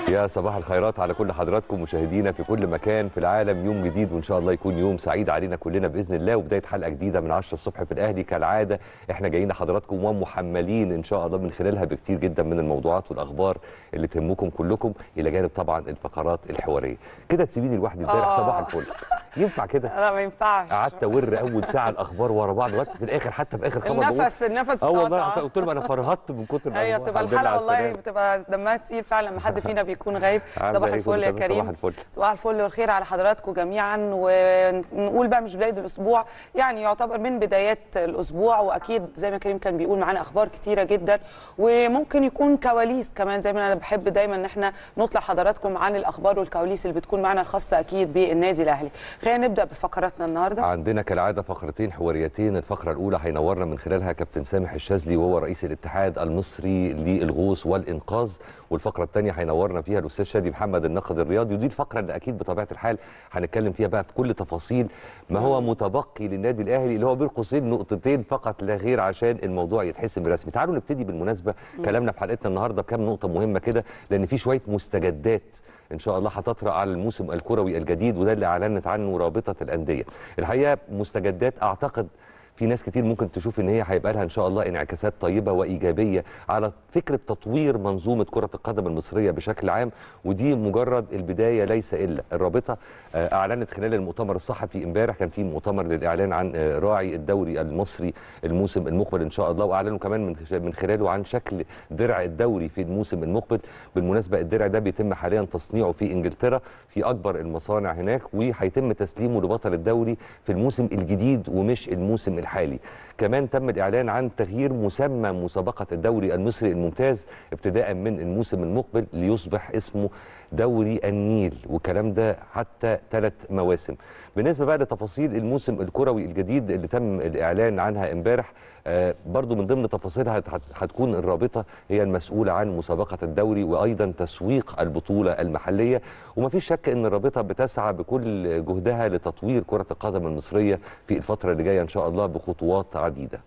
يا صباح الخيرات على كل حضراتكم مشاهدينا في كل مكان في العالم يوم جديد وان شاء الله يكون يوم سعيد علينا كلنا باذن الله وبدايه حلقه جديده من 10 الصبح في الاهلي كالعاده احنا جايين لحضراتكم ومحملين ان شاء الله من خلالها بكتير جدا من الموضوعات والاخبار اللي تهمكم كلكم الى جانب طبعا الفقرات الحواريه كده تسيبيني لوحدي امبارح آه. صباح الفل ينفع كده لا ما ينفعش قعدت اور اول ساعه الاخبار ورا بعض لغايه في الاخر حتى في اخر خبر بقول النفس النفس اه والله اتقطع. قلت لهم انا فرهطت من كتر هي الأخبار. بتبقى الحمد لله الحلقه على والله السلامة. بتبقى دمها تقيل فعلا لما حد فينا بيكون غايب عاملة صباح إيه؟ الفل كله يا تمام؟ كريم صباح الفل صباح الفل والخير على حضراتكم جميعا ونقول بقى مش بدايه الاسبوع يعني يعتبر من بدايات الاسبوع واكيد زي ما كريم كان بيقول معانا اخبار كتيره جدا وممكن يكون كواليس كمان زي ما انا بحب دايما ان احنا نطلع حضراتكم عن الاخبار والكواليس اللي بتكون معنا الخاصه اكيد بالنادي الاهلي خلينا نبدا بفقراتنا النهارده عندنا كالعاده فقرتين حواريتين الفقره الاولى هينورنا من خلالها كابتن سامح الشاذلي وهو رئيس الاتحاد المصري للغوص والانقاذ والفقره الثانيه هينورنا فيها الاستاذ شادي محمد الناقد الرياضي ودي الفقره اللي اكيد بطبيعه الحال هنتكلم فيها بقى في كل تفاصيل ما هو متبقي للنادي الاهلي اللي هو بين قوسين نقطتين فقط لا غير عشان الموضوع يتحسم رسمي تعالوا نبتدي بالمناسبه كلامنا في حلقتنا النهارده بكام نقطه مهمه كده لان في شويه مستجدات ان شاء الله هتطرا على الموسم الكروي الجديد وده اللي اعلنت عنه رابطه الانديه الحقيقه مستجدات اعتقد في ناس كتير ممكن تشوف ان هي هيبقى لها ان شاء الله انعكاسات طيبه وايجابيه على فكره تطوير منظومه كره القدم المصريه بشكل عام ودي مجرد البدايه ليس الا الرابطه آه، اعلنت خلال المؤتمر الصحفي امبارح كان في مؤتمر للاعلان عن آه، راعي الدوري المصري الموسم المقبل ان شاء الله واعلنوا كمان من خش- من خلاله عن شكل درع الدوري في الموسم المقبل بالمناسبه الدرع ده بيتم حاليا تصنيعه في انجلترا في اكبر المصانع هناك وهيتم تسليمه لبطل الدوري في الموسم الجديد ومش الموسم الحالي كمان تم الاعلان عن تغيير مسمى مسابقه الدوري المصري الممتاز ابتداء من الموسم المقبل ليصبح اسمه دوري النيل والكلام ده حتى ثلاث مواسم بالنسبه بقى لتفاصيل الموسم الكروي الجديد اللي تم الاعلان عنها امبارح آه، برضو من ضمن تفاصيلها هت- هت- هتكون الرابطه هي المسؤوله عن مسابقه الدوري وايضا تسويق البطوله المحليه ومفيش شك ان الرابطه بتسعى بكل جهدها لتطوير كره القدم المصريه في الفتره اللي جايه ان شاء الله بخطوات عديده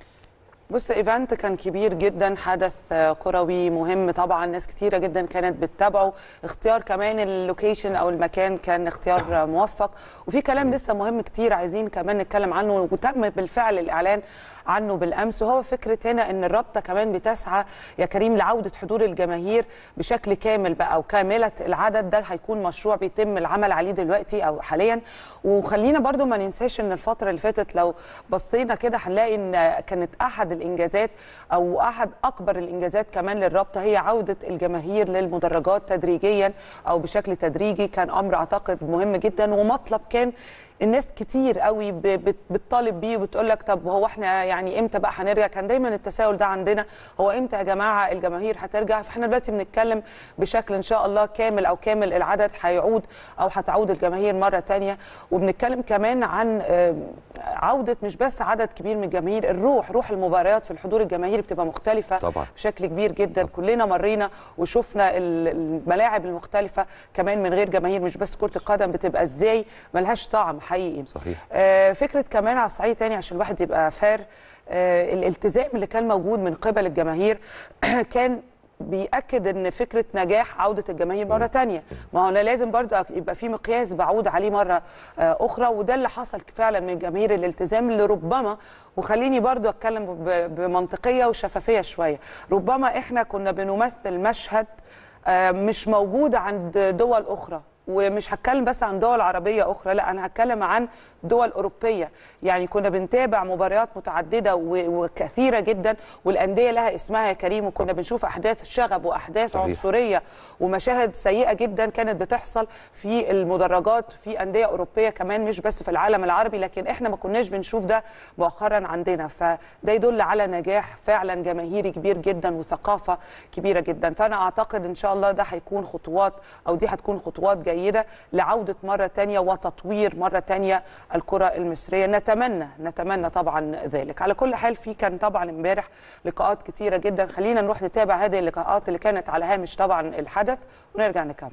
بص ايفنت كان كبير جدا حدث آه، كروي مهم طبعا ناس كتيره جدا كانت بتتابعه اختيار كمان اللوكيشن او المكان كان اختيار آه، موفق وفي كلام لسه مهم كتير عايزين كمان نتكلم عنه وتم بالفعل الاعلان عنه بالامس وهو فكره هنا ان الرابطه كمان بتسعى يا كريم لعوده حضور الجماهير بشكل كامل بقى وكامله العدد ده هيكون مشروع بيتم العمل عليه دلوقتي او حاليا وخلينا برضو ما ننساش ان الفتره اللي فاتت لو بصينا كده هنلاقي ان كانت احد الانجازات او احد اكبر الانجازات كمان للرابطه هي عوده الجماهير للمدرجات تدريجيا او بشكل تدريجي كان امر اعتقد مهم جدا ومطلب كان الناس كتير قوي ب- بت- بتطالب بيه وبتقول لك طب هو احنا يعني امتى بقى هنرجع كان دايما التساؤل ده عندنا هو امتى يا جماعه الجماهير هترجع فاحنا دلوقتي بنتكلم بشكل ان شاء الله كامل او كامل العدد هيعود او هتعود الجماهير مره تانية وبنتكلم كمان عن آه، عوده مش بس عدد كبير من الجماهير الروح روح المباريات في الحضور الجماهيري بتبقى مختلفه طبعا. بشكل كبير جدا كلنا مرينا وشفنا ال- الملاعب المختلفه كمان من غير جماهير مش بس كره القدم بتبقى ازاي ملهاش طعم حقيقي صحيح. آه، فكره كمان على الصعيد تاني عشان الواحد يبقى فار آه، الالتزام اللي كان موجود من قبل الجماهير كان بيأكد ان فكره نجاح عوده الجماهير مره تانية ما هو انا لازم برضو يبقى في مقياس بعود عليه مره آه، اخرى وده اللي حصل فعلا من جماهير الالتزام اللي ربما وخليني برضو اتكلم ب- بمنطقيه وشفافيه شويه ربما احنا كنا بنمثل مشهد آه، مش موجود عند دول اخرى ومش هتكلم بس عن دول عربيه اخرى لا انا هتكلم عن دول اوروبيه يعني كنا بنتابع مباريات متعدده و- وكثيره جدا والانديه لها اسمها يا كريم وكنا بنشوف احداث شغب واحداث صحيح. عنصريه ومشاهد سيئه جدا كانت بتحصل في المدرجات في انديه اوروبيه كمان مش بس في العالم العربي لكن احنا ما كناش بنشوف ده مؤخرا عندنا فده يدل على نجاح فعلا جماهيري كبير جدا وثقافه كبيره جدا فانا اعتقد ان شاء الله ده هيكون خطوات او دي هتكون خطوات جيده لعوده مره تانية وتطوير مره تانية الكره المصريه نتمنى نتمنى طبعا ذلك على كل حال في كان طبعا امبارح لقاءات كتيره جدا خلينا نروح نتابع هذه اللقاءات اللي كانت على هامش طبعا الحدث ونرجع نكمل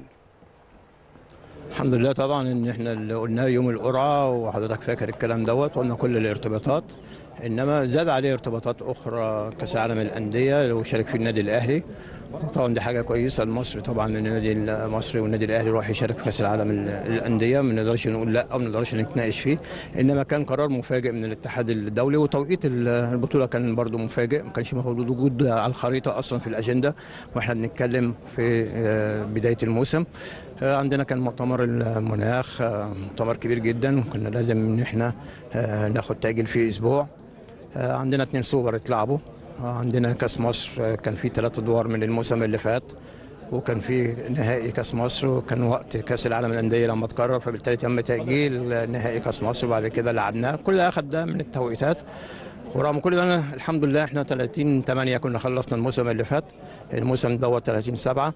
الحمد لله طبعا ان احنا اللي قلناه يوم القرعه وحضرتك فاكر الكلام دوت قلنا كل الارتباطات انما زاد عليه ارتباطات اخرى كاس العالم للانديه اللي هو شارك فيه النادي الاهلي طبعا دي حاجه كويسه لمصر طبعا ان النادي المصري والنادي الاهلي يروح يشارك في كاس العالم ال- الانديه ما نقدرش نقول لا او ما نقدرش نتناقش فيه انما كان قرار مفاجئ من الاتحاد الدولي وتوقيت ال- البطوله كان برضو مفاجئ ما كانش موجود وجود على الخريطه اصلا في الاجنده واحنا بنتكلم في آه، بدايه الموسم آه، عندنا كان مؤتمر المناخ آه، مؤتمر كبير جدا كنا لازم ان احنا آه، ناخد تاجيل في اسبوع آه، عندنا اتنين سوبر اتلعبوا آه، عندنا كاس مصر آه، كان في ثلاث ادوار من الموسم اللي فات وكان في نهائي كاس مصر وكان وقت كاس العالم للانديه لما اتكرر فبالتالي تم تاجيل نهائي كاس مصر وبعد كده لعبناه كل ده اخذ ده من التوقيتات ورغم كل ده أنا الحمد لله احنا 30 8 كنا خلصنا الموسم اللي فات الموسم دوت 30 7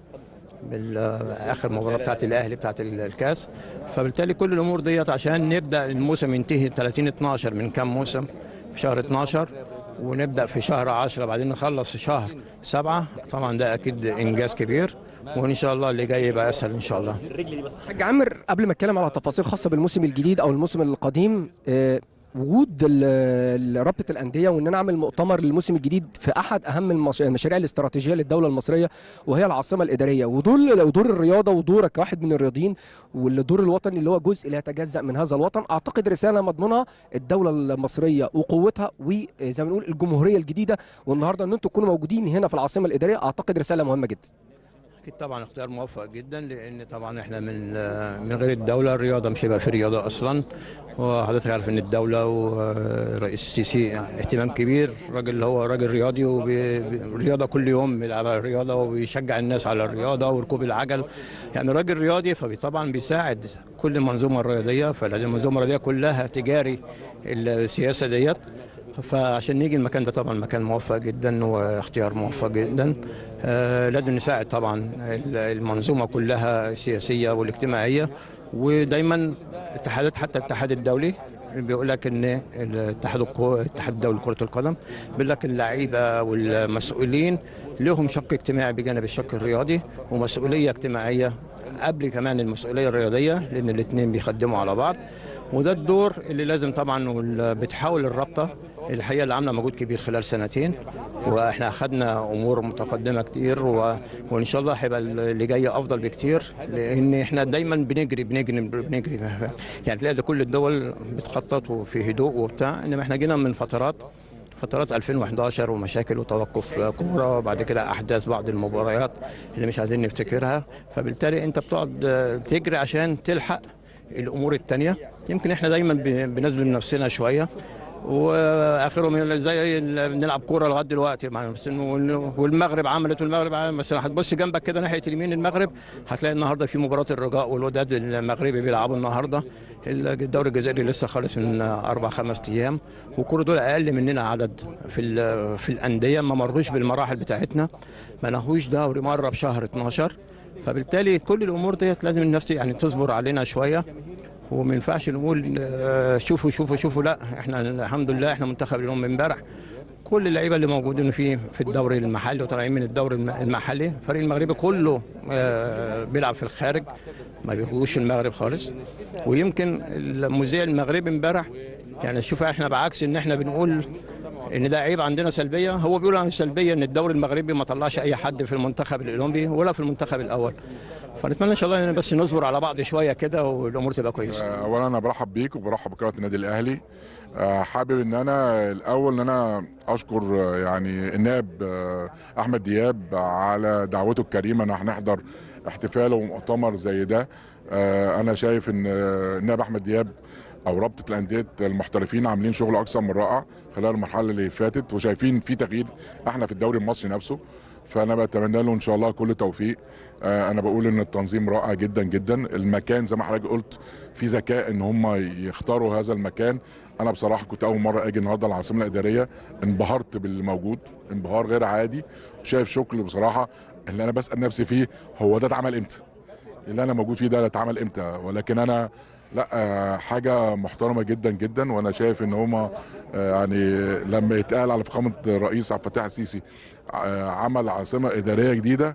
بالاخر مباراه بتاعت الاهلي بتاعت الكاس فبالتالي كل الامور ديت عشان نبدا الموسم ينتهي 30 12 من كام موسم في شهر 12 ونبدا في شهر 10 بعدين نخلص في شهر 7 طبعا ده اكيد انجاز كبير وان شاء الله اللي جاي يبقى اسهل ان شاء الله حاج عامر قبل ما اتكلم على تفاصيل خاصه بالموسم الجديد او الموسم القديم آه، وجود ال- ال- رابطه الانديه وان انا اعمل مؤتمر للموسم الجديد في احد اهم المش- المشاريع الاستراتيجيه للدوله المصريه وهي العاصمه الاداريه ودور ودور الرياضه ودورك كواحد من الرياضيين والدور الوطني اللي هو جزء لا يتجزا من هذا الوطن اعتقد رساله مضمونها الدوله المصريه وقوتها وزي ما نقول الجمهوريه الجديده والنهارده ان انتم تكونوا موجودين هنا في العاصمه الاداريه اعتقد رساله مهمه جدا اكيد طبعا اختيار موفق جدا لان طبعا احنا من من غير الدوله الرياضه مش هيبقى في رياضه اصلا وحضرتك عارف ان الدوله ورئيس السيسي اهتمام كبير راجل اللي هو راجل رياضي والرياضه كل يوم بيلعب على الرياضه وبيشجع الناس على الرياضه وركوب العجل يعني راجل رياضي فطبعا بيساعد كل المنظومه الرياضيه فلازم المنظومه الرياضيه كلها تجاري السياسه ديت فعشان نيجي المكان ده طبعا مكان موفق جدا واختيار موفق جدا آه لازم نساعد طبعا المنظومه كلها السياسيه والاجتماعيه ودايما اتحادات حتى الاتحاد الدولي بيقول لك ان الاتحاد الكو... الاتحاد الدولي لكره القدم بيقول لك اللعيبه والمسؤولين لهم شق اجتماعي بجانب الشق الرياضي ومسؤوليه اجتماعيه قبل كمان المسؤوليه الرياضيه لان الاثنين بيخدموا على بعض وده الدور اللي لازم طبعا وال- بتحاول الرابطه الحقيقه اللي عامله مجهود كبير خلال سنتين واحنا اخذنا امور متقدمه كتير و... وان شاء الله هيبقى اللي جاي افضل بكتير لان احنا دايما بنجري بنجري بنجري يعني تلاقي ده كل الدول بتخطط وفي هدوء وبتاع انما احنا جينا من فترات فترات 2011 ومشاكل وتوقف كوره وبعد كده احداث بعض المباريات اللي مش عايزين نفتكرها فبالتالي انت بتقعد تجري عشان تلحق الامور التانية يمكن احنا دايما ب- بنظلم نفسنا شويه واخرهم زي ال- بنلعب كوره لغايه دلوقتي مع بس إنه- والمغرب عملت والمغرب عملت بس هتبص جنبك كده ناحيه اليمين المغرب هتلاقي النهارده في مباراه الرجاء والوداد المغربي بيلعبوا النهارده الدوري الجزائري لسه خالص من اربع خمس ايام وكل دول اقل مننا عدد في ال- في الانديه ما مروش بالمراحل بتاعتنا ما نهوش دوري مره بشهر 12 فبالتالي كل الامور ديت لازم الناس يعني تصبر علينا شويه وما ينفعش نقول آه، شوفوا شوفوا شوفوا لا احنا الحمد لله احنا منتخب اليوم من امبارح كل اللعيبه اللي موجودين فيه في الدوري المحلي وطالعين من الدوري الم- المحلي الفريق المغربي كله آه، بيلعب في الخارج ما بيجوش المغرب خالص ويمكن المذيع المغربي امبارح يعني شوف احنا بعكس ان احنا بنقول ان ده عيب عندنا سلبيه هو بيقول عن سلبيه ان الدوري المغربي ما طلعش اي حد في المنتخب الاولمبي ولا في المنتخب الاول فنتمنى ان شاء الله ان بس نصبر على بعض شويه كده والامور تبقى كويسه اولا انا برحب بيك وبرحب بقناه النادي الاهلي آه، حابب ان انا الاول ان انا اشكر آه، يعني النائب آه، احمد دياب على دعوته الكريمه ان احنا نحضر احتفال ومؤتمر زي ده آه، انا شايف ان آه، النائب احمد دياب او رابطه الانديه المحترفين عاملين شغل اكثر من رائع خلال المرحله اللي فاتت وشايفين في تغيير احنا في الدوري المصري نفسه فانا بتمنى له ان شاء الله كل توفيق آه، انا بقول ان التنظيم رائع جدا جدا المكان زي ما حضرتك قلت في ذكاء ان هم يختاروا هذا المكان انا بصراحه كنت اول مره اجي النهارده العاصمه الاداريه انبهرت باللي موجود انبهار غير عادي شايف شغل بصراحه اللي انا بسال نفسي فيه هو ده اتعمل امتى اللي انا موجود فيه ده اتعمل امتى ولكن انا لا آه، حاجه محترمه جدا جدا وانا شايف ان هما آه، يعني لما يتقال على فخامه الرئيس عبد الفتاح السيسي آه، عمل عاصمه اداريه جديده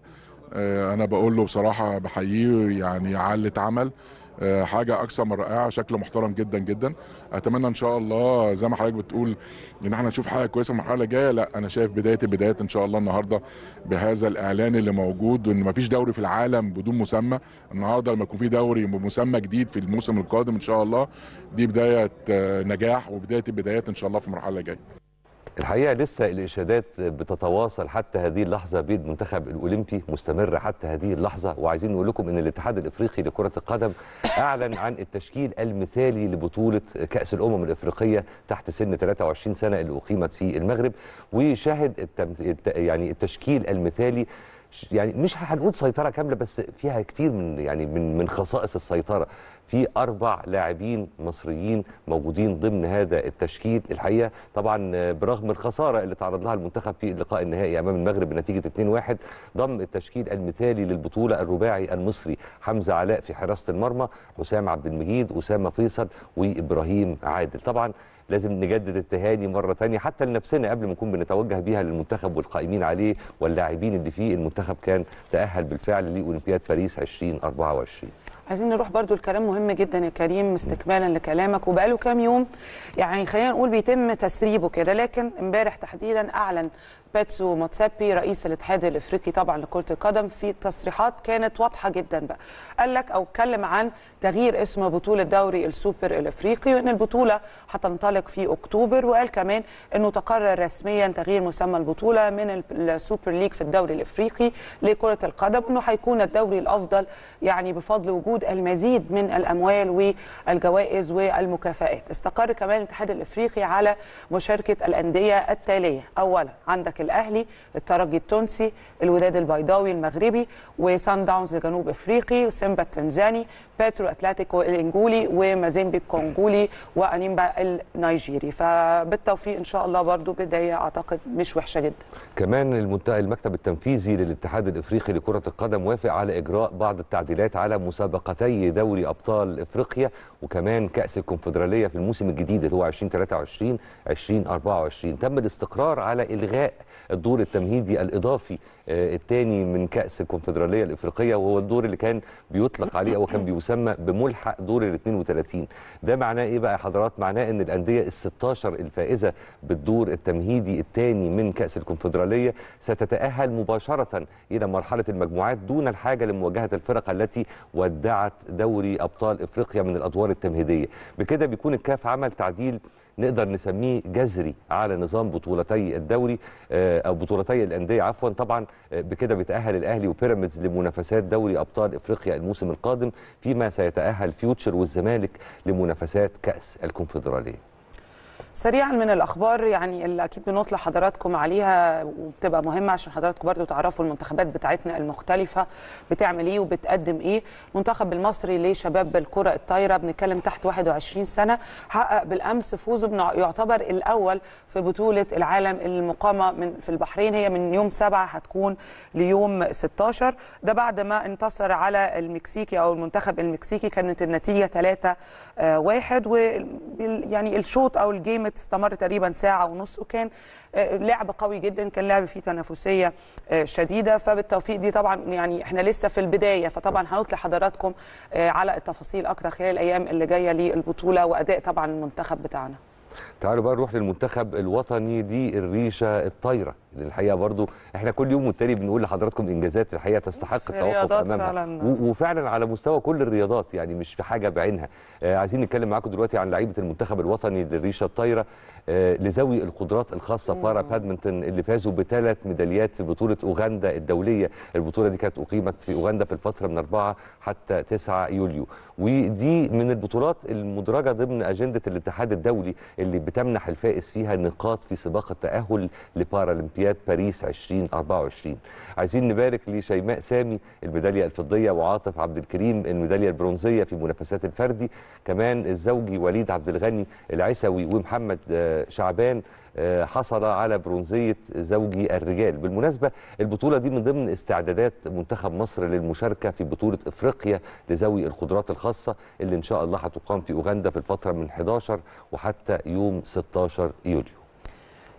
آه، انا بقول له بصراحه بحييه يعني على اللي اتعمل آه، حاجه اكثر من رائعه شكله محترم جدا جدا اتمنى ان شاء الله زي ما حضرتك بتقول ان احنا نشوف حاجه كويسه المرحله اللي جايه لا انا شايف بدايه البدايات ان شاء الله النهارده بهذا الاعلان اللي موجود وان مفيش دوري في العالم بدون مسمى النهارده لما يكون في دوري بمسمى جديد في الموسم القادم ان شاء الله دي بدايه آه، نجاح وبدايه البدايات ان شاء الله في المرحله اللي جايه الحقيقه لسه الاشادات بتتواصل حتى هذه اللحظه بين المنتخب الاولمبي مستمره حتى هذه اللحظه وعايزين نقول لكم ان الاتحاد الافريقي لكره القدم اعلن عن التشكيل المثالي لبطوله كاس الامم الافريقيه تحت سن 23 سنه اللي اقيمت في المغرب وشهد التم... الت... يعني التشكيل المثالي يعني مش هنقول سيطره كامله بس فيها كتير من يعني من من خصائص السيطره في اربع لاعبين مصريين موجودين ضمن هذا التشكيل الحقيقه طبعا برغم الخساره اللي تعرض لها المنتخب في اللقاء النهائي امام المغرب بنتيجه 2-1 ضم التشكيل المثالي للبطوله الرباعي المصري حمزه علاء في حراسه المرمى حسام عبد المجيد اسامه فيصل وابراهيم عادل طبعا لازم نجدد التهاني مره ثانيه حتى لنفسنا قبل ما نكون بنتوجه بيها للمنتخب والقائمين عليه واللاعبين اللي فيه المنتخب كان تاهل بالفعل لاولمبياد باريس 2024 عايزين نروح برضو الكلام مهم جدا يا كريم استكمالا لكلامك وبقاله كام يوم يعني خلينا نقول بيتم تسريبه كده لكن امبارح تحديدا اعلن باتسو موتسابي رئيس الاتحاد الافريقي طبعا لكره القدم في تصريحات كانت واضحه جدا بقى قال لك او اتكلم عن تغيير اسم بطوله دوري السوبر الافريقي وان البطوله هتنطلق في اكتوبر وقال كمان انه تقرر رسميا تغيير مسمى البطوله من السوبر ليج في الدوري الافريقي لكره القدم انه هيكون الدوري الافضل يعني بفضل وجود المزيد من الاموال والجوائز والمكافآت استقر كمان الاتحاد الافريقي على مشاركه الانديه التاليه اولا عندك الاهلي الترجي التونسي الوداد البيضاوي المغربي وسان داونز الجنوب افريقي سيمبا التنزاني باترو اتلتيكو الانجولي ومازيمبي الكونغولي وانيمبا النيجيري فبالتوفيق ان شاء الله برضو بدايه اعتقد مش وحشه جدا كمان المنت... المكتب التنفيذي للاتحاد الافريقي لكره القدم وافق على اجراء بعض التعديلات على مسابقتي دوري ابطال افريقيا وكمان كاس الكونفدراليه في الموسم الجديد اللي هو 2023 2024 تم الاستقرار على الغاء الدور التمهيدي الاضافي الثاني من كاس الكونفدراليه الافريقيه وهو الدور اللي كان بيطلق عليه او كان بيسمى بملحق دور ال 32 ده معناه ايه بقى يا حضرات معناه ان الانديه ال 16 الفائزه بالدور التمهيدي الثاني من كاس الكونفدراليه ستتاهل مباشره الى مرحله المجموعات دون الحاجه لمواجهه الفرق التي ودعت دوري ابطال افريقيا من الادوار التمهيديه بكده بيكون الكاف عمل تعديل نقدر نسميه جذري على نظام بطولتي الدوري او بطولتي الانديه عفوا طبعا بكده بيتاهل الاهلي وبيراميدز لمنافسات دوري ابطال افريقيا الموسم القادم فيما سيتاهل فيوتشر والزمالك لمنافسات كاس الكونفدراليه سريعا من الاخبار يعني اللي اكيد بنطلع حضراتكم عليها وبتبقى مهمه عشان حضراتكم برضو تعرفوا المنتخبات بتاعتنا المختلفه بتعمل ايه وبتقدم ايه المنتخب المصري لشباب الكره الطايره بنتكلم تحت 21 سنه حقق بالامس فوزه يعتبر الاول في بطوله العالم المقامه من في البحرين هي من يوم 7 هتكون ليوم 16 ده بعد ما انتصر على المكسيكي او المنتخب المكسيكي كانت النتيجه 3 1 ويعني الشوط او الجيم استمر تقريبا ساعه ونص وكان لعب قوي جدا كان لعب فيه تنافسيه شديده فبالتوفيق دي طبعا يعني احنا لسه في البدايه فطبعا هنطلع حضراتكم على التفاصيل اكتر خلال الايام اللي جايه للبطوله واداء طبعا المنتخب بتاعنا تعالوا بقى نروح للمنتخب الوطني للريشه الطايره اللي الحقيقه برضو احنا كل يوم والتاني بنقول لحضراتكم انجازات الحقيقه تستحق التوقف امامها فعلا. وفعلا على مستوى كل الرياضات يعني مش في حاجه بعينها آه عايزين نتكلم معاكم دلوقتي عن لعيبه المنتخب الوطني للريشه الطايره آه لذوي القدرات الخاصه بارا بادمنتون اللي فازوا بثلاث ميداليات في بطوله اوغندا الدوليه البطوله دي كانت اقيمت في اوغندا في الفتره من 4 حتى 9 يوليو ودي من البطولات المدرجه ضمن اجنده الاتحاد الدولي اللي بتمنح الفائز فيها نقاط في سباق التاهل لبارالمبياد باريس 2024 عايزين نبارك لشيماء سامي الميداليه الفضيه وعاطف عبد الكريم الميداليه البرونزيه في منافسات الفردي كمان الزوجي وليد عبد الغني العسوي ومحمد شعبان حصل على برونزيه زوجي الرجال بالمناسبه البطوله دي من ضمن استعدادات منتخب مصر للمشاركه في بطوله افريقيا لذوي القدرات الخاصه اللي ان شاء الله هتقام في اوغندا في الفتره من 11 وحتى يوم 16 يوليو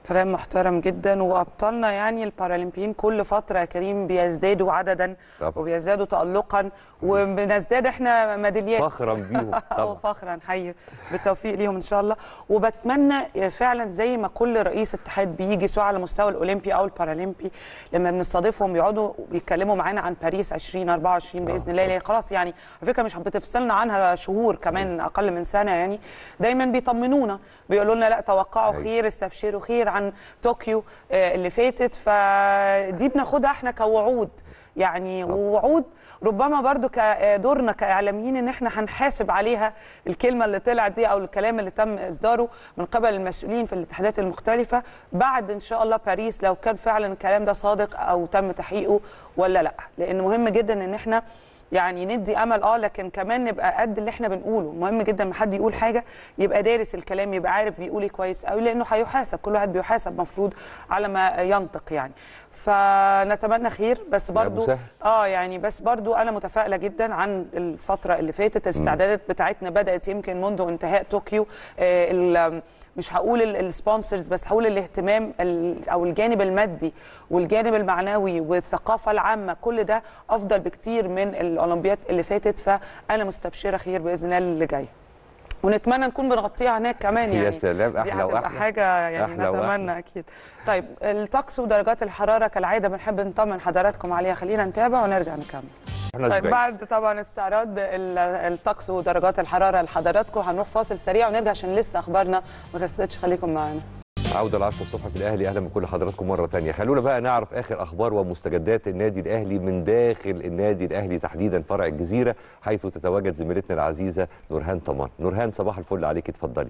كلام محترم جدا وابطالنا يعني البارالمبيين كل فتره يا كريم بيزدادوا عددا طبعا. وبيزدادوا تالقا وبنزداد احنا ميداليات فخرا بيهم طبعا وفخرا حي بالتوفيق ليهم ان شاء الله وبتمنى فعلا زي ما كل رئيس اتحاد بيجي سواء على مستوى الاولمبي او البارالمبي لما بنستضيفهم بيقعدوا بيتكلموا معانا عن باريس 2024 باذن الله لأن خلاص يعني على فكره مش بتفصلنا عنها شهور كمان اقل من سنه يعني دايما بيطمنونا بيقولوا لنا لا توقعوا أيوة. خير استبشروا خير عن طوكيو آه، اللي فاتت فدي بناخدها احنا كوعود يعني ووعود ربما برضو كدورنا كاعلاميين ان احنا هنحاسب عليها الكلمه اللي طلعت دي او الكلام اللي تم اصداره من قبل المسؤولين في الاتحادات المختلفه بعد ان شاء الله باريس لو كان فعلا الكلام ده صادق او تم تحقيقه ولا لا لان مهم جدا ان احنا يعني ندي امل اه لكن كمان نبقى قد اللي احنا بنقوله مهم جدا ما حد يقول حاجه يبقى دارس الكلام يبقى عارف بيقول ايه كويس قوي لانه هيحاسب كل واحد بيحاسب مفروض على ما ينطق يعني فنتمنى خير بس برضو مسهل. اه يعني بس برضو انا متفائله جدا عن الفتره اللي فاتت الاستعدادات بتاعتنا بدات يمكن منذ انتهاء طوكيو آه ال- مش هقول السبونسرز بس هقول الاهتمام ال- او الجانب المادي والجانب المعنوي والثقافه العامه كل ده افضل بكتير من الاولمبياد اللي فاتت فانا مستبشره خير باذن الله اللي جاي ونتمنى نكون بنغطيها هناك كمان يا يعني سلام، دي أحلى هتبقى وأحلى. حاجه يعني أحلى وأحلى. نتمنى اكيد طيب الطقس ودرجات الحراره كالعاده بنحب نطمن حضراتكم عليها خلينا نتابع ونرجع نكمل احنا طيب أسبوعين. بعد طبعا استعراض ال- الطقس ودرجات الحراره لحضراتكم هنروح فاصل سريع ونرجع عشان لسه اخبارنا ما خلصتش خليكم معانا عودة العشرة الصبح في الأهلي أهلا بكل حضراتكم مرة تانية خلونا بقى نعرف آخر أخبار ومستجدات النادي الأهلي من داخل النادي الأهلي تحديدا فرع الجزيرة حيث تتواجد زميلتنا العزيزة نورهان طمان نورهان صباح الفل عليك اتفضلي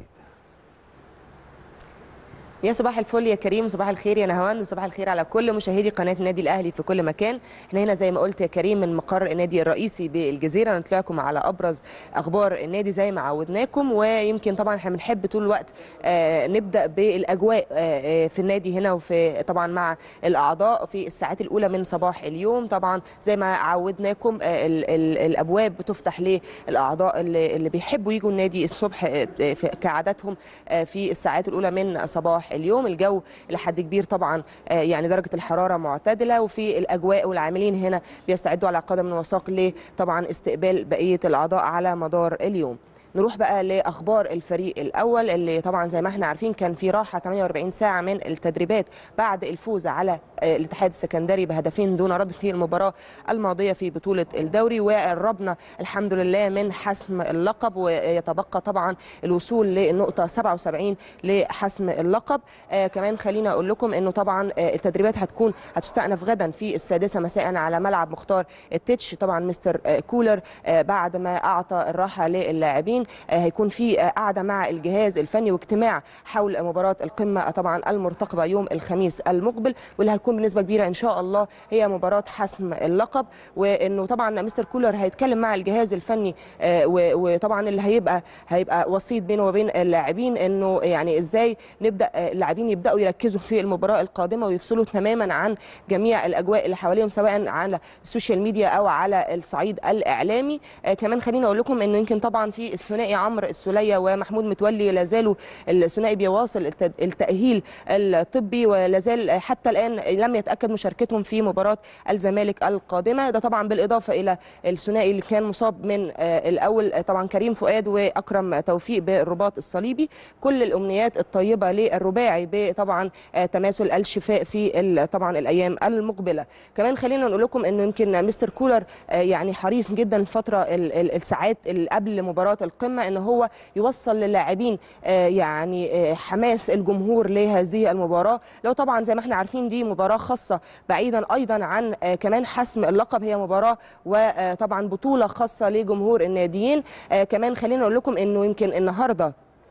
يا صباح الفل يا كريم صباح الخير يا نهوان وصباح الخير على كل مشاهدي قناه النادي الاهلي في كل مكان احنا هنا زي ما قلت يا كريم من مقر النادي الرئيسي بالجزيره نطلع لكم على ابرز اخبار النادي زي ما عودناكم ويمكن طبعا احنا بنحب طول الوقت آه نبدا بالاجواء آه آه، في النادي هنا وفي طبعا مع الاعضاء في الساعات الاولى من صباح اليوم طبعا زي ما عودناكم آه ال ال الابواب بتفتح للاعضاء اللي, اللي بيحبوا يجوا النادي الصبح آه، في- كعاداتهم آه، في الساعات الاولى من صباح اليوم الجو لحد كبير طبعا آه، يعني درجه الحراره معتدله وفي الاجواء والعاملين هنا بيستعدوا على قدم وساق لطبعا استقبال بقيه الاعضاء على مدار اليوم نروح بقى لاخبار الفريق الاول اللي طبعا زي ما احنا عارفين كان في راحه 48 ساعه من التدريبات بعد الفوز على آه، الاتحاد السكندري بهدفين دون رد في المباراه الماضيه في بطوله الدوري وقربنا الحمد لله من حسم اللقب ويتبقى طبعا الوصول للنقطه 77 لحسم اللقب آه كمان خلينا اقول لكم انه طبعا آه التدريبات هتكون هتستأنف غدا في السادسه مساء على ملعب مختار التتش طبعا مستر آه كولر آه بعد ما اعطى الراحه للاعبين آه هيكون في آه قعده مع الجهاز الفني واجتماع حول مباراه القمه طبعا المرتقبه يوم الخميس المقبل واللي هتكون بنسبه كبيره ان شاء الله هي مباراه حسم اللقب وانه طبعا مستر كولر هيتكلم مع الجهاز الفني آه و- وطبعا اللي هيبقى هيبقى وسيط بينه وبين اللاعبين انه يعني ازاي نبدا آه، اللاعبين يبداوا يركزوا في المباراه القادمه ويفصلوا تماما عن جميع الاجواء اللي حواليهم سواء على السوشيال ميديا او على الصعيد الاعلامي آه، كمان خليني اقول لكم انه يمكن طبعا في الثنائي عمرو السوليه ومحمود متولي لا زالوا الثنائي بيواصل الت- التاهيل الطبي ولا زال حتى الان لم يتاكد مشاركتهم في مباراه الزمالك القادمه ده طبعا بالاضافه الى الثنائي اللي كان مصاب من آه، الاول آه، طبعا كريم فؤاد واكرم توفيق بالرباط الصليبي كل الامنيات الطيبه للرباعي بطبعا آه، تماثل الشفاء في ال- طبعا الايام المقبله كمان خلينا نقول لكم انه يمكن مستر كولر آه، يعني حريص جدا الفتره ال- ال- الساعات اللي قبل مباراه القمه ان هو يوصل للاعبين آه، يعني آه، حماس الجمهور لهذه المباراه لو طبعا زي ما احنا عارفين دي مباراه خاصه بعيدا ايضا عن آه، كمان حسم اللقب هي مباراه وطبعا بطوله خاصه لجمهور الناديين آه، كمان خلينا نقول لكم انه يمكن النهارده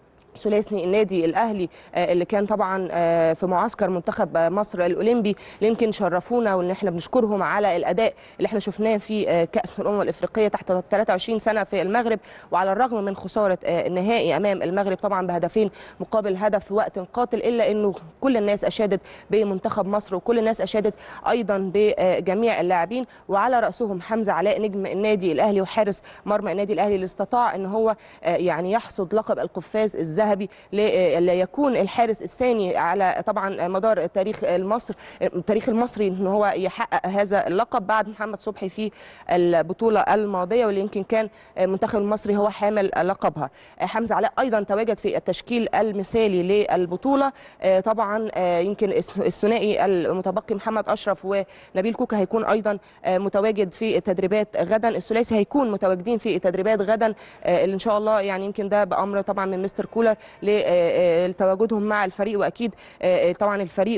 ثلاثي النادي الاهلي آه، اللي كان طبعا آه، في معسكر منتخب آه، مصر الاولمبي اللي يمكن شرفونا وان احنا بنشكرهم على الاداء اللي احنا شفناه في آه، كاس الامم الافريقيه تحت 23 سنه في المغرب وعلى الرغم من خساره آه، النهائي امام المغرب طبعا بهدفين مقابل هدف في وقت قاتل الا انه كل الناس اشادت بمنتخب مصر وكل الناس اشادت ايضا بجميع اللاعبين وعلى راسهم حمزه علاء نجم النادي الاهلي وحارس مرمى النادي الاهلي اللي استطاع ان هو آه، يعني يحصد لقب القفاز الذهبي الذهبي ل- ليكون الحارس الثاني على طبعا مدار تاريخ المصر التاريخ المصري ان هو يحقق هذا اللقب بعد محمد صبحي في البطوله الماضيه واللي يمكن كان المنتخب المصري هو حامل لقبها حمزه علاء ايضا تواجد في التشكيل المثالي للبطوله آه، طبعا آه، يمكن الس- الثنائي المتبقي محمد اشرف ونبيل كوكا هيكون ايضا آه، متواجد في التدريبات غدا الثلاثي هيكون متواجدين في التدريبات غدا آه، اللي ان شاء الله يعني يمكن ده بامر طبعا من مستر كولر لتواجدهم مع الفريق واكيد آه، طبعا الفريق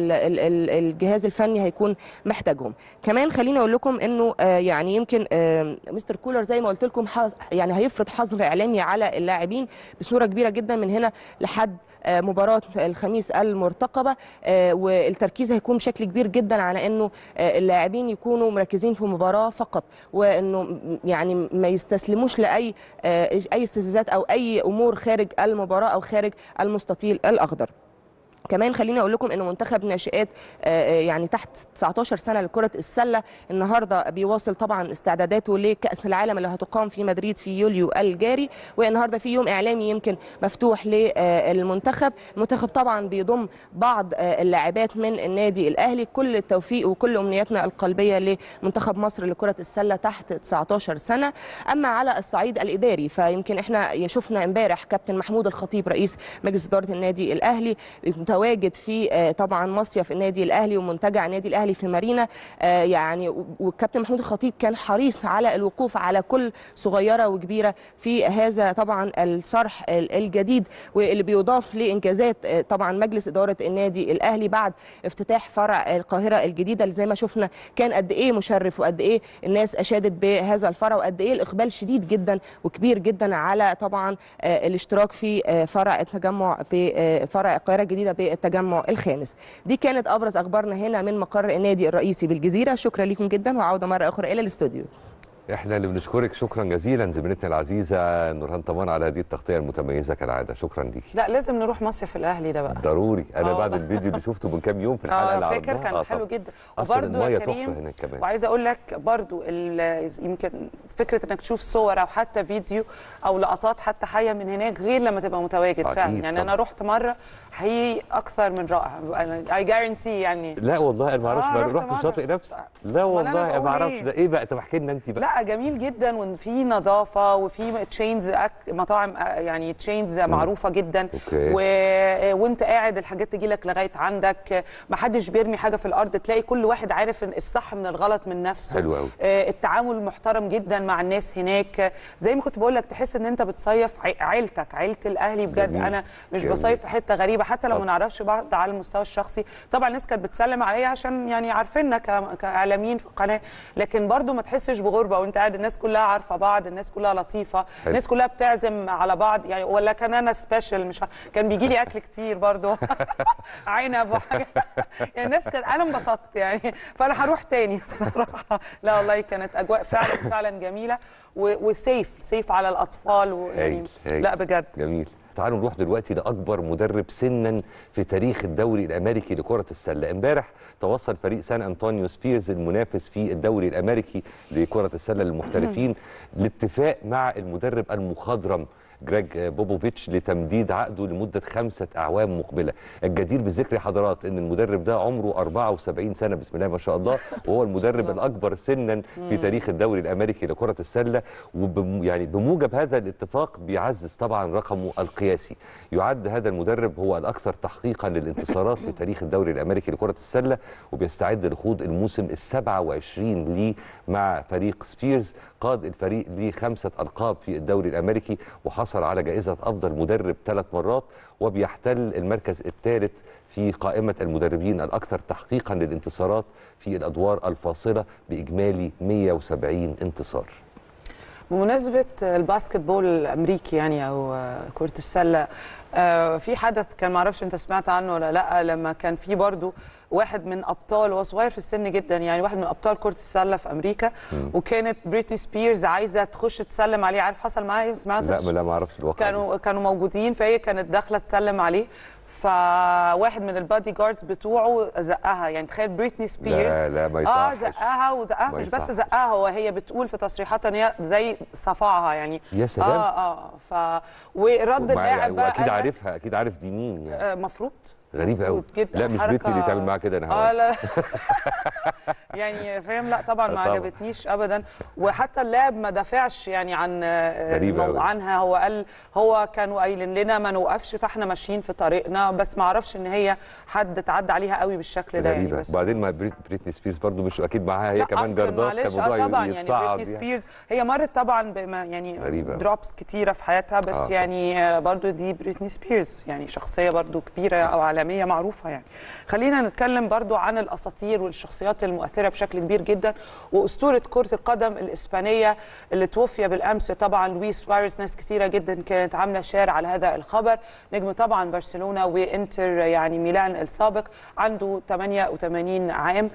والجهاز الفني هيكون محتاجهم كمان خليني اقول لكم انه آه، يعني يمكن آه، مستر كولر زي ما قلت لكم حظ- يعني هيفرض حظر اعلامي على اللاعبين بصوره كبيره جدا من هنا لحد آه، مباراه الخميس المرتقبه آه، والتركيز هيكون بشكل كبير جدا على انه آه، اللاعبين يكونوا مركزين في مباراه فقط وانه م- يعني ما يستسلموش لاي آه، اي استفزازات او اي امور خارج المباراه او خارج المستطيل الاخضر كمان خليني اقول لكم ان منتخب ناشئات آه، آه، يعني تحت 19 سنه لكره السله النهارده بيواصل طبعا استعداداته لكاس العالم اللي هتقام في مدريد في يوليو الجاري والنهارده في يوم اعلامي يمكن مفتوح للمنتخب المنتخب طبعا بيضم بعض آه، اللاعبات من النادي الاهلي كل التوفيق وكل امنياتنا القلبيه لمنتخب مصر لكره السله تحت 19 سنه اما على الصعيد الاداري فيمكن احنا شفنا امبارح كابتن محمود الخطيب رئيس مجلس اداره النادي الاهلي متواجد في آه، طبعا مصيف النادي الاهلي ومنتجع النادي الاهلي في مارينا آه، يعني والكابتن محمود الخطيب كان حريص على الوقوف على كل صغيره وكبيره في هذا طبعا الصرح ال- الجديد واللي بيضاف لانجازات آه، طبعا مجلس اداره النادي الاهلي بعد افتتاح فرع القاهره الجديده اللي زي ما شفنا كان قد ايه مشرف وقد ايه الناس اشادت بهذا الفرع وقد ايه الاقبال شديد جدا وكبير جدا على طبعا آه، الاشتراك في آه، فرع التجمع في آه، فرع القاهره الجديده بالتجمع الخامس دي كانت ابرز اخبارنا هنا من مقر النادي الرئيسي بالجزيره شكرا لكم جدا وعوده مره اخرى الى الاستوديو احنا اللي بنشكرك شكرا جزيلا زميلتنا العزيزه نورهان طمان على هذه التغطيه المتميزه كالعاده شكرا ليكي لا لازم نروح مصيف الاهلي ده بقى ضروري انا آه بعد والله. الفيديو اللي شفته من كام يوم في الحلقه اه اللي فاكر عرضناها كان آه حلو طبعاً. جدا اصلا وبرده الميه يا تحفه كريم هناك كمان وعايزه اقول لك برضو ال- يمكن فكره انك تشوف صور او حتى فيديو او لقطات حتى حيه من هناك غير لما تبقى متواجد أكيد فعلا يعني انا طبعاً. رحت مره حقيقي اكثر من رائع اي جارنتي يعني لا والله انا ما اعرفش آه، بقى. رحت رحت مرة. الشاطئ نفسه لا أمال أنا والله ما بقول اعرفش إيه؟ ده ايه بقى طب احكي لنا انت بقى لا جميل جدا وفي نظافه وفي تشينز مطاعم آه، يعني تشينز معروفه جدا أوكي. و... وانت قاعد الحاجات تجي لك لغايه عندك ما حدش بيرمي حاجه في الارض تلاقي كل واحد عارف إن الصح من الغلط من نفسه حلو أوي. آه، التعامل محترم جدا مع الناس هناك آه، زي ما كنت بقول لك تحس ان انت بتصيف عي- عيلتك عيله الاهلي بجد جميل. انا مش جميل. بصيف في حته غريبه حتى لو طب. ما نعرفش بعض على المستوى الشخصي طبعا الناس كانت بتسلم عليا عشان يعني عارفيننا ك- كاعلاميين في القناه لكن برضو ما تحسش بغربه وانت قاعد الناس كلها عارفه بعض الناس كلها لطيفه حلو. الناس كلها بتعزم على بعض يعني ولا كان انا سبيشال مش ه- كان بيجي لي اكل كتير برضو عنب وحاجه يعني الناس كانت انا انبسطت يعني فانا هروح تاني الصراحه لا والله كانت اجواء فعلا فعلا جميله و- وسيف سيف على الاطفال ويعني هايل، هايل. لا بجد جميل تعالوا نروح دلوقتي لاكبر مدرب سنا في تاريخ الدوري الامريكي لكره السله امبارح توصل فريق سان انطونيو سبيرز المنافس في الدوري الامريكي لكره السله للمحترفين لاتفاق مع المدرب المخضرم جريج بوبوفيتش لتمديد عقده لمده خمسه اعوام مقبله الجدير بالذكر يا حضرات ان المدرب ده عمره 74 سنه بسم الله ما شاء الله وهو المدرب الاكبر سنا في تاريخ الدوري الامريكي لكره السله وبم يعني بموجب هذا الاتفاق بيعزز طبعا رقمه القياسي يعد هذا المدرب هو الاكثر تحقيقا للانتصارات في تاريخ الدوري الامريكي لكره السله وبيستعد لخوض الموسم ال 27 ليه مع فريق سبيرز قاد الفريق لخمسه القاب في الدوري الامريكي وحصل على جائزه افضل مدرب ثلاث مرات وبيحتل المركز الثالث في قائمه المدربين الاكثر تحقيقا للانتصارات في الادوار الفاصله باجمالي 170 انتصار بمناسبة الباسكت بول الأمريكي يعني أو آه، كرة السلة آه، في حدث كان معرفش أنت سمعت عنه ولا لأ لما كان في برضو واحد من أبطال وهو صغير في السن جدا يعني واحد من أبطال كرة السلة في أمريكا وكانت بريتني سبيرز عايزة تخش تسلم عليه عارف حصل معايا إيه؟ سمعتش؟ لا لا ما اعرفش الواقع كانوا كانوا موجودين فهي كانت داخله تسلم عليه فواحد من البادي جاردز بتوعه زقها يعني تخيل بريتني سبيرز لا لا ما اه يصحش زقها وزقها ما مش بس يصحش. زقها هو هي بتقول في تصريحاتها ان هي زي صفعها يعني يا سلام. اه اه ف ورد ومع- اللاعب بقى واكيد قال- عارفها اكيد عارف دي مين يعني آه، مفروض غريب قوي مفروض جدا لا مش حركة- بيتي اللي تعمل معاها كده انا اه هقول. لا يعني فاهم لا طبعا ما طبعا. عجبتنيش ابدا وحتى اللاعب ما دافعش يعني عن آه، غريبة المو- أوي. عنها هو قال هو كانوا قايلين لنا ما نوقفش فاحنا ماشيين في طريقنا بس ما اعرفش ان هي حد تعدى عليها قوي بالشكل ده يعني غريبه بس بعدين ما بريت بريتني سبيرز برضو مش اكيد معاها هي لا، كمان أفضل جردات معلش، كان الموضوع آه طبعا يتصعب يعني بريتني يعني. سبيرز هي مرت طبعا بما يعني غريبة أوي. دروبس كتيره في حياتها بس آه. آه. يعني آه، برضو دي بريتني سبيرز يعني شخصيه برضو كبيره او عالميه معروفه يعني خلينا نتكلم برضو عن الاساطير والشخصيات المؤثره بشكل كبير جدا واسطوره كره القدم الاسبانيه اللي توفي بالامس طبعا لويس سواريز ناس كتيره جدا كانت عامله شير على هذا الخبر نجم طبعا برشلونه وانتر يعني ميلان السابق عنده 88 عام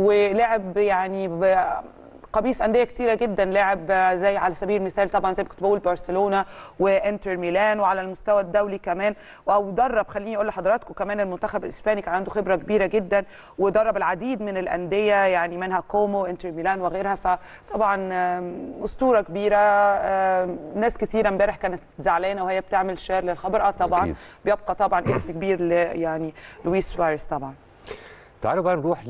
ولعب يعني ب قميص انديه كتيره جدا لعب زي على سبيل المثال طبعا زي ما كنت بقول برشلونه وانتر ميلان وعلى المستوى الدولي كمان او درب خليني اقول لحضراتكم كمان المنتخب الاسباني كان عنده خبره كبيره جدا ودرب العديد من الانديه يعني منها كومو انتر ميلان وغيرها فطبعا آم، اسطوره كبيره آم، ناس كتيره امبارح كانت زعلانه وهي بتعمل شير للخبر اه طبعا أكيد. بيبقى طبعا اسم كبير ل يعني لويس سواريز طبعا تعالوا بقى نروح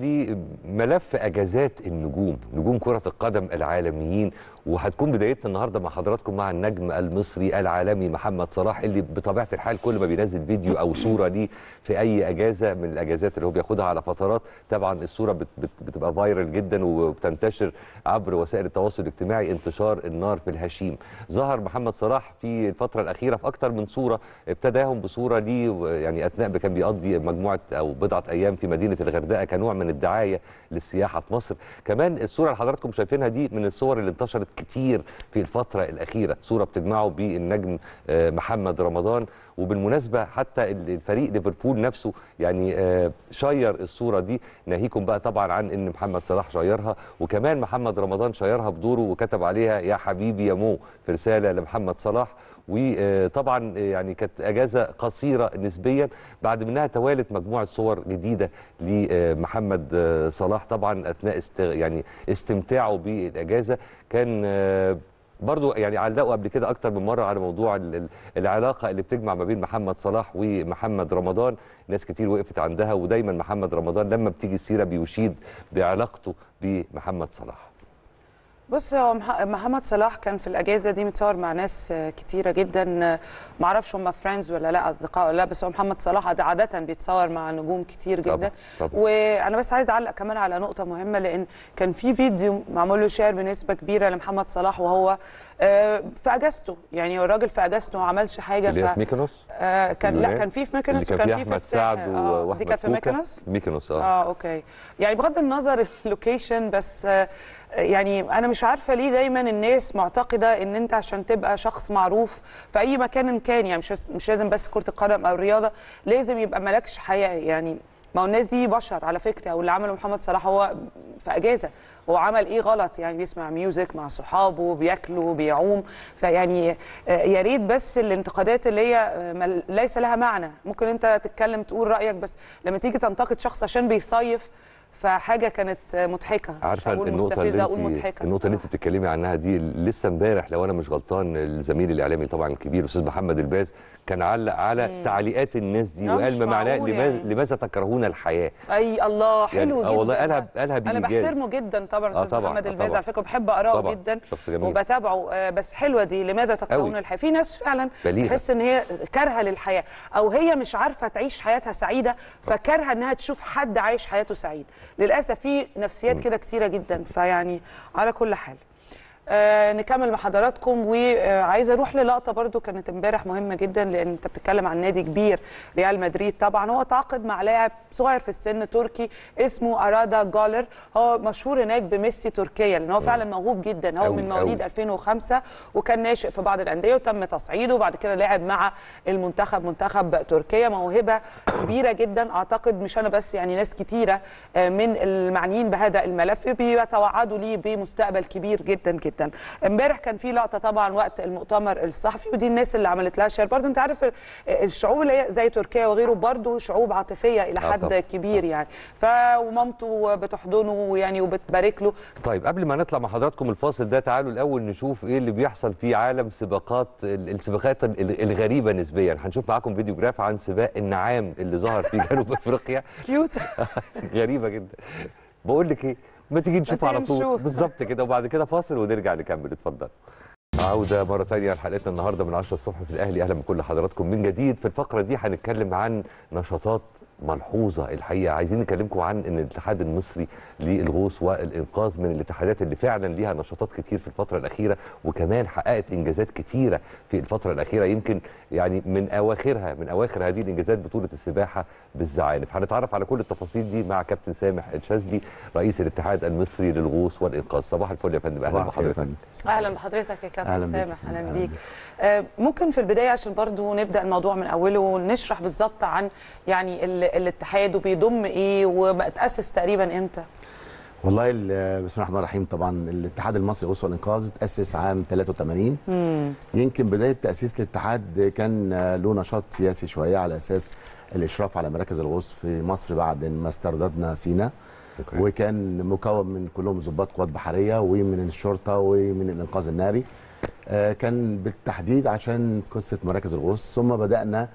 لملف اجازات النجوم نجوم كره القدم العالميين وهتكون بدايتنا النهارده مع حضراتكم مع النجم المصري العالمي محمد صلاح اللي بطبيعه الحال كل ما بينزل فيديو او صوره ليه في اي اجازه من الاجازات اللي هو بياخدها على فترات طبعا الصوره بت بت بتبقى فايرال جدا وبتنتشر عبر وسائل التواصل الاجتماعي انتشار النار في الهشيم ظهر محمد صلاح في الفتره الاخيره في اكتر من صوره ابتداهم بصوره ليه يعني اثناء ما كان بيقضي مجموعه او بضعه ايام في مدينه الغردقه كنوع من الدعايه للسياحه في مصر كمان الصوره اللي حضراتكم شايفينها دي من الصور اللي انتشرت كتير في الفتره الاخيره صوره بتجمعه بالنجم آه، محمد رمضان وبالمناسبه حتى الفريق ليفربول نفسه يعني آه، شير الصوره دي ناهيكم بقى طبعا عن ان محمد صلاح شيرها وكمان محمد رمضان شيرها بدوره وكتب عليها يا حبيبي يا مو في رساله لمحمد صلاح وطبعا يعني كانت اجازه قصيره نسبيا بعد منها توالت مجموعه صور جديده لمحمد صلاح طبعا اثناء است يعني استمتاعه بالاجازه كان آه، برضو يعني علقوا قبل كده اكتر من مره على موضوع ال- ال- العلاقه اللي بتجمع ما بين محمد صلاح ومحمد رمضان ناس كتير وقفت عندها ودايما محمد رمضان لما بتيجي السيره بيشيد بعلاقته بمحمد صلاح بص هو مح- محمد صلاح كان في الاجازه دي متصور مع ناس آه، كتيره جدا آه، معرفش هم فريندز ولا لا اصدقاء ولا لا بس هو محمد صلاح عاد- عاده بيتصور مع نجوم كتير طبعاً، جدا طبعاً. وانا بس عايز اعلق كمان على نقطه مهمه لان كان في فيديو معمول له شير بنسبه كبيره لمحمد صلاح وهو آه، في اجازته يعني هو الراجل في اجازته ما عملش حاجه اللي هي ف في ميكونوس آه كان لا اليونان؟ كان في في اللي ميكونوس كان وكان فيه في في احمد سعد الساحل آه، واحمد دي كانت في كوكا. ميكونوس ميكونوس اه اه اوكي يعني بغض النظر اللوكيشن بس آه، يعني انا مش عارفه ليه دايما الناس معتقده ان انت عشان تبقى شخص معروف في اي مكان إن كان يعني مش مش لازم بس كره القدم او الرياضه لازم يبقى مالكش حياه يعني ما هو الناس دي بشر على فكره واللي عمله محمد صلاح هو في اجازه هو عمل ايه غلط يعني بيسمع ميوزك مع صحابه بياكلوا بيعوم فيعني آه، يا ريت بس الانتقادات اللي هي آه، مل- ليس لها معنى ممكن انت تتكلم تقول رايك بس لما تيجي تنتقد شخص عشان بيصيف فحاجه كانت آه، مضحكه مش عارفه هقول النقطه اللي مستفزه اقول انت مضحكه النقطه اللي انت الصراحة. بتتكلمي عنها دي لسه امبارح لو انا مش غلطان الزميل الاعلامي طبعا الكبير الاستاذ محمد الباز كان علق على تعليقات الناس دي لا، وقال مش ما معناه معقول لماذا, يعني. لماذا تكرهون الحياه اي الله حلو يعني- جدا آه والله قالها- قالها انا بإيجاز. بحترمه جدا طبعا آه استاذ طبعاً، محمد آه الفاز طبعاً. على فكره بحب اقراه طبعاً، جدا شخص جميل. وبتابعه آه، بس حلوه دي لماذا تكرهون أوي. الحياه في ناس فعلا بليغة. تحس ان هي كارهه للحياه او هي مش عارفه تعيش حياتها سعيده فكارهه انها تشوف حد عايش حياته سعيد للاسف في نفسيات كده كتيره جدا فيعني على كل حال آه نكمل مع حضراتكم وعايزه اروح للقطه برضو كانت امبارح مهمه جدا لان انت بتتكلم عن نادي كبير ريال مدريد طبعا هو تعاقد مع لاعب صغير في السن تركي اسمه ارادا جولر هو مشهور هناك بميسي تركيا لان هو فعلا موهوب جدا هو أوي، من مواليد أوي. 2005 وكان ناشئ في بعض الانديه وتم تصعيده وبعد كده لعب مع المنتخب منتخب تركيا موهبه كبيره جدا اعتقد مش انا بس يعني ناس كتيره آه، من المعنيين بهذا الملف بيتوعدوا ليه بمستقبل كبير جدا جدا جدا امبارح كان في لقطه طبعا وقت المؤتمر الصحفي ودي الناس اللي عملت لها شير برضه انت عارف ال- الشعوب اللي هي زي تركيا وغيره برضه شعوب عاطفيه الى آه حد طبعاً. كبير يعني ف ومامته بتحضنه يعني وبتبارك له طيب قبل ما نطلع مع حضراتكم الفاصل ده تعالوا الاول نشوف ايه اللي بيحصل في عالم سباقات ال- السباقات ال- الغريبه نسبيا هنشوف معاكم فيديو جراف عن سباق النعام اللي ظهر في جنوب افريقيا كيوت غريبه جدا بقول لك ايه ما تيجي نشوف تيجي على طول نشوف. بالظبط كده وبعد كده فاصل ونرجع نكمل اتفضل عودة مرة تانية لحلقتنا النهاردة من 10 الصبح في الأهلي أهلا بكل حضراتكم من جديد في الفقرة دي هنتكلم عن نشاطات ملحوظة الحقيقة عايزين نكلمكم عن أن الاتحاد المصري للغوص والإنقاذ من الاتحادات اللي فعلا ليها نشاطات كتير في الفترة الأخيرة وكمان حققت إنجازات كتيرة في الفترة الأخيرة يمكن يعني من أواخرها من أواخر هذه الإنجازات بطولة السباحة بالزعانف هنتعرف على كل التفاصيل دي مع كابتن سامح الشاذلي رئيس الاتحاد المصري للغوص والإنقاذ صباح الفل يا فندم أهلا صباح الخير يا بحضرتك فندم اهلا بحضرتك يا كابتن أهلاً بيك. سامح اهلا أهلاً بيك بيك. آه، ممكن في البدايه عشان برضو نبدا الموضوع من اوله ونشرح بالظبط عن يعني ال- الاتحاد وبيضم ايه وتاسس تقريبا امتى والله ال- بسم الله الرحمن الرحيم طبعا الاتحاد المصري للغوص والانقاذ تاسس عام 83 يمكن بدايه تاسيس الاتحاد كان آه، له نشاط سياسي شويه على اساس الاشراف على مراكز الغوص في مصر بعد ما استرددنا سينا أوكي. وكان مكون من كلهم ضباط قوات بحريه ومن الشرطه ومن الانقاذ الناري آه، كان بالتحديد عشان قصه مراكز الغوص ثم بدانا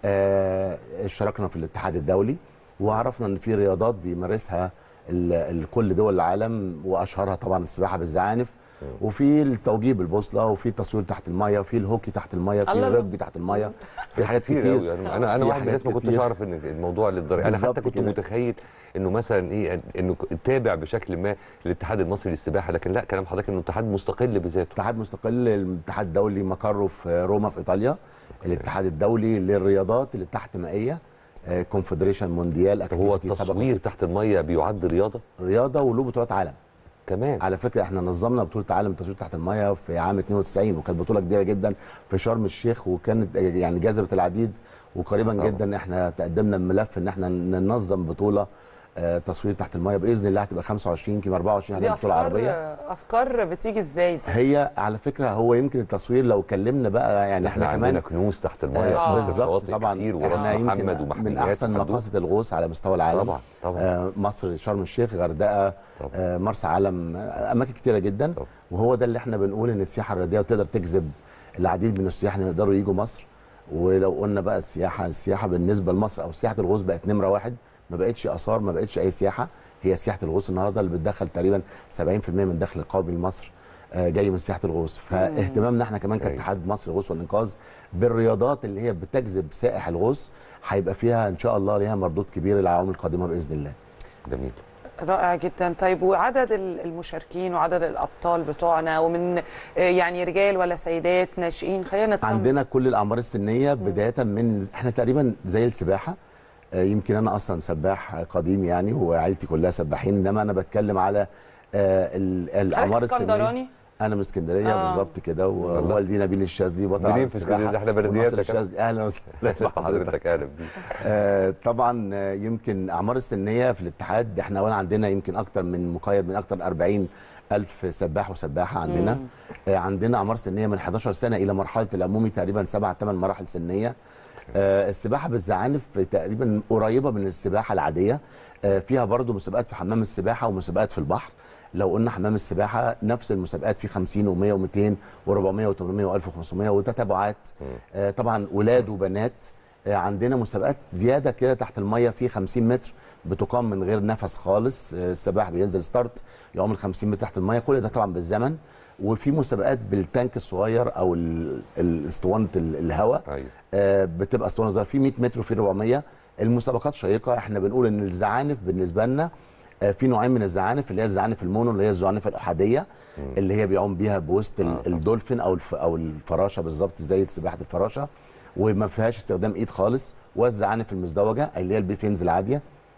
آه، اشتركنا في الاتحاد الدولي وعرفنا ان في رياضات بيمارسها ال- ال- كل دول العالم واشهرها طبعا السباحه بالزعانف وفي التوجيه بالبوصله وفي التصوير تحت الميه وفي الهوكي تحت الميه في الله. الرجبي تحت الميه في حاجات كتير كتير قوي يعني انا انا في واحد من الناس ما حاجات كنتش كتير. اعرف ان الموضوع للدرجه انا حتى بالظبط كنت كده. متخيل انه مثلا ايه انه تابع بشكل ما للاتحاد المصري للسباحه لكن لا كلام حضرتك انه اتحاد مستقل بذاته اتحاد مستقل الاتحاد الدولي مقره في روما في ايطاليا الاتحاد الدولي للرياضات اللي تحت مائيه كونفدريشن مونديال طب هو activity سبق التصوير تحت الميه بيعد رياضه رياضه وله بطولات عالم كمان على فكره احنا نظمنا بطوله عالم تصوير تحت الميه في عام 92 وكانت بطوله كبيره جدا في شرم الشيخ وكانت يعني جذبت العديد وقريبا طبعا. جدا احنا تقدمنا الملف ان احنا ننظم بطوله آه، تصوير تحت الميه باذن الله هتبقى 25 يمكن 24 دي هتبقى بطوله افكار عربيه افكار بتيجي ازاي دي هي على فكره هو يمكن التصوير لو اتكلمنا بقى يعني احنا احنا عندنا كمان كنوز تحت الميه آه. آه في بالظبط شواطئ طبعا كتير احنا وراس محمد يمكن ومحميات من احسن وحدود. مقاصد الغوص على مستوى العالم طبعا طبعا آه مصر شرم الشيخ غردقه طبعا. آه مرسى علم آه اماكن كتيره جدا طبعا. وهو ده اللي احنا بنقول ان السياحه الرياضيه تقدر تجذب العديد من السياح اللي يقدروا يجوا مصر ولو قلنا بقى السياحه السياحه بالنسبه لمصر او سياحه الغوص بقت نمره واحد ما بقتش اثار ما بقتش اي سياحه هي سياحه الغوص النهارده اللي بتدخل تقريبا 70% من الدخل القومي لمصر آه، جاي من سياحه الغوص فاهتمامنا احنا كمان أيوة. كاتحاد مصر للغوص والانقاذ بالرياضات اللي هي بتجذب سائح الغوص هيبقى فيها ان شاء الله ليها مردود كبير العوامل القادمه باذن الله جميل رائع جدا طيب وعدد ال- المشاركين وعدد الابطال بتوعنا ومن آه، يعني رجال ولا سيدات ناشئين خلينا نطمن عندنا كل الاعمار السنيه بدايه من احنا تقريبا زي السباحه آه، يمكن انا اصلا سباح قديم يعني وعيلتي كلها سباحين انما انا بتكلم على آه، ال- الاعمار حضرتك السنيه اسكندراني انا من اسكندريه آه. بالظبط كده والله. ووالدي نبيل الشاذلي بطل منين عالم في السباحة، اسكندريه؟ ده احنا وناصر بلدياتك الشاذلي اهلا وسهلا بحضرتك حضرتك اهلا بيك آه، طبعا آه، يمكن اعمار السنيه في الاتحاد احنا اولا عندنا يمكن اكتر من مقيد من اكتر 40 الف سباح وسباحه عندنا آه، عندنا اعمار سنيه من 11 سنه الى مرحله العمومي تقريبا سبع ثمان مراحل سنيه آه، السباحه بالزعانف تقريبا قريبه من السباحه العاديه آه، فيها برضو مسابقات في حمام السباحه ومسابقات في البحر لو قلنا حمام السباحه نفس المسابقات في 50 و100 و200 و400 و800 و1500 وتتابعات آه، طبعا ولاد وبنات آه، عندنا مسابقات زياده كده تحت الميه في 50 متر بتقام من غير نفس خالص آه، السباح بينزل ستارت يعوم ال 50 متر تحت الميه كل ده طبعا بالزمن وفي مسابقات بالتانك الصغير او ال- ال- اسطوانه ال- الهواء ايوه آه، بتبقى اسطوانه صغيره في 100 متر وفي 400 المسابقات شيقه احنا بنقول ان الزعانف بالنسبه لنا آه، في نوعين من الزعانف اللي هي الزعانف المونو اللي هي الزعانف الاحاديه اللي هي بيعوم بيها بوسط ال- آه، طبعا. الدولفين او الف او الفراشه بالظبط زي سباحه الفراشه وما فيهاش استخدام ايد خالص والزعانف المزدوجه اللي هي البيفينز العاديه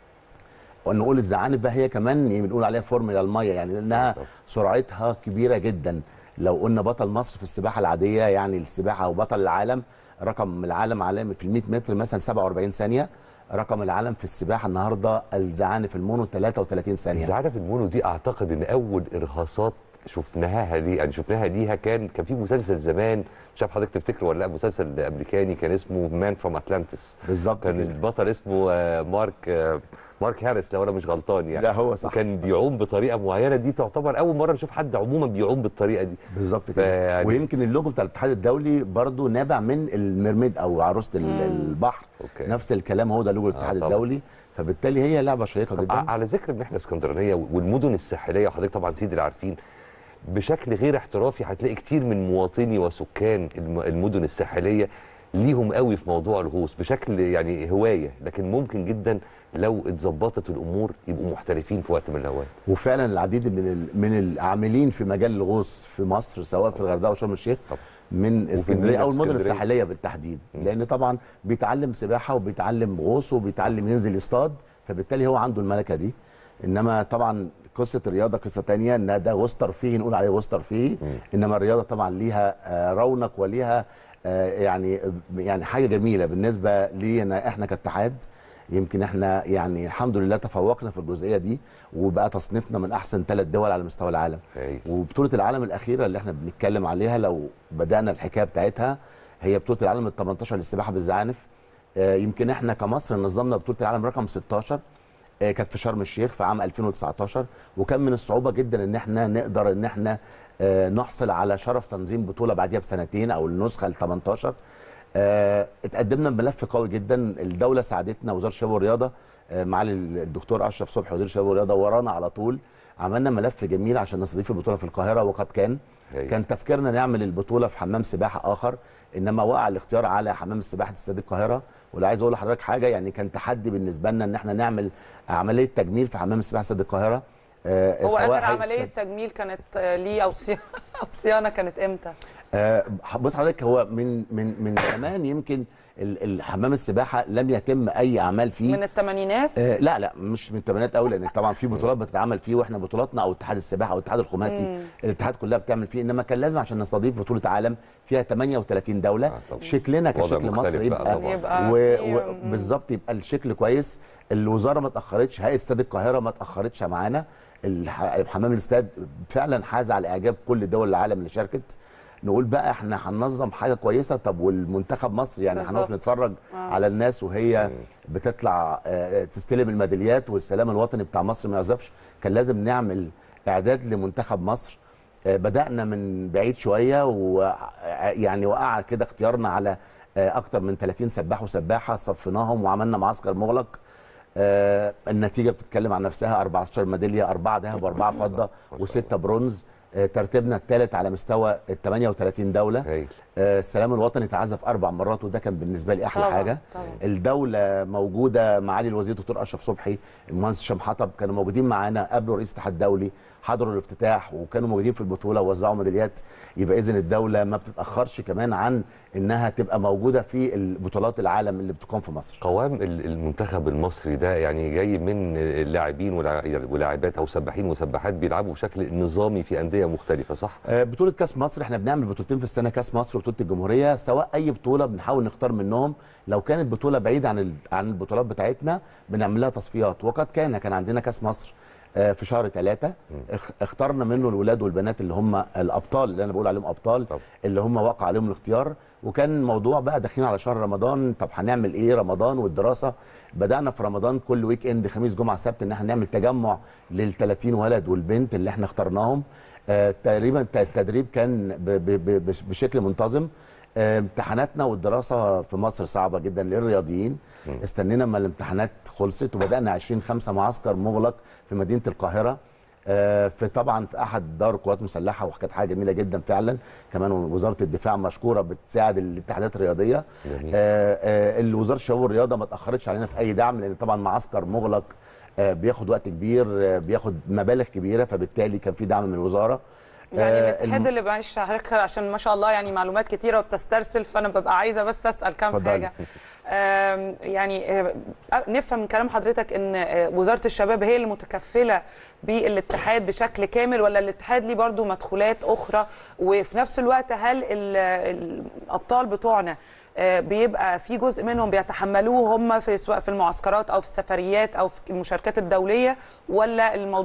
ونقول الزعانف بقى هي كمان بنقول عليها فورمولا الميه يعني لانها بالظبط. سرعتها كبيره جدا لو قلنا بطل مصر في السباحه العاديه يعني السباحه وبطل العالم رقم العالم عالمي في ال 100 متر مثلا 47 ثانيه رقم العالم في السباحه النهارده الزعانف المونو 33 ثانيه الزعانف المونو دي اعتقد ان اول ارهاصات شفناها ليه يعني شفناها ليها كان كان في مسلسل زمان مش عارف حضرتك تفتكره ولا لا مسلسل امريكاني كان اسمه مان فروم اتلانتس بالظبط كان كده. البطل اسمه آه، مارك آه، مارك هاريس لو انا مش غلطان يعني لا هو صح وكان بيعوم بطريقه معينه دي تعتبر اول مره نشوف حد عموما بيعوم بالطريقه دي بالظبط كده فيعني- ويمكن اللوجو بتاع الاتحاد الدولي برضو نابع من الميرميد او عروسه ال- البحر أوكي. نفس الكلام هو ده لوجو الاتحاد طبعا. الدولي فبالتالي هي لعبه شيقه طب جدا ع- على ذكر ان احنا اسكندرانيه والمدن الساحليه وحضرتك طبعا سيدي اللي عارفين بشكل غير احترافي هتلاقي كتير من مواطني وسكان الم- المدن الساحليه ليهم قوي في موضوع الغوص بشكل يعني هوايه لكن ممكن جدا لو اتظبطت الامور يبقوا محترفين في وقت من الاوقات وفعلا العديد من ال- من العاملين في مجال الغوص في مصر سواء في الغردقه وشرم الشيخ طبعا. من اسكندريه المينا او في المدن اسكندرية. الساحليه بالتحديد لان طبعا بيتعلم سباحه وبيتعلم غوص وبيتعلم ينزل يصطاد فبالتالي هو عنده الملكه دي انما طبعا قصه الرياضه قصه تانية ان ده غوص ترفيهي نقول عليه غوص ترفيهي انما الرياضه طبعا ليها آه، رونق وليها آه، يعني يعني حاجه جميله بالنسبه لينا احنا كاتحاد يمكن احنا يعني الحمد لله تفوقنا في الجزئيه دي وبقى تصنيفنا من احسن ثلاث دول على مستوى العالم هايل. وبطوله العالم الاخيره اللي احنا بنتكلم عليها لو بدانا الحكايه بتاعتها هي بطوله العالم ال 18 للسباحه بالزعانف آه، يمكن احنا كمصر نظمنا بطوله العالم رقم 16 آه، كانت في شرم الشيخ في عام 2019 وكان من الصعوبه جدا ان احنا نقدر ان احنا آه، نحصل على شرف تنظيم بطوله بعديها بسنتين او النسخه ال 18 آه، اتقدمنا بملف قوي جدا الدوله ساعدتنا وزاره الشباب والرياضه آه، معالي الدكتور اشرف صبحي وزير الشباب والرياضه ورانا على طول عملنا ملف جميل عشان نستضيف البطوله في القاهره وقد كان هايل. كان تفكيرنا نعمل البطوله في حمام سباحه اخر انما وقع الاختيار على حمام السباحه استاد القاهره واللي عايز اقول لحضرتك حاجه يعني كان تحدي بالنسبه لنا ان احنا نعمل عمليه تجميل في حمام السباحه استاد القاهره آه، هو سواء اخر هيئة عمليه استاد- تجميل كانت آه، ليه او صيانه او صيانه كانت امتى؟ آه، بص حضرتك هو من من من زمان يمكن ال- ال- حمام السباحه لم يتم اي اعمال فيه من الثمانينات آه لا لا مش من الثمانينات قوي لان طبعا في بطولات بتتعمل فيه واحنا بطولاتنا او اتحاد السباحه او الاتحاد الخماسي الاتحاد كلها بتعمل فيه انما كان لازم عشان نستضيف بطوله عالم فيها 38 دوله آه، طبعا. شكلنا وضع كشكل مختلف مصر بقى يبقى طبعا. يبقى و- في- و- بالظبط يبقى الشكل كويس الوزاره ما اتاخرتش هيئه استاد القاهره ما اتاخرتش معانا الح- حمام الاستاد فعلا حاز على اعجاب كل دول العالم اللي شاركت نقول بقى احنا هننظم حاجه كويسه طب والمنتخب مصر يعني بالظبط. هنقف نتفرج على الناس وهي بتطلع آه، تستلم الميداليات والسلام الوطني بتاع مصر ما يعزفش كان لازم نعمل اعداد لمنتخب مصر آه، بدانا من بعيد شويه ويعني وقع كده اختيارنا على آه، اكتر من 30 سباح وسباحه صفيناهم وعملنا معسكر مغلق آه، النتيجه بتتكلم عن نفسها 14 ميداليه اربعه ذهب واربعه فضه وسته برونز آه، ترتيبنا الثالث على مستوى ال 38 دوله هايل آه، السلام الوطني تعزف اربع مرات وده كان بالنسبه لي احلى طبعاً، حاجه طبعاً. الدوله موجوده معالي الوزير دكتور اشرف صبحي المهندس هشام حطب كانوا موجودين معانا قبل رئيس الاتحاد الدولي حضروا الافتتاح وكانوا موجودين في البطوله ووزعوا ميداليات يبقى اذا الدوله ما بتتاخرش كمان عن انها تبقى موجوده في البطولات العالم اللي بتقام في مصر قوام ال- المنتخب المصري ده يعني جاي من اللاعبين والع- ولاعبات او سباحين وسباحات بيلعبوا بشكل نظامي في انديه مختلفه صح؟ آه، بطولة كاس مصر احنا بنعمل بطولتين في السنة كاس مصر وبطولة الجمهورية سواء أي بطولة بنحاول نختار منهم لو كانت بطولة بعيدة عن ال- عن البطولات بتاعتنا بنعمل لها تصفيات وقد كان كان عندنا كاس مصر آه، في شهر ثلاثة اخ- اخترنا منه الولاد والبنات اللي هم الأبطال اللي أنا بقول عليهم أبطال طب. اللي هم وقع عليهم الاختيار وكان الموضوع بقى داخلين على شهر رمضان طب هنعمل ايه رمضان والدراسه بدانا في رمضان كل ويك اند خميس جمعه سبت ان احنا نعمل تجمع لل 30 ولد والبنت اللي احنا اخترناهم آه تقريبا الت- التدريب كان ب ب ب بش- بشكل منتظم آه، امتحاناتنا والدراسه في مصر صعبه جدا للرياضيين استنينا اما الامتحانات خلصت وبدانا 20 5 معسكر مغلق في مدينه القاهره آه، في طبعا في احد دار القوات المسلحه وكانت حاجه جميله جدا فعلا كمان وزاره الدفاع مشكوره بتساعد الاتحادات الرياضيه جميل. آه، آه، وزاره الشباب والرياضه ما اتاخرتش علينا في اي دعم لان طبعا معسكر مغلق آه، بياخد وقت كبير آه، بياخد مبالغ كبيره فبالتالي كان في دعم من الوزاره يعني آه، الاتحاد الم- اللي معلش حضرتك عشان ما شاء الله يعني معلومات كتيره وبتسترسل فانا ببقى عايزه بس اسال كام اتفضلي. حاجه آم، يعني آه، نفهم من كلام حضرتك ان آه، وزاره الشباب هي اللي متكفله بالاتحاد بشكل كامل ولا الاتحاد ليه برضو مدخولات اخرى وفي نفس الوقت هل ال- الابطال بتوعنا آه، بيبقى في جزء منهم بيتحملوه هم في سواء في المعسكرات او في السفريات او في المشاركات الدوليه ولا الموضوع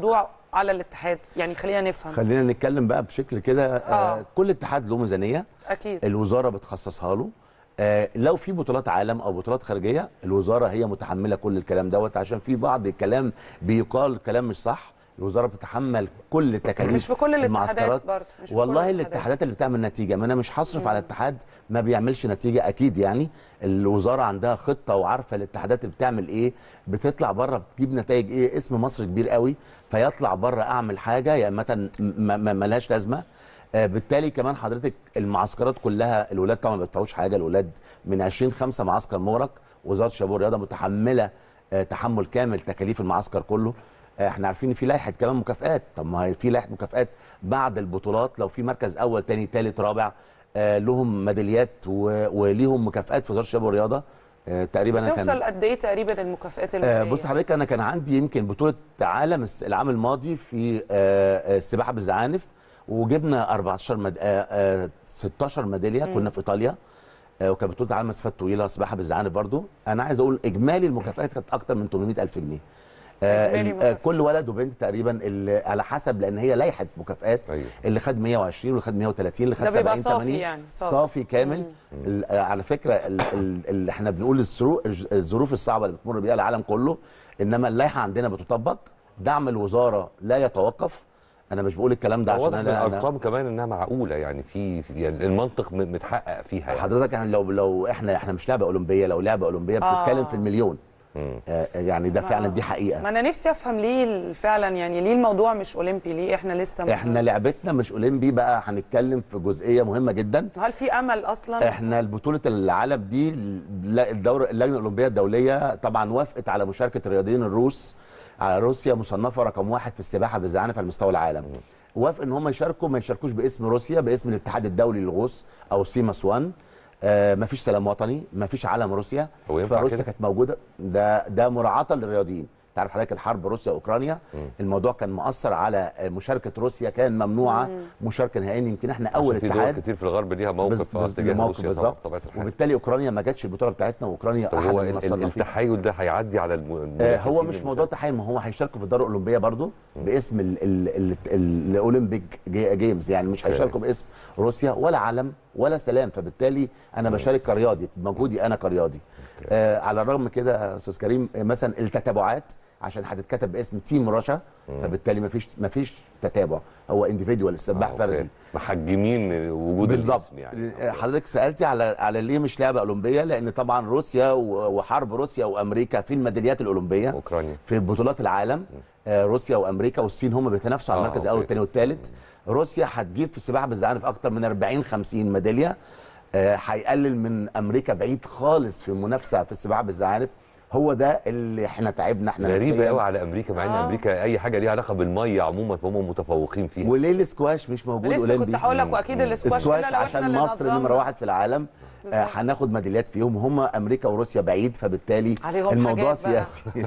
على الاتحاد يعني خلينا نفهم خلينا نتكلم بقى بشكل كده آه. آه. كل اتحاد له ميزانيه اكيد الوزاره بتخصصها له آه لو في بطولات عالم او بطولات خارجيه الوزاره هي متحمله كل الكلام دوت عشان في بعض الكلام بيقال كلام مش صح الوزاره بتتحمل كل تكاليف مش في كل الاتحادات المعسكرات برضه مش في كل والله الاتحادات. الاتحادات اللي بتعمل نتيجه ما انا مش هصرف على اتحاد ما بيعملش نتيجه اكيد يعني الوزاره عندها خطه وعارفه الاتحادات اللي بتعمل ايه بتطلع بره بتجيب نتائج ايه اسم مصر كبير قوي فيطلع بره اعمل حاجه يا اما ما- ما- ملهاش لازمه آه، بالتالي كمان حضرتك المعسكرات كلها الولاد طبعا ما بيدفعوش حاجه الولاد من 20 5 معسكر مغرق وزاره الشباب والرياضه متحمله آه، تحمل كامل تكاليف المعسكر كله آه، احنا عارفين ان في لائحه كمان مكافآت طب ما هي في لائحه مكافآت بعد البطولات لو في مركز اول تاني تالت رابع آه، لهم ميداليات و- وليهم مكافآت في وزاره الشباب والرياضه آه، تقريبا انا كان توصل قد ايه تقريبا المكافئات آه، الماليه بص حضرتك انا كان عندي يمكن بطوله عالم الس- العام الماضي في آه، آه، السباحه بالزعانف وجبنا 14 مد... آه، آه، 16 ميداليه كنا في ايطاليا آه، وكانت بطوله عالم مسافات طويله سباحه بالزعانف برضو انا عايز اقول اجمالي المكافآت كانت اكتر من 800 الف جنيه آه، إجمالي ال- آه، مكافآت. كل ولد وبنت تقريبا اللي على حسب لان هي لائحه مكافآت أيوة. اللي خد 120 واللي خد 130 اللي خد ده بيبقى 70 صافي 80 يعني، صافي. صافي كامل ال- آه، على فكره ال- ال- اللي احنا بنقول الظرو- الظروف الصعبه اللي بتمر بيها العالم كله انما اللائحه عندنا بتطبق دعم الوزاره لا يتوقف انا مش بقول الكلام ده عشان واضح من انا أنا- الارقام كمان انها معقوله يعني في في- يعني المنطق م- متحقق فيها يعني. حضرتك احنا لو لو احنا احنا مش لعبه اولمبيه لو لعبه اولمبيه بتتكلم آه. في المليون مم. آه يعني ده فعلا دي حقيقه ما انا نفسي افهم ليه ال- فعلا يعني ليه الموضوع مش اولمبي ليه احنا لسه م- احنا لعبتنا مش اولمبي بقى هنتكلم في جزئيه مهمه جدا هل في امل اصلا احنا بطوله العالم دي لا- الدوره اللجنه الاولمبيه الدوليه طبعا وافقت على مشاركه الرياضيين الروس على روسيا مصنفه رقم واحد في السباحه بالزعانف على مستوى العالم وافق ان هم يشاركوا ما يشاركوش باسم روسيا باسم الاتحاد الدولي للغوص او سيماس 1 آه مفيش سلام وطني مفيش علم روسيا هو ينفع فروسيا كده؟ كانت موجوده ده ده مراعاه للرياضيين تعرف حضرتك الحرب روسيا واوكرانيا الموضوع كان مؤثر على مشاركه روسيا كان ممنوعه مشاركه نهائيا يمكن احنا اول عشان في دول اتحاد كتير في الغرب ليها بز- موقف بز- اتجاه موقف روسيا طبعاً بالظبط بطبيعه الحال وبالتالي اوكرانيا ما جاتش البطوله بتاعتنا واوكرانيا طب احد هو ال- ال- المصنفين التحايل ده هيعدي على الم- آه هو المنافسين مش موضوع تحايل ما هو هيشاركوا في الدار الاولمبيه برضو باسم ال- ال- ال- ال- الاولمبيك جي- جيمز يعني مش هيشاركوا باسم روسيا ولا علم ولا سلام فبالتالي انا بشارك كرياضي بمجهودي انا كرياضي آه على الرغم من كده يا استاذ كريم آه، مثلا التتابعات عشان هتتكتب باسم تيم رشا فبالتالي مفيش مفيش تتابع هو انديفيدوال السباح آه، فردي أوكي. محجمين وجود بالظبط الاسم يعني حضرتك سالتي على على ليه مش لعبه اولمبيه لان طبعا روسيا و- وحرب روسيا وامريكا في الميداليات الاولمبيه اوكرانيا في بطولات العالم آه، روسيا وامريكا والصين هم بيتنافسوا على آه، المركز أوكي. الاول والثاني والثالث روسيا هتجيب في السباحه بالزعانف اكتر من 40 50 ميداليه آه، هيقلل من امريكا بعيد خالص في المنافسه في السباحه بالزعانف هو ده اللي احنا تعبنا احنا غريبه نفسياً. قوي على امريكا مع ان آه. امريكا اي حاجه ليها علاقه بالميه عموما فهم متفوقين فيها وليه السكواش مش موجود لسه اولمبي كنت هقول لك واكيد الاسكواش سكواش كده لو احنا عشان اللي مصر نظمنا. نمره واحد في العالم آه هناخد ميداليات فيهم هم امريكا وروسيا بعيد فبالتالي عليهم الموضوع حاجات بقى. سياسي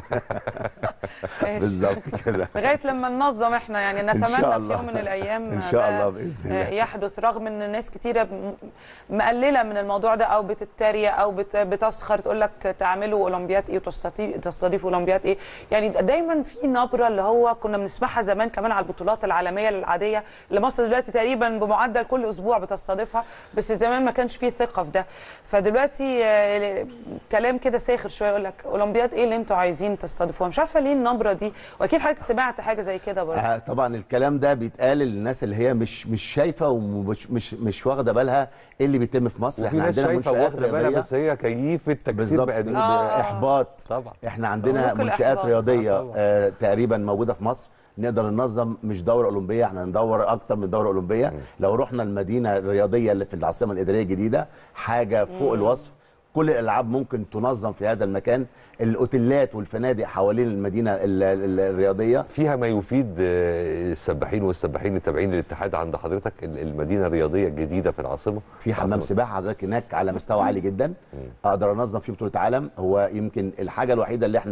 ماشي. بالظبط كده لغايه لما ننظم احنا يعني نتمنى شاء في الله. يوم من الايام إن شاء ده، الله بإذن الله. آه، يحدث رغم ان ناس كتيره م- مقلله من الموضوع ده او بتتريق او بت- بتسخر تقول لك تعملوا اولمبياد ايه وتستضيف- تستضيفوا اولمبياد ايه يعني دايما في نبره اللي هو كنا بنسمعها زمان كمان على البطولات العالميه العاديه اللي مصر دلوقتي تقريبا بمعدل كل اسبوع بتستضيفها بس زمان ما كانش فيه ثقه في ده فدلوقتي آه، كلام كده ساخر شويه يقول لك اولمبياد ايه اللي انتوا عايزين تستضيفوها مش عارفه ليه النبره دي واكيد حضرتك سمعت حاجه زي كده برضه آه طبعا الكلام ده بيتقال للناس اللي هي مش مش شايفه ومش مش مش واخده بالها ايه اللي بيتم في مصر وفي احنا ناس عندنا شايفه منشآت واخده بالها رياضيه بس هي كيفه تكسير بالظبط بقى آه. احباط طبعا احنا عندنا ملوك منشآت الإحباط. رياضيه آه طبعاً. آه تقريبا موجوده في مصر نقدر ننظم مش دوره اولمبيه احنا ندور اكتر من دوره اولمبيه لو رحنا المدينه الرياضيه اللي في العاصمه الاداريه الجديده حاجه فوق الوصف كل الالعاب ممكن تنظم في هذا المكان الاوتيلات والفنادق حوالين المدينه ال- ال- الرياضيه فيها ما يفيد آه، السباحين والسباحين التابعين للاتحاد عند حضرتك ال- المدينه الرياضيه الجديده في العاصمه في حمام العاصمة. سباحه حضرتك هناك على مستوى عالي جدا اقدر انظم فيه بطوله عالم هو يمكن الحاجه الوحيده اللي احنا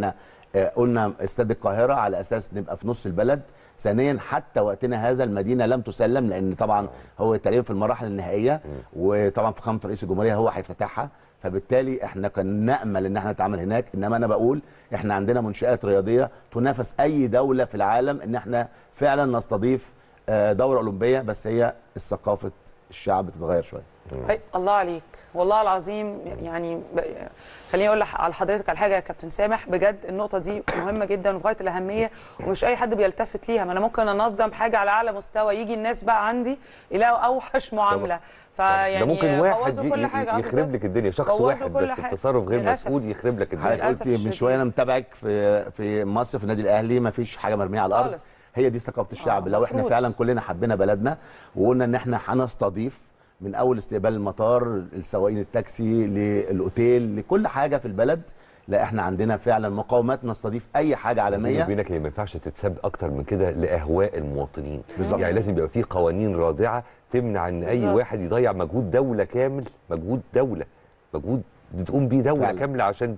آه، قلنا استاد القاهره على اساس نبقى في نص البلد ثانيا حتى وقتنا هذا المدينه لم تسلم لان طبعا هو تقريبا في المراحل النهائيه وطبعا في خامه رئيس الجمهوريه هو هيفتتحها فبالتالي احنا كان نامل ان احنا نتعامل هناك انما انا بقول احنا عندنا منشات رياضيه تنافس اي دوله في العالم ان احنا فعلا نستضيف آه، دوره اولمبيه بس هي ثقافه الشعب تتغير شويه أي الله عليك والله العظيم يعني ب- خليني اقول لح- على حضرتك على حاجه يا كابتن سامح بجد النقطه دي مهمه جدا وفي غايه الاهميه ومش اي حد بيلتفت ليها ما انا ممكن انظم حاجه على اعلى مستوى يجي الناس بقى عندي يلاقوا اوحش معامله فيعني ده ممكن واحد بوظوا ي- كل ي- حاجه آه يخرب بالظبط. لك الدنيا شخص بوظوا واحد كل بس حاجة. بتصرف غير للأسف. مسؤول يخرب لك الدنيا حضرتك للأسف قلتي من الشديد. شويه انا متابعك في في مصر في النادي الاهلي ما فيش حاجه مرميه على الارض خالص. هي دي ثقافه الشعب آه، لو احنا مفروض. فعلا كلنا حبينا بلدنا وقلنا ان احنا هنستضيف من اول استقبال المطار السواقين التاكسي للاوتيل لكل حاجه في البلد لا احنا عندنا فعلا مقاومات نستضيف اي حاجه بيني عالميه وبينك هي ما ينفعش تتساب اكتر من كده لاهواء المواطنين بالظبط. يعني لازم يبقى في قوانين رادعه تمنع ان اي بالظبط. واحد يضيع مجهود دوله كامل مجهود دوله مجهود بتقوم بيه دوله فعلا. كامله عشان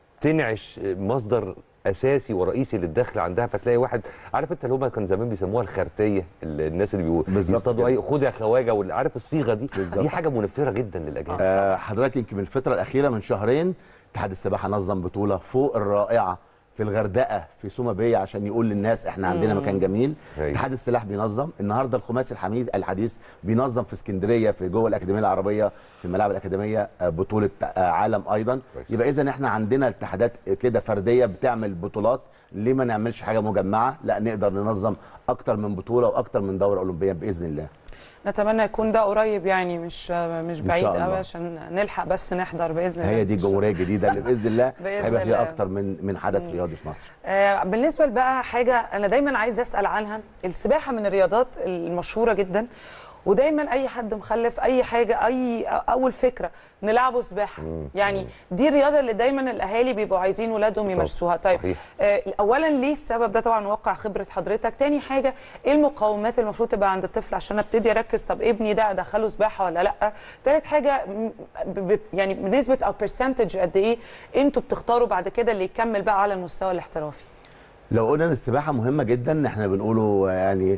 تنعش مصدر اساسي ورئيسي للدخل عندها فتلاقي واحد عارف انت اللي هم كان زمان بيسموها الخرتيه ال- الناس اللي بيقولوا بالظبط يصطادوا كده. اي خد يا خواجه واللي عارف الصيغه دي بالظبط. دي حاجه منفره جدا للاجانب آه، حضرتك يمكن من الفتره الاخيره من شهرين اتحاد السباحه نظم بطوله فوق الرائعه في الغردقه في سوما باي عشان يقول للناس احنا عندنا مكان جميل أيوة. اتحاد السلاح بينظم النهارده الخماسي الحميد الحديث بينظم في اسكندريه في جوه الاكاديميه العربيه في الملاعب الاكاديميه آه، بطوله آه، عالم ايضا كويس. يبقى اذا احنا عندنا اتحادات كده فرديه بتعمل بطولات ليه ما نعملش حاجه مجمعه لا نقدر ننظم اكتر من بطوله واكتر من دوره اولمبيه باذن الله نتمنى يكون ده قريب يعني مش مش إن بعيد شاء قوي الله. عشان نلحق بس نحضر باذن الله هي دي الجمهوريه الجديده اللي باذن الله بإذن هيبقى فيها الله. اكتر من من حدث رياضي في مصر آه، بالنسبه بقى حاجه انا دايما عايز اسال عنها السباحه من الرياضات المشهوره جدا ودايما اي حد مخلف اي حاجه اي اول فكره نلعبه سباحه يعني دي الرياضه اللي دايما الاهالي بيبقوا عايزين ولادهم يمارسوها طيب صحيح. آه، اولا ليه السبب ده طبعا واقع خبره حضرتك تاني حاجه ايه المقومات المفروض تبقى عند الطفل عشان ابتدي اركز طب ابني ده ادخله سباحه ولا لا تالت حاجه م- ب- ب- يعني بنسبه او برسنتج قد ايه انتوا بتختاروا بعد كده اللي يكمل بقى على المستوى الاحترافي لو قلنا ان السباحه مهمه جدا احنا بنقوله يعني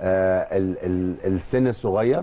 آه ال ال السن الصغير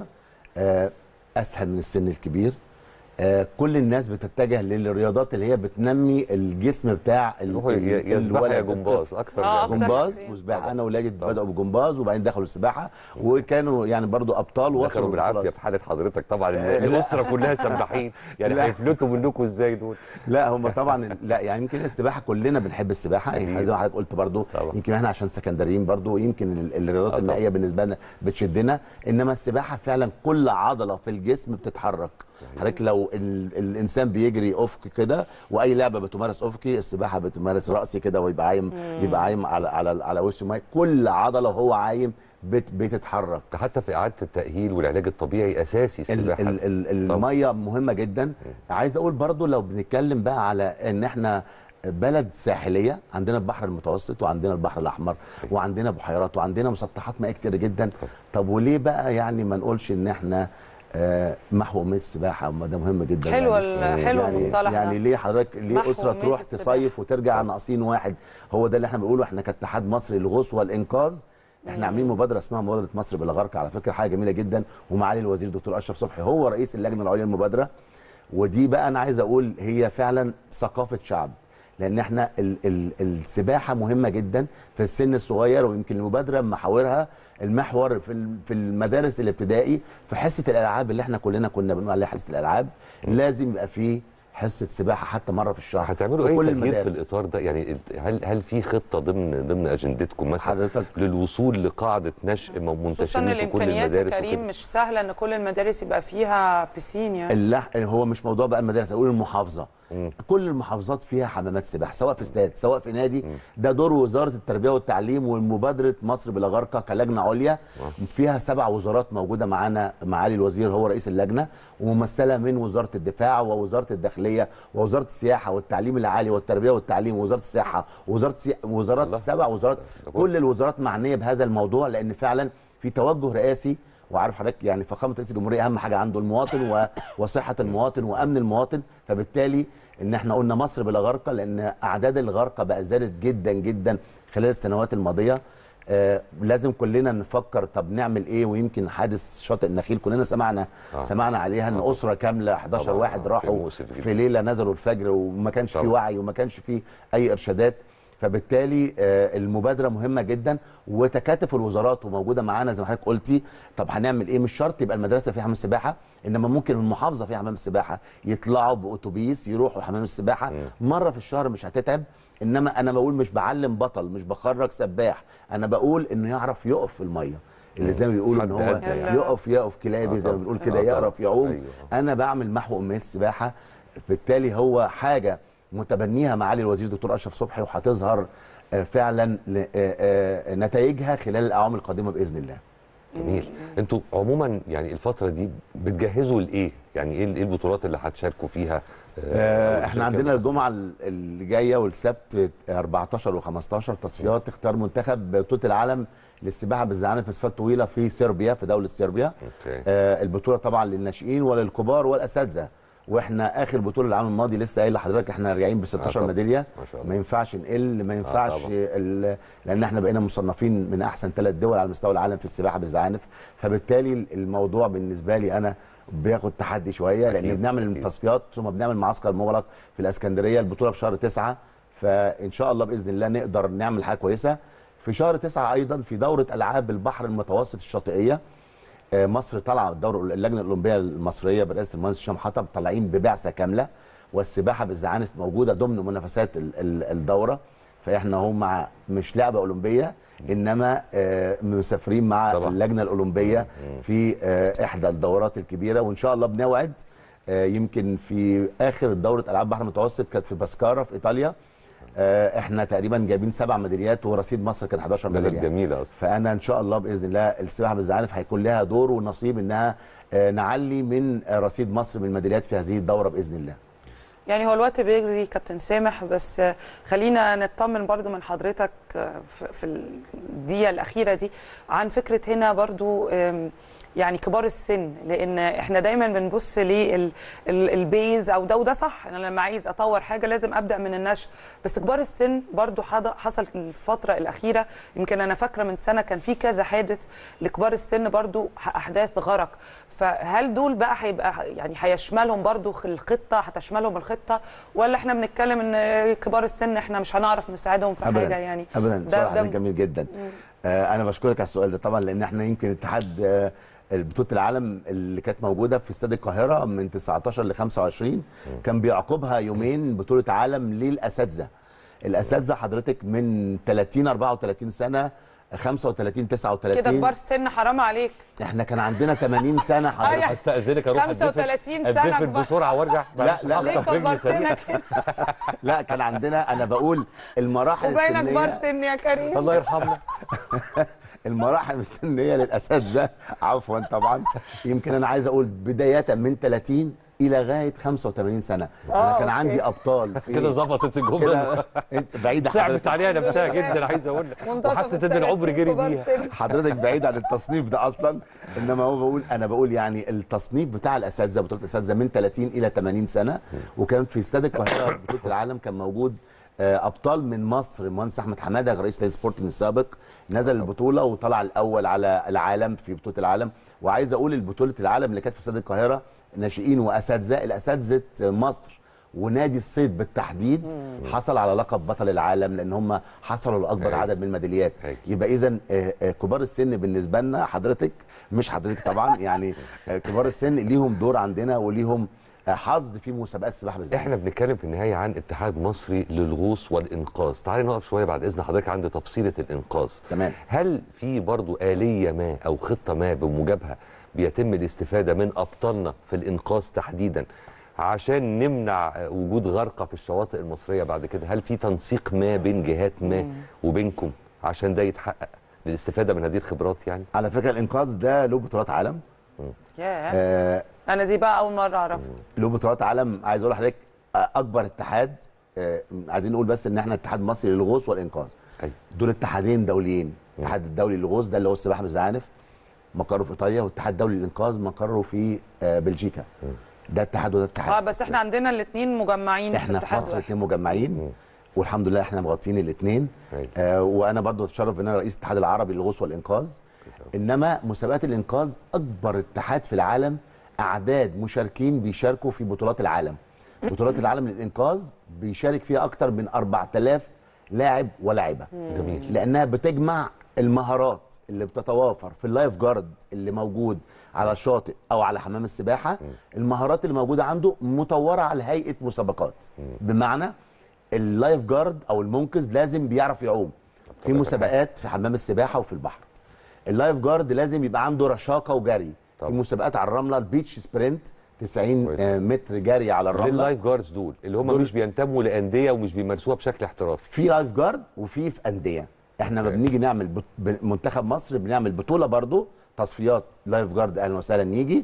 آه اسهل من السن الكبير آه كل الناس بتتجه للرياضات اللي هي بتنمي الجسم بتاع ال- روحوا ال- يا يا سباحه يا الولد، جمباز الطفل. اكتر آه، يعني. أكتر جمباز حاجتين. وسباحه انا واولادي طبعا. بداوا بجمباز وبعدين دخلوا السباحه وكانوا يعني برضو ابطال دخلوا وصلوا بالعافيه للبطولات. في حاله حضرتك طبعا آه، لا. الاسره كلها سباحين يعني لا. هيفلتوا منكم ازاي دول لا هم طبعا لا يعني يمكن السباحه كلنا بنحب السباحه يعني أكيد. زي ما حضرتك قلت برضو طبعا. يمكن احنا عشان سكندريين برضو يمكن ال- الرياضات آه المائيه بالنسبه لنا بتشدنا انما السباحه فعلا كل عضله في الجسم بتتحرك حضرتك لو ال الانسان بيجري افقي كده واي لعبه بتمارس افقي السباحه بتمارس راسي كده ويبقى عايم يبقى عايم على على على وش الميه كل عضله وهو عايم بت بتتحرك حتى في اعاده التاهيل والعلاج الطبيعي اساسي ال- السباحه ال- ال- طبعا. الميه مهمه جدا عايز اقول برضو لو بنتكلم بقى على ان احنا بلد ساحليه عندنا البحر المتوسط وعندنا البحر الاحمر وعندنا بحيرات وعندنا مسطحات مائيه كتير جدا طب وليه بقى يعني ما نقولش ان احنا آه، محو اميه السباحه ما ده مهم جدا حلو يعني ال- حلو يعني المصطلح يعني ده ليه حضرتك ليه محو اسره أمية تروح السباحة. تصيف وترجع ناقصين واحد هو ده اللي احنا بنقوله احنا كاتحاد مصري للغوص والانقاذ احنا عاملين مبادره اسمها مبادره مصر بلا غرق على فكره حاجه جميله جدا ومعالي الوزير دكتور اشرف صبحي هو رئيس اللجنه العليا للمبادره ودي بقى انا عايز اقول هي فعلا ثقافه شعب لان احنا ال ال السباحه مهمه جدا في السن الصغير ويمكن المبادره محاورها المحور في ال- في المدارس الابتدائي في حصه الالعاب اللي احنا كلنا كنا بنقول عليها حصه الالعاب لازم يبقى فيه حصه سباحه حتى مره في الشهر هتعملوا في ايه كل تغيير في المدارس. الاطار ده يعني ال- هل هل في خطه ضمن ضمن اجندتكم مثلا حضرتك للوصول لقاعده نشء خصوصا منتشرين في كل الامكانيات يا المدارس كريم وكده؟ مش سهله ان كل المدارس يبقى فيها بيسين يعني اللح... هو مش موضوع بقى المدارس اقول المحافظه كل المحافظات فيها حمامات سباحه سواء في استاد سواء في نادي ده دور وزاره التربيه والتعليم ومبادره مصر بلا غرقه كلجنه عليا فيها سبع وزارات موجوده معانا معالي الوزير هو رئيس اللجنه وممثله من وزاره الدفاع ووزاره الداخليه ووزاره السياحه والتعليم العالي والتربيه والتعليم ووزاره الصحه ووزاره السي... وزارات الله. سبع وزارات ده كله. كل الوزارات معنيه بهذا الموضوع لان فعلا في توجه رئاسي وعارف حضرتك يعني فخامه رئيس الجمهوريه اهم حاجه عنده المواطن و... وصحه المواطن وامن المواطن فبالتالي ان احنا قلنا مصر بلا غرقه لان اعداد الغرقى بقى زادت جدا جدا خلال السنوات الماضيه آه لازم كلنا نفكر طب نعمل ايه ويمكن حادث شاطئ النخيل كلنا سمعنا آه. آه. سمعنا عليها ان آه. اسره كامله 11 طبعاً. واحد آه. كان راحوا مؤسف جداً. في ليله نزلوا الفجر وما كانش في طبعاً. وعي وما كانش في اي ارشادات فبالتالي آه، المبادره مهمه جدا وتكاتف الوزارات وموجوده معانا زي ما حضرتك قلتي طب هنعمل ايه مش شرط يبقى المدرسه فيها حمام سباحه انما ممكن المحافظه فيها حمام سباحه يطلعوا باتوبيس يروحوا حمام السباحه مره في الشهر مش هتتعب انما انا بقول مش بعلم بطل مش بخرج سباح انا بقول انه يعرف يقف في الميه اللي زي ما بيقولوا ان حد هو أدنى يعني. يقف يقف كلابي آه زي ما طبعاً. بنقول آه كده طبعاً. يعرف يعوم أيوة. انا بعمل محو امنيات السباحه بالتالي هو حاجه متبنيها معالي الوزير دكتور اشرف صبحي وهتظهر آه، فعلا ل- آه، آه، نتائجها خلال الاعوام القادمه باذن الله جميل انتوا عموما يعني الفتره دي بتجهزوا لايه يعني ايه ايه البطولات اللي هتشاركوا فيها آه، احنا عندنا الجمعه اللي جايه والسبت 14 و15 تصفيات اختيار منتخب بطوله العالم للسباحه بالزعانف في صفات طويله في صربيا في دوله صربيا اوكي آه، البطوله طبعا للناشئين وللكبار والاساتذه واحنا اخر بطوله العام الماضي لسه قايل لحضرتك احنا راجعين ب 16 طبعاً. ميداليه ما شاء الله ما ينفعش نقل ما ينفعش طبعاً. ال- لان احنا بقينا مصنفين من احسن ثلاث دول على مستوى العالم في السباحه بالزعانف فبالتالي الموضوع بالنسبه لي انا بياخد تحدي شويه لان أكيد، بنعمل أكيد. التصفيات ثم بنعمل معسكر مغلق في الاسكندريه البطوله في شهر تسعة فان شاء الله باذن الله نقدر نعمل حاجه كويسه في شهر تسعة ايضا في دوره العاب البحر المتوسط الشاطئيه آه، مصر طالعه الدوره اللجنه الاولمبيه المصريه برئاسه المهندس هشام حطب طالعين ببعثه كامله والسباحه بالزعانف موجوده ضمن منافسات ال- ال- الدوره فاحنا هم مع مش لعبه اولمبيه انما آه، مسافرين مع طبعا. اللجنه الاولمبيه في آه، احدى الدورات الكبيره وان شاء الله بنوعد آه، يمكن في اخر دوره العاب بحر المتوسط كانت في باسكارا في ايطاليا آه، احنا تقريبا جايبين سبع ميداليات ورصيد مصر كان 11 بلد ميداليه جميله اصلا فانا ان شاء الله باذن الله السباحه بالزعانف هيكون لها دور ونصيب انها آه، نعلي من آه، رصيد مصر من الميداليات في هذه الدوره باذن الله يعني هو الوقت بيجري كابتن سامح بس آه، خلينا نطمن برضو من حضرتك آه، في في الدقيقة الأخيرة دي عن فكرة هنا برضو آم، يعني كبار السن لان احنا دايما بنبص للبيز او ده وده صح انا لما عايز اطور حاجه لازم ابدا من النشء بس كبار السن برضو حض- حصل الفتره الاخيره يمكن انا فاكره من سنه كان في كذا حادث لكبار السن برضو احداث غرق فهل دول بقى هيبقى يعني هيشملهم برضو الخطه هتشملهم الخطه ولا احنا بنتكلم ان كبار السن احنا مش هنعرف نساعدهم في حاجه يعني ابدا ده- سؤال ده- حضرتك جميل جدا آه انا بشكرك على السؤال ده طبعا لان احنا يمكن اتحاد آه بطوله العالم اللي كانت موجوده في استاد القاهره من 19 ل 25 كان بيعقبها يومين بطوله عالم للاساتذه الاساتذه حضرتك من 30 34 سنه 35 كده 39 كبار السن حرام عليك احنا كان عندنا 80 سنه حضرتك أيوة. استاذنك اروح 35 سنة ادفن كبار. بسرعه وارجع لا، لا، ليه أخطف رجلي سريع. كبرتنا كده لا كان عندنا انا بقول المراحل وبين كبار السنيه سن يا كريم الله يرحمنا المراحل السنيه للاساتذه عفوا طبعا يمكن انا عايز اقول بدايه من 30 الى غايه 85 سنه انا آه، كان أوكي. عندي ابطال في كده ظبطت الجمله كده انت بعيد صعبت حضرتك عليها نفسها جدا عايز اقول لك منتصف وحست ان العمر الثلاثين جري كبار بيها سن. حضرتك بعيد عن التصنيف ده اصلا انما هو بقول انا بقول يعني التصنيف بتاع الاساتذه بطوله الاساتذه من 30 الى 80 سنه وكان في استاد القاهره بطوله العالم كان موجود آه، ابطال من مصر المهندس احمد حماده رئيس نادي سبورتنج السابق نزل البطوله وطلع الاول على العالم في بطوله العالم وعايز اقول البطوله العالم اللي كانت في استاد القاهره ناشئين واساتذه الاساتذه مصر ونادي الصيد بالتحديد حصل على لقب بطل العالم لان هم حصلوا لاكبر هاي. عدد من الميداليات هاي. يبقى اذا كبار السن بالنسبه لنا حضرتك مش حضرتك طبعا يعني آه، كبار السن ليهم دور عندنا وليهم آه، حظ في مسابقات السباحه بالذات احنا بنتكلم في النهايه عن اتحاد مصري للغوص والانقاذ تعالي نقف شويه بعد اذن حضرتك عند تفصيله الانقاذ تمام هل في برضو آلية ما أو خطة ما بموجبها بيتم الاستفادة من أبطالنا في الإنقاذ تحديدا عشان نمنع آه، وجود غرقة في الشواطئ المصرية بعد كده هل في تنسيق ما بين جهات ما وبينكم عشان ده يتحقق للاستفادة من هذه الخبرات يعني على فكره الانقاذ ده له بطولات عالم ياه آه، انا دي بقى اول مره اعرفها له بطولات عالم عايز اقول لحضرتك آه، اكبر اتحاد آه، عايزين نقول بس ان احنا اتحاد مصري للغوص والانقاذ أيوة. دول اتحادين دوليين الاتحاد الدولي للغوص ده اللي هو السباحه بالزعانف مقره في ايطاليا والاتحاد الدولي للانقاذ مقره في آه، بلجيكا ده اتحاد وده اتحاد اه بس احنا عندنا الاثنين مجمعين احنا في اتحاد مصر واحد. الاثنين مجمعين والحمد لله احنا مغطيين الاثنين أيوة. آه وانا برضو اتشرف ان انا رئيس الاتحاد العربي للغوص والانقاذ انما مسابقات الانقاذ اكبر اتحاد في العالم اعداد مشاركين بيشاركوا في بطولات العالم بطولات العالم للانقاذ بيشارك فيها اكتر من 4000 لاعب ولاعبه جميل لانها بتجمع المهارات اللي بتتوافر في اللايف جارد اللي موجود على الشاطئ او على حمام السباحه المهارات اللي موجوده عنده مطوره على هيئه مسابقات بمعنى اللايف جارد او المنقذ لازم بيعرف يعوم في مسابقات في حمام السباحه وفي البحر اللايف جارد لازم يبقى عنده رشاقه وجري في طبعا. مسابقات على الرمله البيتش سبرنت 90 كويس. آه، متر جري على غير الرمله اللايف جاردز دول اللي هم دول- مش بينتموا لانديه ومش بيمارسوها بشكل احترافي في لايف جارد وفي في انديه احنا لما أوكي. بنيجي نعمل بط... ب- منتخب مصر بنعمل بطوله برضو تصفيات لايف جارد اهلا وسهلا يجي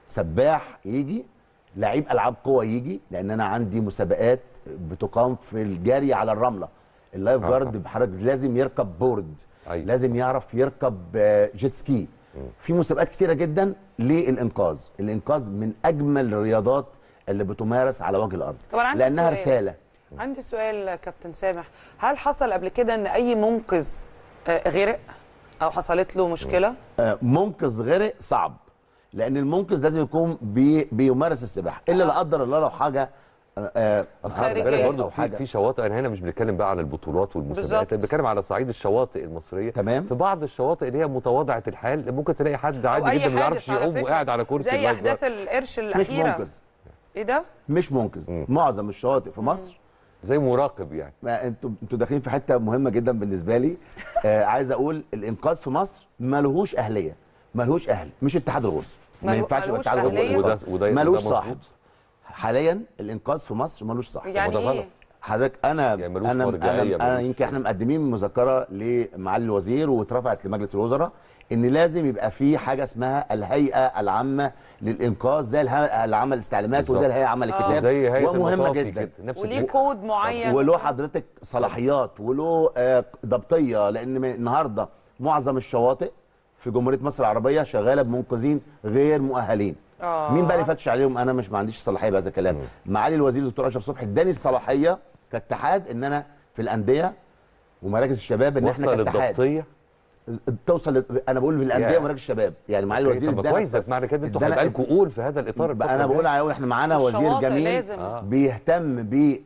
سباح يجي لعيب العاب قوه يجي لان انا عندي مسابقات بتقام في الجري على الرمله اللايف آه. جارد بحضرتك لازم يركب بورد أيوة. لازم يعرف يركب آه، جيت سكي في مسابقات كتيره جدا للانقاذ الانقاذ من اجمل الرياضات اللي بتمارس على وجه الارض طب أنا عندي لانها سؤال. رساله عندي سؤال كابتن سامح هل حصل قبل كده ان اي منقذ آه، غرق او حصلت له مشكله آه، منقذ غرق صعب لان المنقذ لازم يكون بي بيمارس السباحه الا لا قدر الله لو حاجه آه، آه، اصل خارج خلي بالك إيه؟ برضه أو في حاجة. في شواطئ انا هنا مش بنتكلم بقى عن البطولات والمسابقات بالظبط. انا بتكلم على صعيد الشواطئ المصريه تمام. في بعض الشواطئ اللي هي متواضعه الحال ممكن تلاقي حد أو عادي أي جدا ما بيعرفش حادث على يعوم فكرة. وقاعد على كرسي زي اللايف احداث جارد. القرش مش الاخيره منقذ ايه ده مش منقذ مم. معظم الشواطئ في مصر زي مراقب يعني ما انتوا انتوا داخلين في حته مهمه جدا بالنسبه لي آه عايز اقول الانقاذ في مصر مالهوش اهليه مالهوش اهل مش اتحاد الغوص ما ملو- ينفعش يبقى ملوش اتحاد الغوص أهلية؟ وده والإنقاذ. وده مالوش وده صاحب مظبوط. حاليا الانقاذ في مصر مالوش صاحب يعني ده ايه غلط. حضرتك انا يعني ملوش انا مرجعية، انا, أنا ملوش- يمكن احنا مقدمين مذكره لمعالي الوزير واترفعت لمجلس الوزراء ان لازم يبقى في حاجه اسمها الهيئه العامه للانقاذ زي الهيئه العامه للاستعلامات وزي بالظبط. الهيئه العامه للكتاب زي هيئه ومهمه المطافي جدا كده نفس وليه الفكرة. كود معين وله حضرتك صلاحيات وله آه، ضبطيه لان من- النهارده معظم الشواطئ في جمهوريه مصر العربيه شغاله بمنقذين غير مؤهلين آه. مين بقى اللي يفتش عليهم انا مش ما عنديش صلاحيه بهذا الكلام معالي الوزير الدكتور اشرف صبحي اداني الصلاحيه كاتحاد ان انا في الانديه ومراكز الشباب ان احنا وصل كاتحاد الضبطيه توصل لل- انا بقول في الانديه يا. ومراكز الشباب يعني معالي الوزير طب ما ادانا كويس ده الص- معنى كده انتوا ادانا- هيبقى لكم قول في هذا الاطار بقى الفترة انا بقول الجاية. على احنا معانا وزير الشواطئ جميل لازم. آه. بيهتم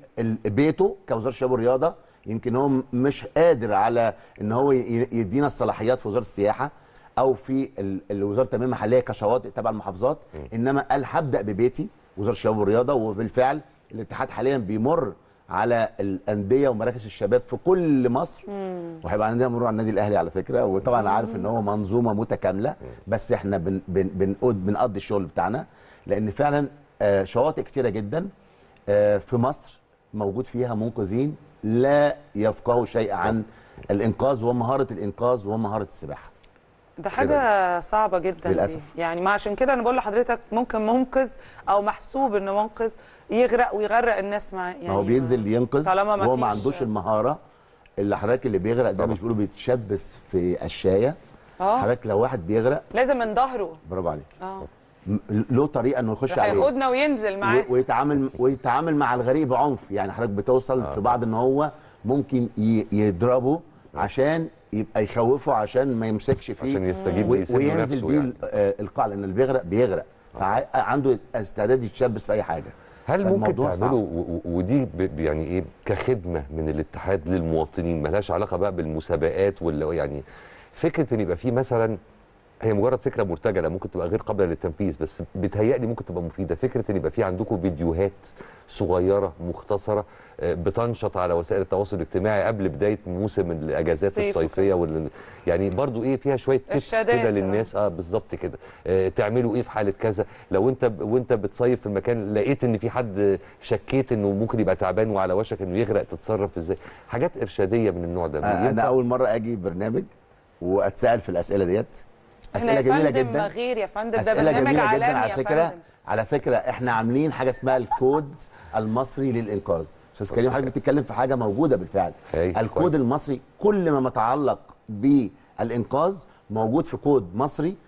ببيته كوزاره الشباب والرياضه يمكن هو مش قادر على ان هو ي- يدينا الصلاحيات في وزاره السياحه او في ال- الوزاره التنميه المحليه كشواطئ تبع المحافظات انما قال هبدا ببيتي وزاره الشباب والرياضه وبالفعل الاتحاد حاليا بيمر على الانديه ومراكز الشباب في كل مصر وهيبقى عندنا مرور على النادي الاهلي على فكره وطبعا عارف ان هو منظومه متكامله بس احنا بن بن بنقود بنقضي الشغل بتاعنا لان فعلا آه، شواطئ كتيره جدا آه، في مصر موجود فيها منقذين لا يفقهوا شيء عن الانقاذ ومهاره الانقاذ ومهاره السباحه ده حاجة صعبة جدا للأسف. دي. يعني ما عشان كده انا بقول لحضرتك ممكن منقذ او محسوب انه منقذ يغرق ويغرق الناس معاه يعني ما هو بينزل ينقذ طالما ما وهو ما فيش- عندوش المهاره اللي حضرتك اللي بيغرق ده طبعا. مش بيقولوا بيتشبث في قشايه اه حضرتك لو واحد بيغرق لازم من ظهره برافو عليك اه م- له طريقه انه يخش عليه هياخدنا وينزل معاه و- ويتعامل ويتعامل مع الغريق بعنف يعني حضرتك بتوصل في بعض ان هو ممكن ي- يضربه عشان يبقى يخوفه عشان ما يمسكش فيه عشان يستجيب و- لسنه وينزل نفسه بيه يعني. ال- آه، القاع لان اللي بيغرق بيغرق فعنده استعداد يتشبث في اي حاجه هل ممكن فالموضوع صعب. تعملوا و- و- ودي ب- يعني ايه كخدمه من الاتحاد للمواطنين ملهاش علاقه بقى بالمسابقات ولا يعني فكره ان يبقى في مثلا هي مجرد فكره مرتجله ممكن تبقى غير قابله للتنفيذ بس بتهيألي ممكن تبقى مفيده فكره ان يبقى في عندكم فيديوهات صغيره مختصره آه، بتنشط على وسائل التواصل الاجتماعي قبل بدايه موسم الاجازات الصيف الصيفيه وال... يعني برضو ايه فيها شويه تيبس إرشادات، كده آه. للناس اه بالظبط كده آه تعملوا ايه في حاله كذا لو انت ب... وانت بتصيف في المكان لقيت ان في حد شكيت انه ممكن يبقى تعبان وعلى وشك انه يغرق تتصرف ازاي حاجات ارشاديه من النوع ده آه، انا ينفع؟ اول مره اجي برنامج واتسال في الاسئله ديت احنا اسئله يا جميله فندم جدا غير يا فندم ده اسئله برنامج جميله عالمي جدا على يا فكره فندم. على فكره احنا عاملين حاجه اسمها الكود المصري للانقاذ استاذ كريم حضرتك بتتكلم في حاجه موجوده بالفعل أي، الكود كويس. المصري كل ما متعلق بالانقاذ موجود في كود مصري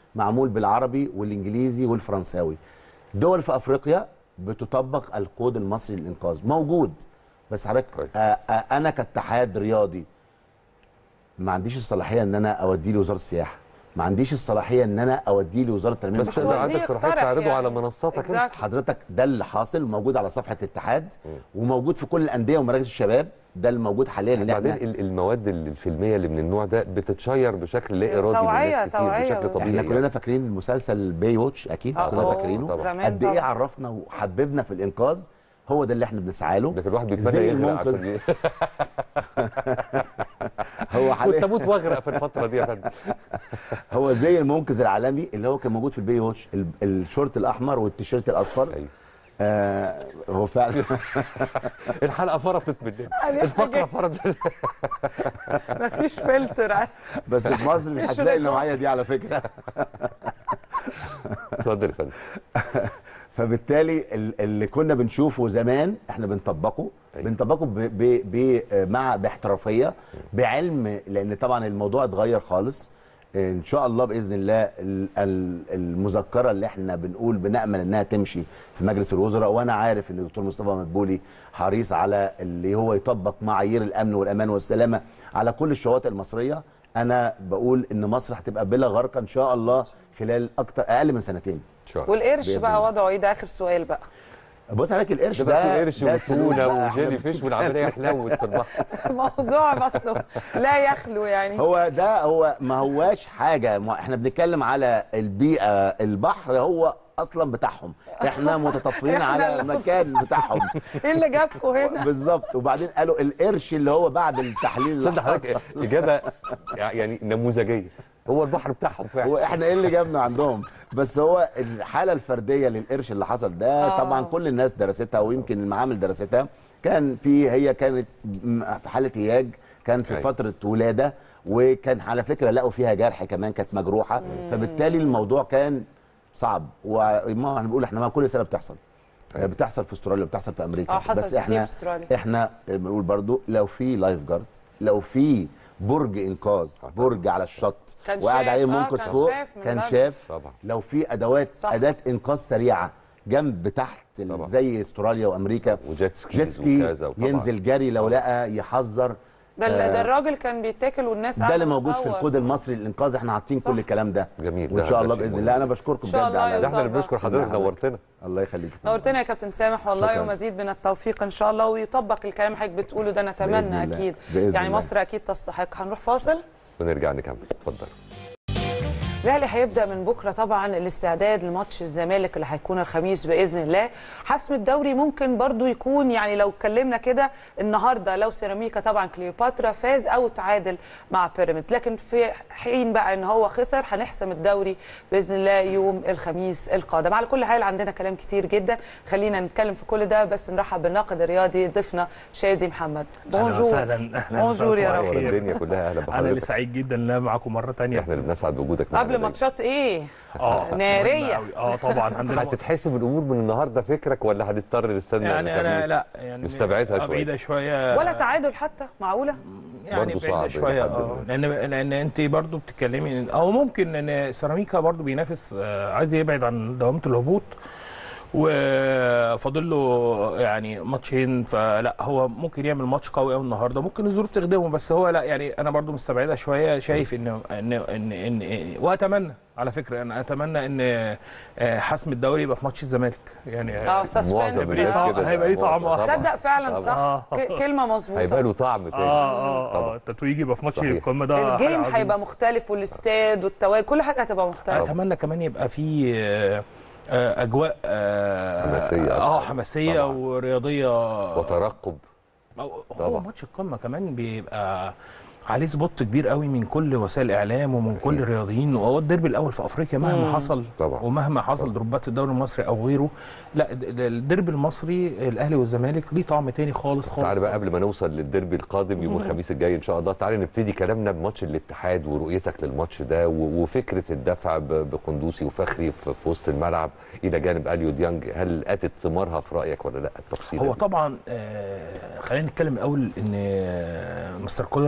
معمول بالعربي والانجليزي والفرنساوي دول في افريقيا بتطبق الكود المصري للانقاذ موجود بس حضرتك كويس. آه، آه، انا كاتحاد رياضي ما عنديش الصلاحيه ان انا اوديه لوزاره السياحه ما عنديش الصلاحيه ان انا اوديه لوزاره التنميه بس المحليه ده عندك صلاحيه يقترح تعرضه يعني. على منصاتك انت Exactly. حضرتك ده اللي حاصل موجود على صفحه الاتحاد وموجود في كل الانديه ومراكز الشباب ده اللي موجود حاليا اللي بعدين احنا ال- المواد ال- الفيلميه اللي من النوع ده بتتشير بشكل لا ارادي توعية- للناس كتير توعية. بشكل طبيعي احنا يعني. كلنا فاكرين المسلسل باي ووتش اكيد آه، كلنا آه، فاكرينه طبعاً. زمان قد ايه طبعاً. عرفنا وحببنا في الانقاذ هو ده اللي احنا بنسعى له لكن الواحد بيتمنى زي يغرق المنقذ. عشان ي- هو كنت حاليا اموت واغرق في الفتره دي يا فندم هو زي المنقذ العالمي اللي هو كان موجود في الباي ووتش ال- الشورت الاحمر والتيشيرت الاصفر أيوة. آه هو فعلا الحلقه فرطت مننا الفقره فرطت مفيش فلتر بس في مصر مش مش هتلاقي ريكورد. النوعيه دي على فكره اتفضل يا فندم فبالتالي ال- اللي كنا بنشوفه زمان احنا بنطبقه أيوة. بنطبقه ب ب ب مع باحترافيه بعلم لان طبعا الموضوع اتغير خالص ان شاء الله باذن الله ال- ال- المذكره اللي احنا بنقول بنامل انها تمشي في مجلس الوزراء وانا عارف ان الدكتور مصطفى مدبولي حريص على اللي هو يطبق معايير الامن والامان والسلامه على كل الشواطئ المصريه انا بقول ان مصر هتبقى بلا غرقه ان شاء الله خلال اكتر اقل من سنتين ان شاء الله والقرش بإذن بقى الله. وضعه ايه ده اخر سؤال بقى بص عليك القرش ده ده بقى في قرش ده سلوك وتونه بقى إحنا وجيلي فيش والعمليه حلوت في البحر موضوع اصله لا يخلو يعني هو ده هو ما هواش حاجه ما احنا بنتكلم على البيئه البحر هو اصلا بتاعهم احنا متطفلين إحنا على اللي- المكان بتاعهم ايه اللي جابكم هنا بالظبط وبعدين قالوا القرش اللي هو بعد التحليل اللي تصدق حضرتك حصل اجابه يعني نموذجيه هو البحر بتاعهم هو فعلا احنا ايه اللي جابنا عندهم بس هو الحاله الفرديه للقرش اللي حصل ده آه. طبعا كل الناس درستها ويمكن المعامل درستها كان في هي كانت م- في حاله هياج كان في أيوة. فتره ولاده وكان على فكره لقوا فيها جرح كمان كانت مجروحه فبالتالي الموضوع كان صعب وما هنقول احنا ما كل سنه بتحصل أيوة. بتحصل في استراليا بتحصل في امريكا اه حصل بس كتير احنا في استراليا احنا بنقول برضو لو في لايف جارد لو في برج انقاذ برج على الشط كان وقاعد شاف، عليه آه، منقذ كان فوق شاف من كان بدري. شاف طبعا. لو في ادوات صح. اداه انقاذ سريعه جنب تحت ال- طبعا. زي استراليا وامريكا وجيت سكيز جيت سكي وكذا وطبعا. ينزل جري لو لقى يحذر ده ال- ده الراجل كان بيتاكل والناس ده قاعدة اللي موجود في بتصور. الكود المصري للانقاذ احنا حاطين صح. كل الكلام ده جميل. وان ده- شاء ده الله شيء باذن مهم. الله انا بشكركم إن شاء بجد الله على ده احنا اللي طبعا. بنشكر حضرتك الله نورتنا الله يخليك نورتنا يا كابتن سامح والله شكراً. ومزيد من التوفيق ان شاء الله ويطبق الكلام حضرتك بتقوله ده بإذن نتمنى الله. اكيد بإذن يعني الله. مصر اكيد تستحق هنروح فاصل ونرجع نكمل اتفضل الاهلي هيبدا من بكره طبعا الاستعداد لماتش الزمالك اللي هيكون الخميس باذن الله حسم الدوري ممكن برضو يكون يعني لو اتكلمنا كده النهارده لو سيراميكا طبعا كليوباترا فاز او تعادل مع بيراميدز لكن في حين بقى ان هو خسر هنحسم الدوري باذن الله يوم الخميس القادم على كل حال عندنا كلام كتير جدا خلينا نتكلم في كل ده بس نرحب بالناقد الرياضي ضيفنا شادي محمد اهلا وسهلا اهلا بونجور يا وسهلا. رب. صباح نور الخير. الدنيا كلها اهلا انا اللي بحضرتك سعيد جدا ان انا معاكم مره تانية احنا اللي بنسعد بوجودك معانا قبل دايما. ماتشات ايه اه نارية. مهمة أوي. اه طبعا عندنا هتتحسب الامور من النهارده فكرك ولا هنضطر نستنى يعني انا الخميس؟ لا يعني مستبعدها آه، شوية. بعيده شويه ولا تعادل حتى معقوله يعني برضه بعيده صعب شويه إلى حد اه ما. لان لان انت برضو بتتكلمي او ممكن ان سيراميكا برضو بينافس آه، عايز يبعد عن دوامه الهبوط وفاضل له يعني ماتشين فلا هو ممكن يعمل ماتش قوي قوي النهارده ممكن الظروف تخدمه بس هو لا يعني انا برضو مستبعدها شويه شايف ان ان ان, إن, إن واتمنى على فكره انا اتمنى ان آه، حسم الدوري يبقى في ماتش الزمالك يعني اه معظم سسبنس الناس طبعاً كده هيبقى ليه طعم طبعاً. تصدق فعلا طبعاً. صح آه. ك- كلمه مظبوطه هيبقى له طعم تاني اه اه طبعاً. اه التتويج يبقى في ماتش صحيح. القمه ده حاجة الجيم عظيمة. هيبقى مختلف والاستاد والتواجد كل حاجه هتبقى مختلفه اتمنى كمان يبقى في آه، آه، اجواء آه، حماسية اه أكتر. حماسيه طبعاً. ورياضيه وترقب أو- هو طبعاً. ماتش القمه كمان بيبقى عليه سبوت كبير قوي من كل وسائل الاعلام ومن كل الرياضيين وهو الديربي الاول في افريقيا مهما حصل طبعاً. ومهما حصل دروبات في الدوري المصري او غيره لا د- د- الديربي المصري الاهلي والزمالك ليه طعم تاني خالص خالص تعالى بقى خالص. قبل ما نوصل للديربي القادم يوم الخميس الجاي ان شاء الله تعالى نبتدي كلامنا بماتش الاتحاد ورؤيتك للماتش ده و- وفكره الدفع ب- بقندوسي وفخري في في وسط الملعب الى جانب اليو ديانج هل اتت ثمارها في رايك ولا لا التفصيل هو طبعا آه، خلينا نتكلم الاول ان آه، مستر كولر بيعمل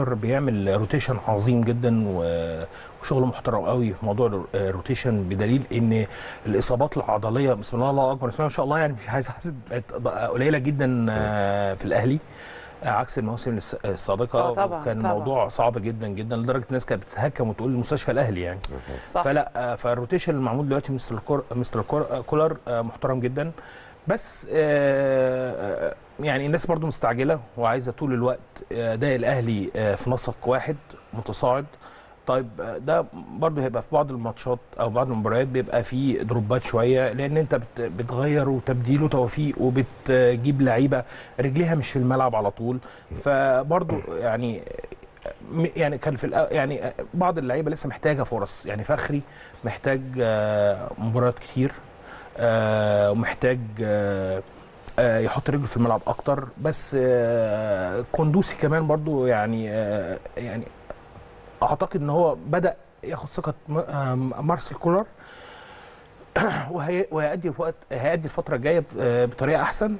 بيعمل روتيشن عظيم جدا و- وشغل محترم قوي في موضوع الروتيشن بدليل ان الاصابات العضليه بسم الله الله اكبر بسم الله ما شاء الله يعني مش عايز احسب بقت قليله جدا آه، في الاهلي آه، عكس المواسم الس- السابقه آه، طبعاً، كان طبعاً. الموضوع صعب جدا جدا لدرجه الناس كانت بتتهكم وتقول المستشفى الاهلي يعني صح فلا آه، فالروتيشن المعمول دلوقتي مستر كور مستر كور آه، كولر آه، محترم جدا بس آه، آه، يعني الناس برضو مستعجله وعايزه طول الوقت آه، اداء الاهلي آه، في نسق واحد متصاعد طيب آه، ده برضو هيبقى في بعض الماتشات او بعض المباريات بيبقى فيه دروبات شويه لان انت بت- بتغير وتبديل وتوفيق وبتجيب لعيبه رجليها مش في الملعب على طول فبرضو يعني م- يعني كان في الأ- يعني بعض اللعيبه لسه محتاجه فرص يعني فخري محتاج آه، مباريات كتير آه، ومحتاج آه، آه، يحط رجله في الملعب اكتر بس آه، كوندوسي كمان برضو يعني آه، يعني اعتقد ان هو بدا ياخد ثقه م- آه، مارسيل كولر وهي- وهيأدي في وقت هيأدي الفتره الجايه ب- آه، بطريقه احسن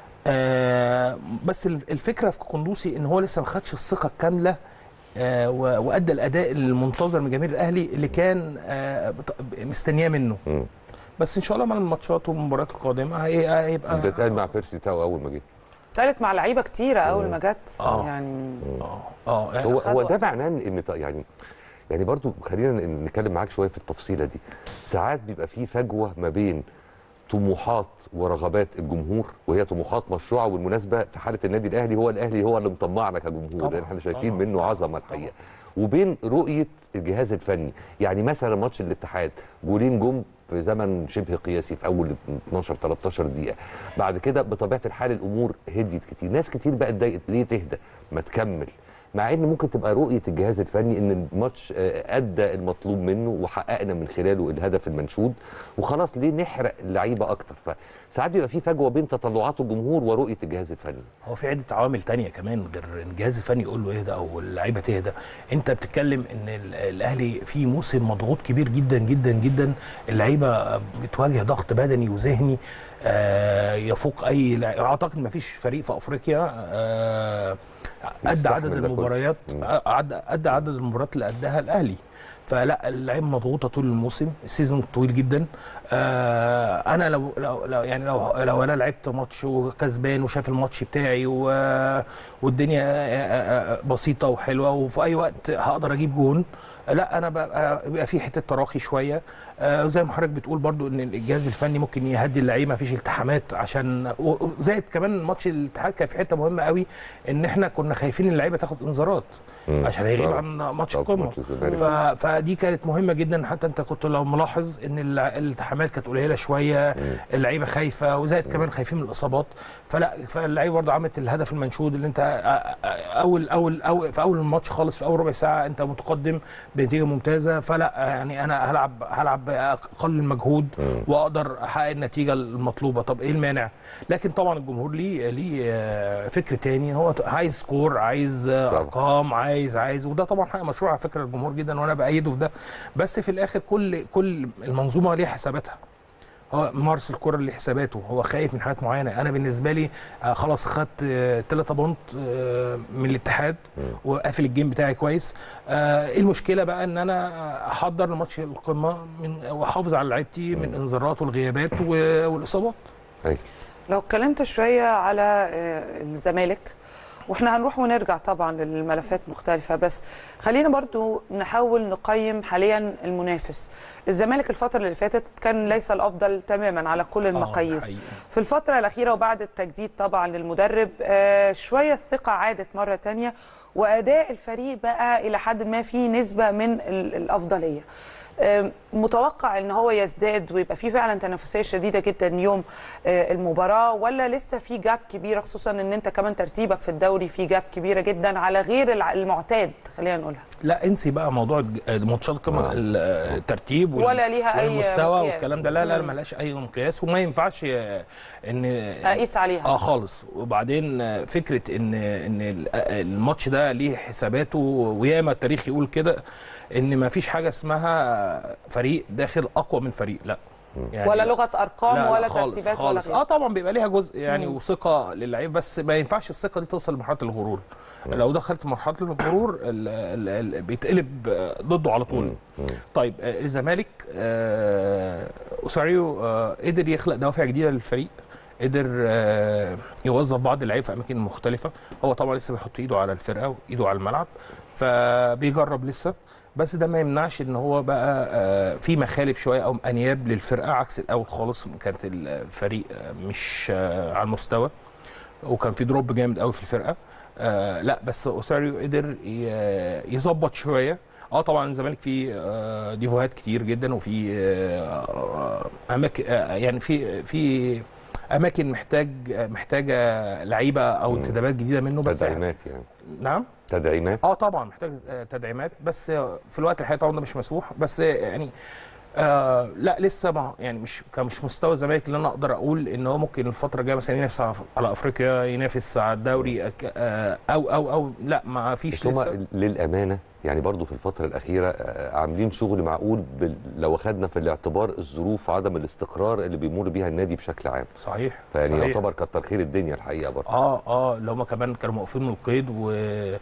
آه، بس الفكره في كوندوسي ان هو لسه ما خدش الثقه الكامله آه، و- وادى الاداء المنتظر من جماهير الاهلي اللي كان آه، بت- مستنياه منه مم. بس ان شاء الله مع الماتشات والمباريات القادمه هي- هيبقى ده اتقال مع بيرسي تاو اول ما جه ثالث مع لعيبه كتيره اول ما جت آه. يعني اه اه هو خد هو ده وقت. معناه ان إن ط- يعني يعني برضو خلينا ن- نتكلم معاك شويه في التفصيله دي ساعات بيبقى في فجوه ما بين طموحات ورغبات الجمهور وهي طموحات مشروعه والمناسبه في حاله النادي الاهلي هو الاهلي هو اللي مطمعنا كجمهور طبعاً، لان احنا شايفين طبعاً، منه عظمه الحقيقه وبين رؤيه الجهاز الفني يعني مثلا ماتش الاتحاد جولين جم في زمن شبه قياسي في اول 12 13 دقيقه بعد كده بطبيعه الحال الامور هديت كتير ناس كتير بقى اتضايقت ليه تهدى ما تكمل مع ان ممكن تبقى رؤيه الجهاز الفني ان الماتش آه، ادى المطلوب منه وحققنا من خلاله الهدف المنشود وخلاص ليه نحرق اللعيبه اكتر فساعات بيبقى في فجوه بين تطلعات الجمهور ورؤيه الجهاز الفني هو في عده عوامل تانية كمان غير ان الجهاز الفني يقول له اهدى او اللعيبه تهدى انت بتتكلم ان ال- الاهلي في موسم مضغوط كبير جدا جدا جدا اللعيبه بتواجه ضغط بدني وذهني آه، يفوق اي لع- اعتقد ما فيش فريق في افريقيا آه، ادى يستحمل عدد ده كله. المباريات مم. ادى ادى عدد المباريات اللي اداها الاهلي فلا اللعيبه مضغوطه طول الموسم السيزون طويل جدا آه انا لو لو, لو يعني لو لو انا لعبت ماتش وكسبان وشاف الماتش بتاعي و والدنيا آه، آه، بسيطه وحلوه وفي اي وقت هقدر اجيب جون لا انا بقى بيبقى في حته تراخي شويه آه زي ما حضرتك بتقول برضو ان الجهاز الفني ممكن يهدي اللعيبه مفيش التحامات عشان و- زائد كمان ماتش الاتحاد كان في حته مهمه قوي ان احنا كنا خايفين اللعيبه تاخد انذارات مم. عشان هيغيب طبعاً. عن ماتش طبعاً القمه ماتش الزمالك. ف... فدي كانت مهمه جدا حتى انت كنت لو ملاحظ ان الع- الالتحامات كانت قليله شويه اللعيبه خايفه وزائد كمان خايفين من الاصابات فلا فاللعيبه برضه عملت الهدف المنشود اللي انت أ- أ- اول اول اول في اول الماتش خالص في اول ربع ساعه انت متقدم بنتيجه ممتازه فلا يعني انا هلعب هلعب باقل المجهود واقدر احقق النتيجه المطلوبه طب ايه المانع لكن طبعا الجمهور ليه ليه آه، فكر تاني هو عايز سكور عايز آه، طبعاً. ارقام عايز عايز وده طبعا حق مشروع على فكره الجمهور جدا وانا بايده في ده بس في الاخر كل كل المنظومه ليها حساباتها هو مارسيل كولر ليه حساباته هو خايف من حاجات معينه انا بالنسبه لي آه خلاص خدت ثلاثة بونت آه من الاتحاد وقافل الجيم بتاعي كويس آه ايه المشكله بقى ان انا احضر لماتش القمه من واحافظ على لعيبتي من انذارات والغيابات و- والاصابات أيوة. لو اتكلمت شويه على آه، الزمالك واحنا هنروح ونرجع طبعا للملفات مختلفة بس خلينا برضو نحاول نقيم حاليا المنافس الزمالك الفترة اللي فاتت كان ليس الأفضل تماما على كل المقاييس حقيقي. في الفترة الأخيرة وبعد التجديد طبعا للمدرب آه، شوية الثقة عادت مرة تانية وأداء الفريق بقى إلى حد ما فيه نسبة من ال- الأفضلية آم، متوقع ان هو يزداد ويبقى فيه فعلا تنافسيه شديده جدا يوم آه، المباراه ولا لسه في جاب كبيره خصوصا ان انت كمان ترتيبك في الدوري في جاب كبيره جدا على غير الع- المعتاد خلينا نقولها لا انسي بقى موضوع الج- ماتشات القمه آه. ال- الترتيب وال- ولا ليها أي والمستوى مقياس. والكلام ده لا لا مم. ملهاش اي مقياس وما ينفعش آه، ان اقيس عليها اه خالص وبعدين آه، فكره ان ان ال- آه، الماتش ده ليه حساباته وياما التاريخ يقول كده ان ما فيش حاجه اسمها فريق داخل اقوى من فريق لا يعني ولا لغه ارقام لا لا ولا خالص ترتيبات خالص. ولا غيره اه طبعا بيبقى ليها جزء يعني مم. وثقه للعيب بس ما ينفعش الثقه دي توصل لمرحله الغرور لو دخلت مرحله الغرور ال ال ال بيتقلب آه، ضده على طول طيب آه، الزمالك آه، اوساريو آه، قدر يخلق دوافع جديده للفريق قدر آه، يوظف بعض اللعيبه في اماكن مختلفه هو طبعا لسه بيحط ايده على الفرقه وايده على الملعب فبيجرب لسه بس ده ما يمنعش ان هو بقى آه، في مخالب شويه او انياب للفرقه عكس الاول خالص كانت الفريق آه، مش آه، على المستوى وكان في دروب جامد قوي في الفرقه آه لا بس اوساريو قدر ي- يظبط شويه اه طبعا الزمالك فيه آه ديفوهات كتير جدا وفي آه اماكن آه يعني في في اماكن محتاج محتاجه لعيبه او انتدابات جديده منه بس تدعيمات يعني نعم تدعيمات اه طبعا محتاج آه، تدعيمات بس آه، في الوقت الحالي طبعا ده مش مسموح بس آه، يعني آه لا لسه ما يعني مش كان مش مستوى الزمالك اللي انا اقدر اقول ان هو ممكن الفتره الجايه مثلا ينافس على- على افريقيا ينافس على الدوري أك- آه، او او او لا ما فيش بس هما لسه للامانه يعني برضو في الفتره الاخيره آه، عاملين شغل معقول بال... لو اخذنا في الاعتبار الظروف عدم الاستقرار اللي بيمر بيها النادي بشكل عام صحيح فيعني صحيح. يعتبر كتر خير الدنيا الحقيقه برضو اه اه اللي هم كمان كانوا موقفين من القيد و...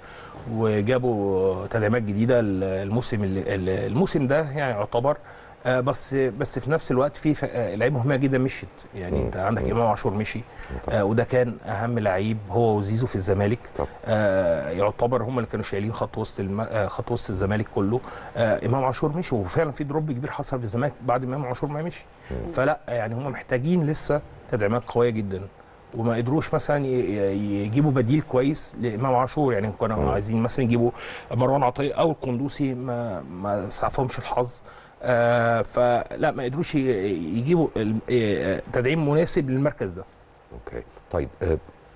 وجابوا تدعيمات جديده الموسم اللي الموسم ده يعني يعتبر آه بس بس في نفس الوقت في ف- آه، لعيبه مهمه جدا مشيت يعني انت عندك امام عاشور مشي آه وده كان اهم لعيب هو وزيزو في الزمالك طب. آه يعتبر هم اللي كانوا شايلين خط وسط الم... آه خط وسط الزمالك كله آه امام عاشور مشي وفعلا في دروب كبير حصل في الزمالك بعد امام عاشور ما مشي فلا يعني هم محتاجين لسه تدعيمات قويه جدا وما قدروش مثلا ي- ي- يجيبوا بديل كويس لامام عاشور يعني كانوا عايزين مثلا يجيبوا مروان عطيه او القندوسي ما ما سعفهمش الحظ آه فلا ما قدروش ي- يجيبوا ال- آه، تدعيم مناسب للمركز ده اوكي طيب آه،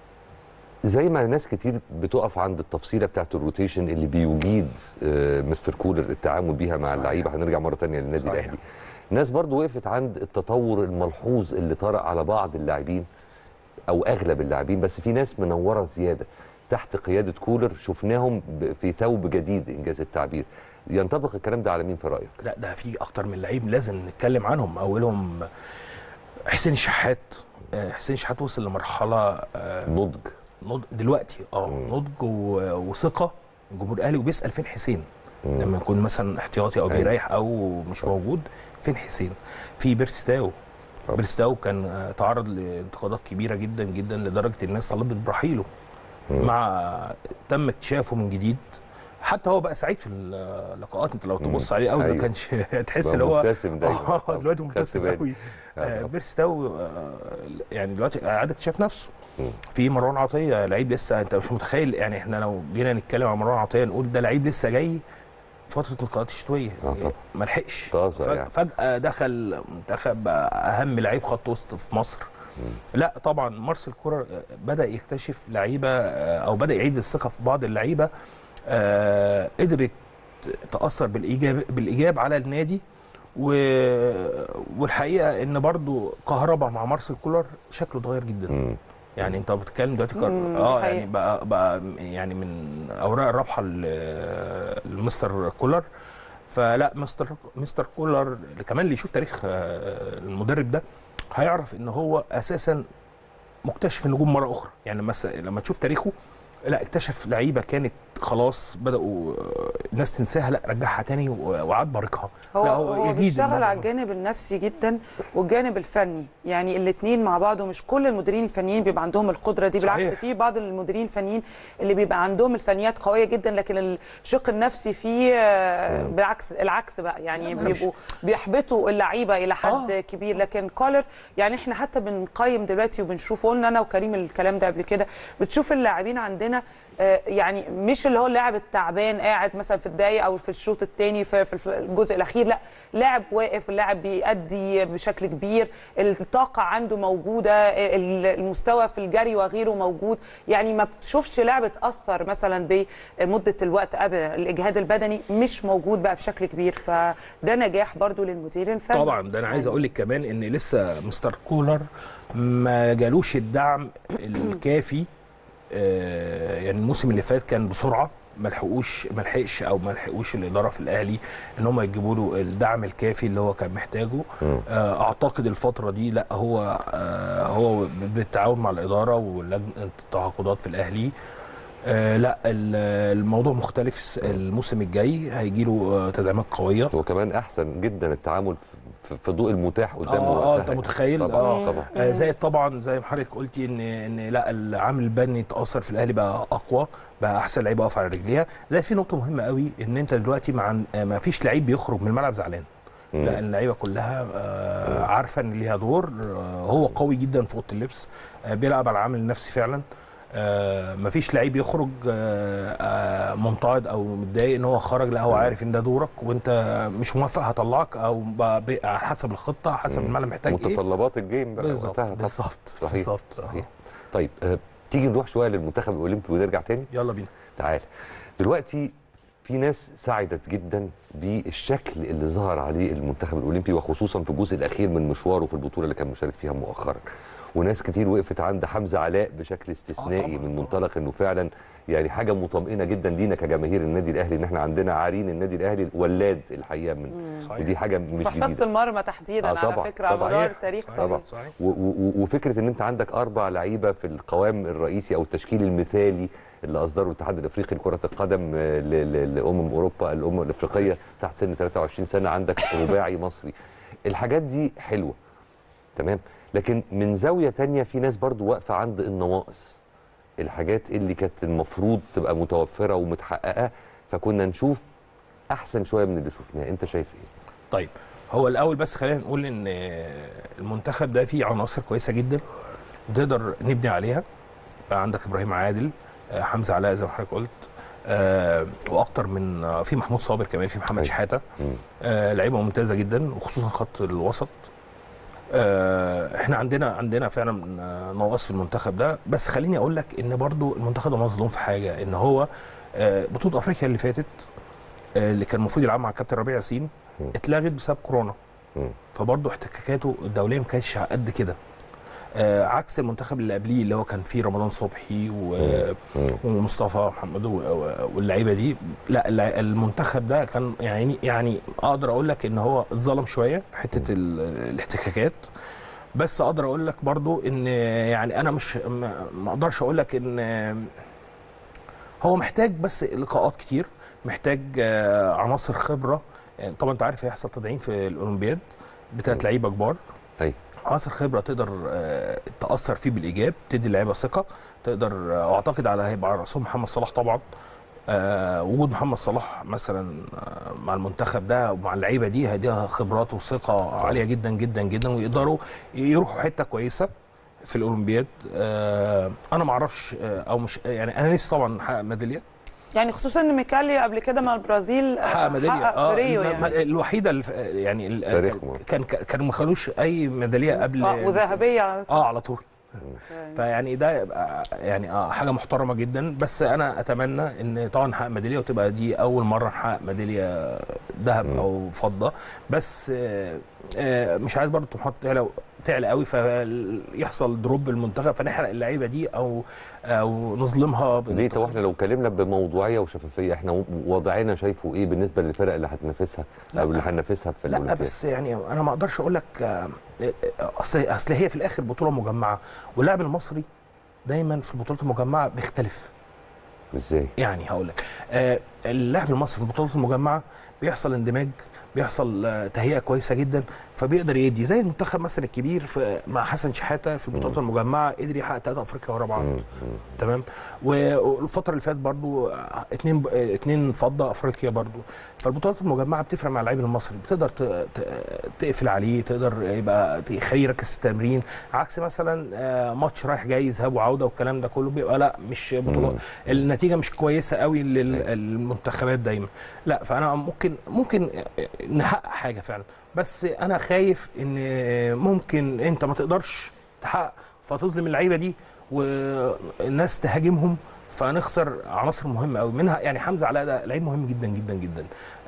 زي ما ناس كتير بتقف عند التفصيله بتاعت الروتيشن اللي بيجيد آه، مستر كولر التعامل بيها مع صحيح. اللعيبه هنرجع مره تانية للنادي صحيح. الاهلي ناس برضو وقفت عند التطور الملحوظ اللي طرأ على بعض اللاعبين او اغلب اللاعبين بس في ناس منوره زياده تحت قياده كولر شفناهم ب- في ثوب جديد انجاز التعبير ينطبق الكلام ده على مين في رايك لا ده في اكتر من لعيب لازم نتكلم عنهم اولهم حسين الشحات آه، حسين الشحات وصل لمرحله آه، نضج نضج دلوقتي اه نضج و- وثقه الجمهور الاهلي وبيسال فين حسين لما يكون مثلا احتياطي او أيوة. بيريح او مش موجود فين حسين في بيرستاو طبعا. بيرستاو كان آه، تعرض لانتقادات كبيره جدا جدا لدرجه الناس طلبت برحيله مع تم اكتشافه من جديد حتى هو بقى سعيد في اللقاءات انت لو تبص عليه قوي أيوة. ما كانش تحس بقى ان هو مبتسم دايما. اه دلوقتي خدت مبتسم بالي. قوي آه آه. بيرستاو آه يعني دلوقتي قاعد اكتشاف نفسه في مروان عطيه لعيب لسه انت مش متخيل يعني احنا لو جينا نتكلم عن مروان عطيه نقول ده لعيب لسه جاي فتره اللقاءات الشتويه آه طبعا. ما لحقش طازة فج- يعني. فجاه دخل منتخب بقى اهم لعيب خط وسط في مصر لا طبعا مارسيل كولر بدا يكتشف لعيبه آه، او بدا يعيد الثقه في بعض اللعيبه آه، قدرت تاثر بالايجاب بالايجاب على النادي و... والحقيقه ان برضو كهربا مع مارسيل كولر شكله اتغير جدا مم. يعني انت بتتكلم دلوقتي كار... مم، اه حقيقة. يعني بقى بقى يعني من اوراق الرابحه ل- لمستر كولر فلا مستر مستر كولر اللي كمان اللي يشوف تاريخ آه، المدرب ده هيعرف ان هو اساسا مكتشف النجوم مره اخرى يعني لما س- لما تشوف تاريخه لا اكتشف لعيبه كانت خلاص بداوا آه، الناس تنساها لا رجعها تاني و- وعاد باركها هو لا هو يجيد بيشتغل الموضوع على ده. الجانب النفسي جدا والجانب الفني يعني الاثنين مع بعض ومش كل المديرين الفنيين بيبقى عندهم القدره دي بالعكس صحيح. في بعض المديرين الفنيين اللي بيبقى عندهم الفنيات قويه جدا لكن الشق النفسي فيه آه، بالعكس العكس بقى يعني لا، أنا مش- بيبقوا بيحبطوا اللعيبه الى حد آه. كبير لكن كولر يعني احنا حتى بنقيم دلوقتي وبنشوف قلنا انا وكريم الكلام ده قبل كده بتشوف اللاعبين عندنا آه، يعني مش اللي هو اللاعب التعبان قاعد مثلا في الدقايق او في الشوط الثاني في في الجزء الاخير لا لاعب واقف اللاعب بيأدي بشكل كبير الطاقه عنده موجوده ال- المستوى في الجري وغيره موجود يعني ما بتشوفش لاعب اتاثر مثلا بمده الوقت قبل الاجهاد البدني مش موجود بقى بشكل كبير فده نجاح برضو للمدير الفني طبعا ده انا عايز اقول لك كمان ان لسه مستر كولر ما جالوش الدعم الكافي آه، يعني الموسم اللي فات كان بسرعه ما لحقوش ما لحقش او ما لحقوش الاداره في الاهلي ان هم يجيبوا له الدعم الكافي اللي هو كان محتاجه مم. آه، اعتقد الفتره دي لا هو آه، هو بالتعاون مع الاداره ولجنه التعاقدات في الاهلي آه، لا ال- الموضوع مختلف الس- الموسم الجاي هيجي له تدعيمات قويه هو كمان احسن جدا التعامل في- في الضوء المتاح قدامه اه اه وقتها انت متخيل طبعا اه طبعا آه، زائد طبعا زي ما حضرتك قلتي ان ان لا العامل البني اتاثر في الاهلي بقى اقوى بقى احسن لعيبه واقفه على رجليها زائد في نقطه مهمه قوي ان انت دلوقتي مع آه، ما فيش لعيب بيخرج من الملعب زعلان مم. لا اللعيبه كلها آه، عارفه ان ليها دور آه، هو قوي جدا في اوضه اللبس آه، بيلعب على العامل النفسي فعلا آه، مفيش لعيب يخرج آه، آه، منتعض او متضايق ان هو خرج لا هو عارف ان ده دورك وانت مش موافق هطلعك او ب- ب- على حسب الخطه على حسب مم. الملعب محتاج ايه متطلبات الجيم بقى بالظبط وقتها طبعاً. بالظبط صحيح بالظبط صحيح آه. طيب آه، تيجي نروح شويه للمنتخب الاولمبي ونرجع تاني يلا بينا تعال دلوقتي في ناس سعدت جدا بالشكل اللي ظهر عليه المنتخب الاولمبي وخصوصا في الجزء الاخير من مشواره في البطوله اللي كان مشارك فيها مؤخرا وناس كتير وقفت عند حمزه علاء بشكل استثنائي طبعاً. من منطلق انه فعلا يعني حاجه مطمئنه جدا لينا كجماهير النادي الاهلي ان احنا عندنا عارين النادي الاهلي ولاد الحقيقه من صحيح. ودي حاجه مش في حراسه جديده المرمى تحديدا آه، على طبعاً، فكره على طبعاً. مدار صحيح، التاريخ صحيح. طبعا صحيح و- و- وفكره ان انت عندك اربع لعيبه في القوام الرئيسي او التشكيل المثالي اللي اصدره الاتحاد الافريقي لكره القدم آه، ل- ل- لامم اوروبا الامم الافريقيه تحت سن 23 سنه عندك رباعي مصري الحاجات دي حلوه تمام لكن من زاويه تانية في ناس برضو واقفه عند النواقص الحاجات اللي كانت المفروض تبقى متوفره ومتحققه فكنا نشوف احسن شويه من اللي شفناه انت شايف ايه طيب هو الاول بس خلينا نقول ان المنتخب ده فيه عناصر كويسه جدا نقدر نبني عليها عندك ابراهيم عادل آه، حمزه علاء زي ما حضرتك قلت آه، واكتر من آه، في محمود صابر كمان في محمد أيوة. شحاته مم. آه، لعيبه ممتازه جدا وخصوصا خط الوسط آه، احنا عندنا عندنا فعلا آه، نواقص في المنتخب ده بس خليني اقول لك ان برضو المنتخب ده مظلوم في حاجه ان هو آه، بطوله افريقيا اللي فاتت آه، اللي كان المفروض يلعب مع الكابتن ربيع ياسين مم. اتلغت بسبب كورونا مم. فبرضه احتكاكاته الدوليه ما كانتش على قد كده آه عكس المنتخب اللي قبليه اللي هو كان فيه رمضان صبحي و... مم. ومصطفى محمد و- و- واللعيبه دي لا الل- المنتخب ده كان يعني يعني اقدر اقول لك ان هو اتظلم شويه في حته ال- الاحتكاكات بس اقدر اقول لك برضو ان يعني انا مش ما ما اقدرش اقول لك ان هو محتاج بس لقاءات كتير محتاج آه، عناصر خبره يعني طبعا انت عارف هيحصل تدعيم في الاولمبياد بتاعت لعيبه كبار أي. عناصر خبره تقدر آه، تاثر فيه بالايجاب تدي اللعيبه ثقه تقدر آه، واعتقد على هيبقى على راسهم محمد صلاح طبعا آه وجود محمد صلاح مثلا آه مع المنتخب ده ومع اللعيبه دي هيديها خبرات وثقه عاليه جدا جدا جدا ويقدروا يروحوا حته كويسه في الاولمبياد آه انا ما اعرفش آه او مش يعني انا نفسي طبعا احقق ميداليه يعني خصوصا ان ميكالي قبل كده مع البرازيل آه، حقق ميداليه حقق في ريو الم- يعني الوحيده اللي ف- يعني ال- تاريخهم. كان كانوا ما خدوش اي ميداليه قبل آه، وذهبيه على طول. اه على طول يعني. فيعني ده يبقى يعني اه حاجه محترمه جدا بس انا اتمنى ان طبعا نحقق ميداليه وتبقى دي اول مره نحقق ميداليه ذهب مم. او فضه بس آه آه مش عايز برضه طموحات تعلى تعلى قوي فيحصل دروب المنتخب فنحرق اللعيبه دي او او نظلمها ليه طب احنا لو اتكلمنا بموضوعيه وشفافيه احنا وضعنا شايفه ايه بالنسبه للفرق اللي هتنافسها لا. او اللي هننافسها في لا الاولمبياد بس يعني انا ما اقدرش اقول لك آه، آه، اصل اصل هي في الاخر بطوله مجمعه واللاعب المصري دايما في البطولات المجمعه بيختلف ازاي يعني هقول لك آه اللاعب المصري في البطولات المجمعه بيحصل اندماج بيحصل آه تهيئه كويسه جدا فبيقدر يدي زي المنتخب مثلا الكبير في مع حسن شحاته في البطولات المجمعه قدر يحقق ثلاثه افريقيا ورا بعض مم. مم. تمام و- والفتره اللي فاتت برضو آه، اتنين ب- آه، اتنين فضه افريقيا برضو فالبطولات المجمعه بتفرق مع اللعيب المصري بتقدر ت- ت- تقفل عليه تقدر يبقى تخليه يركز في التمرين عكس مثلا آه، ماتش رايح جاي ذهاب وعوده والكلام ده كله بيبقى لا مش بطولات مم. النتيجه مش كويسه قوي أيوة. للمنتخبات دايما لا فانا ممكن ممكن نحقق حاجه فعلا بس انا خايف ان ممكن انت ما تقدرش تحقق فتظلم اللعيبه دي والناس تهاجمهم فنخسر عناصر مهمه قوي منها يعني حمزه علاء ده لعيب مهم جدا جدا جدا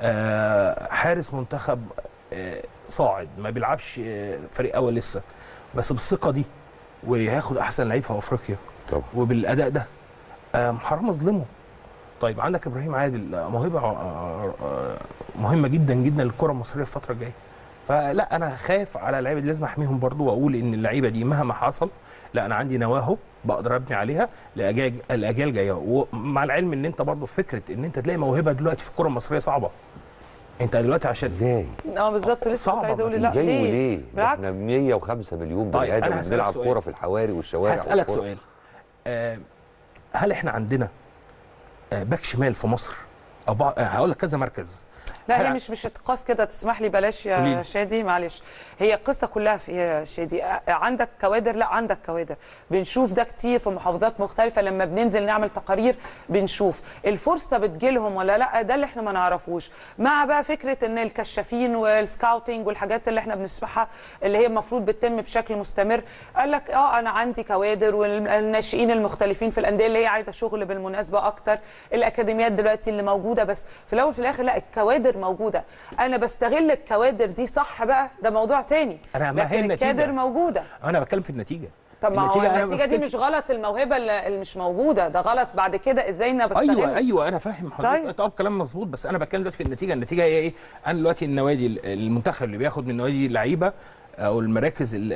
آه، حارس منتخب آه، صاعد ما بيلعبش آه، فريق اول لسه بس بالثقه دي وهياخد احسن لعيب في افريقيا طبعا وبالاداء ده آه، حرام اظلمه طيب عندك ابراهيم عادل موهبه آه، آه، مهمه جدا جدا للكره المصريه الفتره الجايه فلا انا خايف على اللعيبه دي لازم احميهم برضو واقول ان اللعيبه دي مهما حصل لا انا عندي نواهب بقدر ابني عليها لاجيال الاجيال جايه ومع العلم ان انت برضو فكره ان انت تلاقي موهبه دلوقتي في الكره المصريه صعبه انت دلوقتي عشان ازاي اه بالظبط لسه كنت صعبة، عايزه اقول بس لا ازاي ليه وليه ده بالعكس احنا 105 مليون طيب، بني أنا ادم هسألك بنلعب سؤال. كوره في الحواري والشوارع هسألك والكرة. سؤال آه، هل احنا عندنا آه، باك شمال في مصر او بعض آه، هقول لك كذا مركز لا هي هل- مش مش اتقاس كده تسمح لي بلاش يا قوليلي. شادي معلش هي القصه كلها في إيه يا شادي ع- عندك كوادر لا عندك كوادر بنشوف ده كتير في محافظات مختلفه لما بننزل نعمل تقارير بنشوف الفرصه بتجيلهم ولا لا ده اللي احنا ما نعرفوش مع بقى فكره ان الكشافين والسكاوتنج والحاجات اللي احنا بنسمعها اللي هي المفروض بتتم بشكل مستمر قال لك اه انا عندي كوادر والناشئين المختلفين في الانديه اللي هي عايزه شغل بالمناسبه اكتر الاكاديميات دلوقتي اللي موجوده بس في الاول وفي الاخر لا الكوادر موجوده انا بستغل الكوادر دي صح بقى ده موضوع تاني أنا- ما هي لكن النتيجة. الكادر موجوده انا بتكلم في النتيجه طب ما هو النتيجة أنا النتيجه دي مشكلتي- مش غلط الموهبه اللي اللي مش موجوده ده غلط بعد كده ازاي انا بستغل ايوه ايوه انا فاهم حضرتك طيب. طب كلام مظبوط بس انا بتكلم دلوقتي في النتيجه النتيجه هي ايه انا دلوقتي النوادي المنتخب اللي بياخد من النوادي لعيبه او المراكز اللي-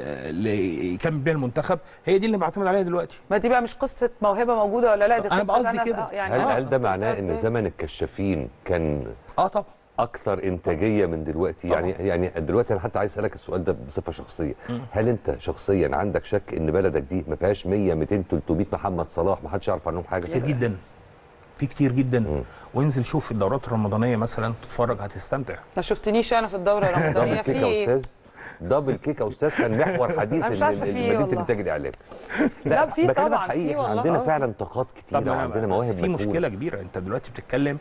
اللي يكمل بيها المنتخب هي دي اللي بعتمد عليها دلوقتي ما دي بقى مش قصه موهبه موجوده ولا لا دي أنا قصه بقصدي كده. يعني هل آه، هل ده قصة معناه ان إزاي؟ زمن الكشافين كان اه طبعا اكثر انتاجيه من دلوقتي يعني يعني دلوقتي انا حتى عايز اسالك السؤال ده بصفه شخصيه هل انت شخصيا عندك شك ان بلدك دي ما فيهاش 100 200 300 محمد صلاح ما حدش يعرف عنهم حاجه كتير جدا في كتير جدا مم. وانزل شوف الدورات الرمضانيه مثلا تتفرج هتستمتع ما شفتنيش انا في الدوره دبل الرمضانيه كيك في يا ايه استاذ دبل كيك يا استاذ كان محور حديث أنا مش ال- عارفة ال- في إيه مدينه والله. الانتاج الاعلامي لا، في بكلمك طبعاً، حقيقي في احنا والله، عندنا آه. فعلا طاقات كتيره طب وعندنا أنا- مواهب بس في مجهولة. مشكله كبيره انت دلوقتي بتتكلم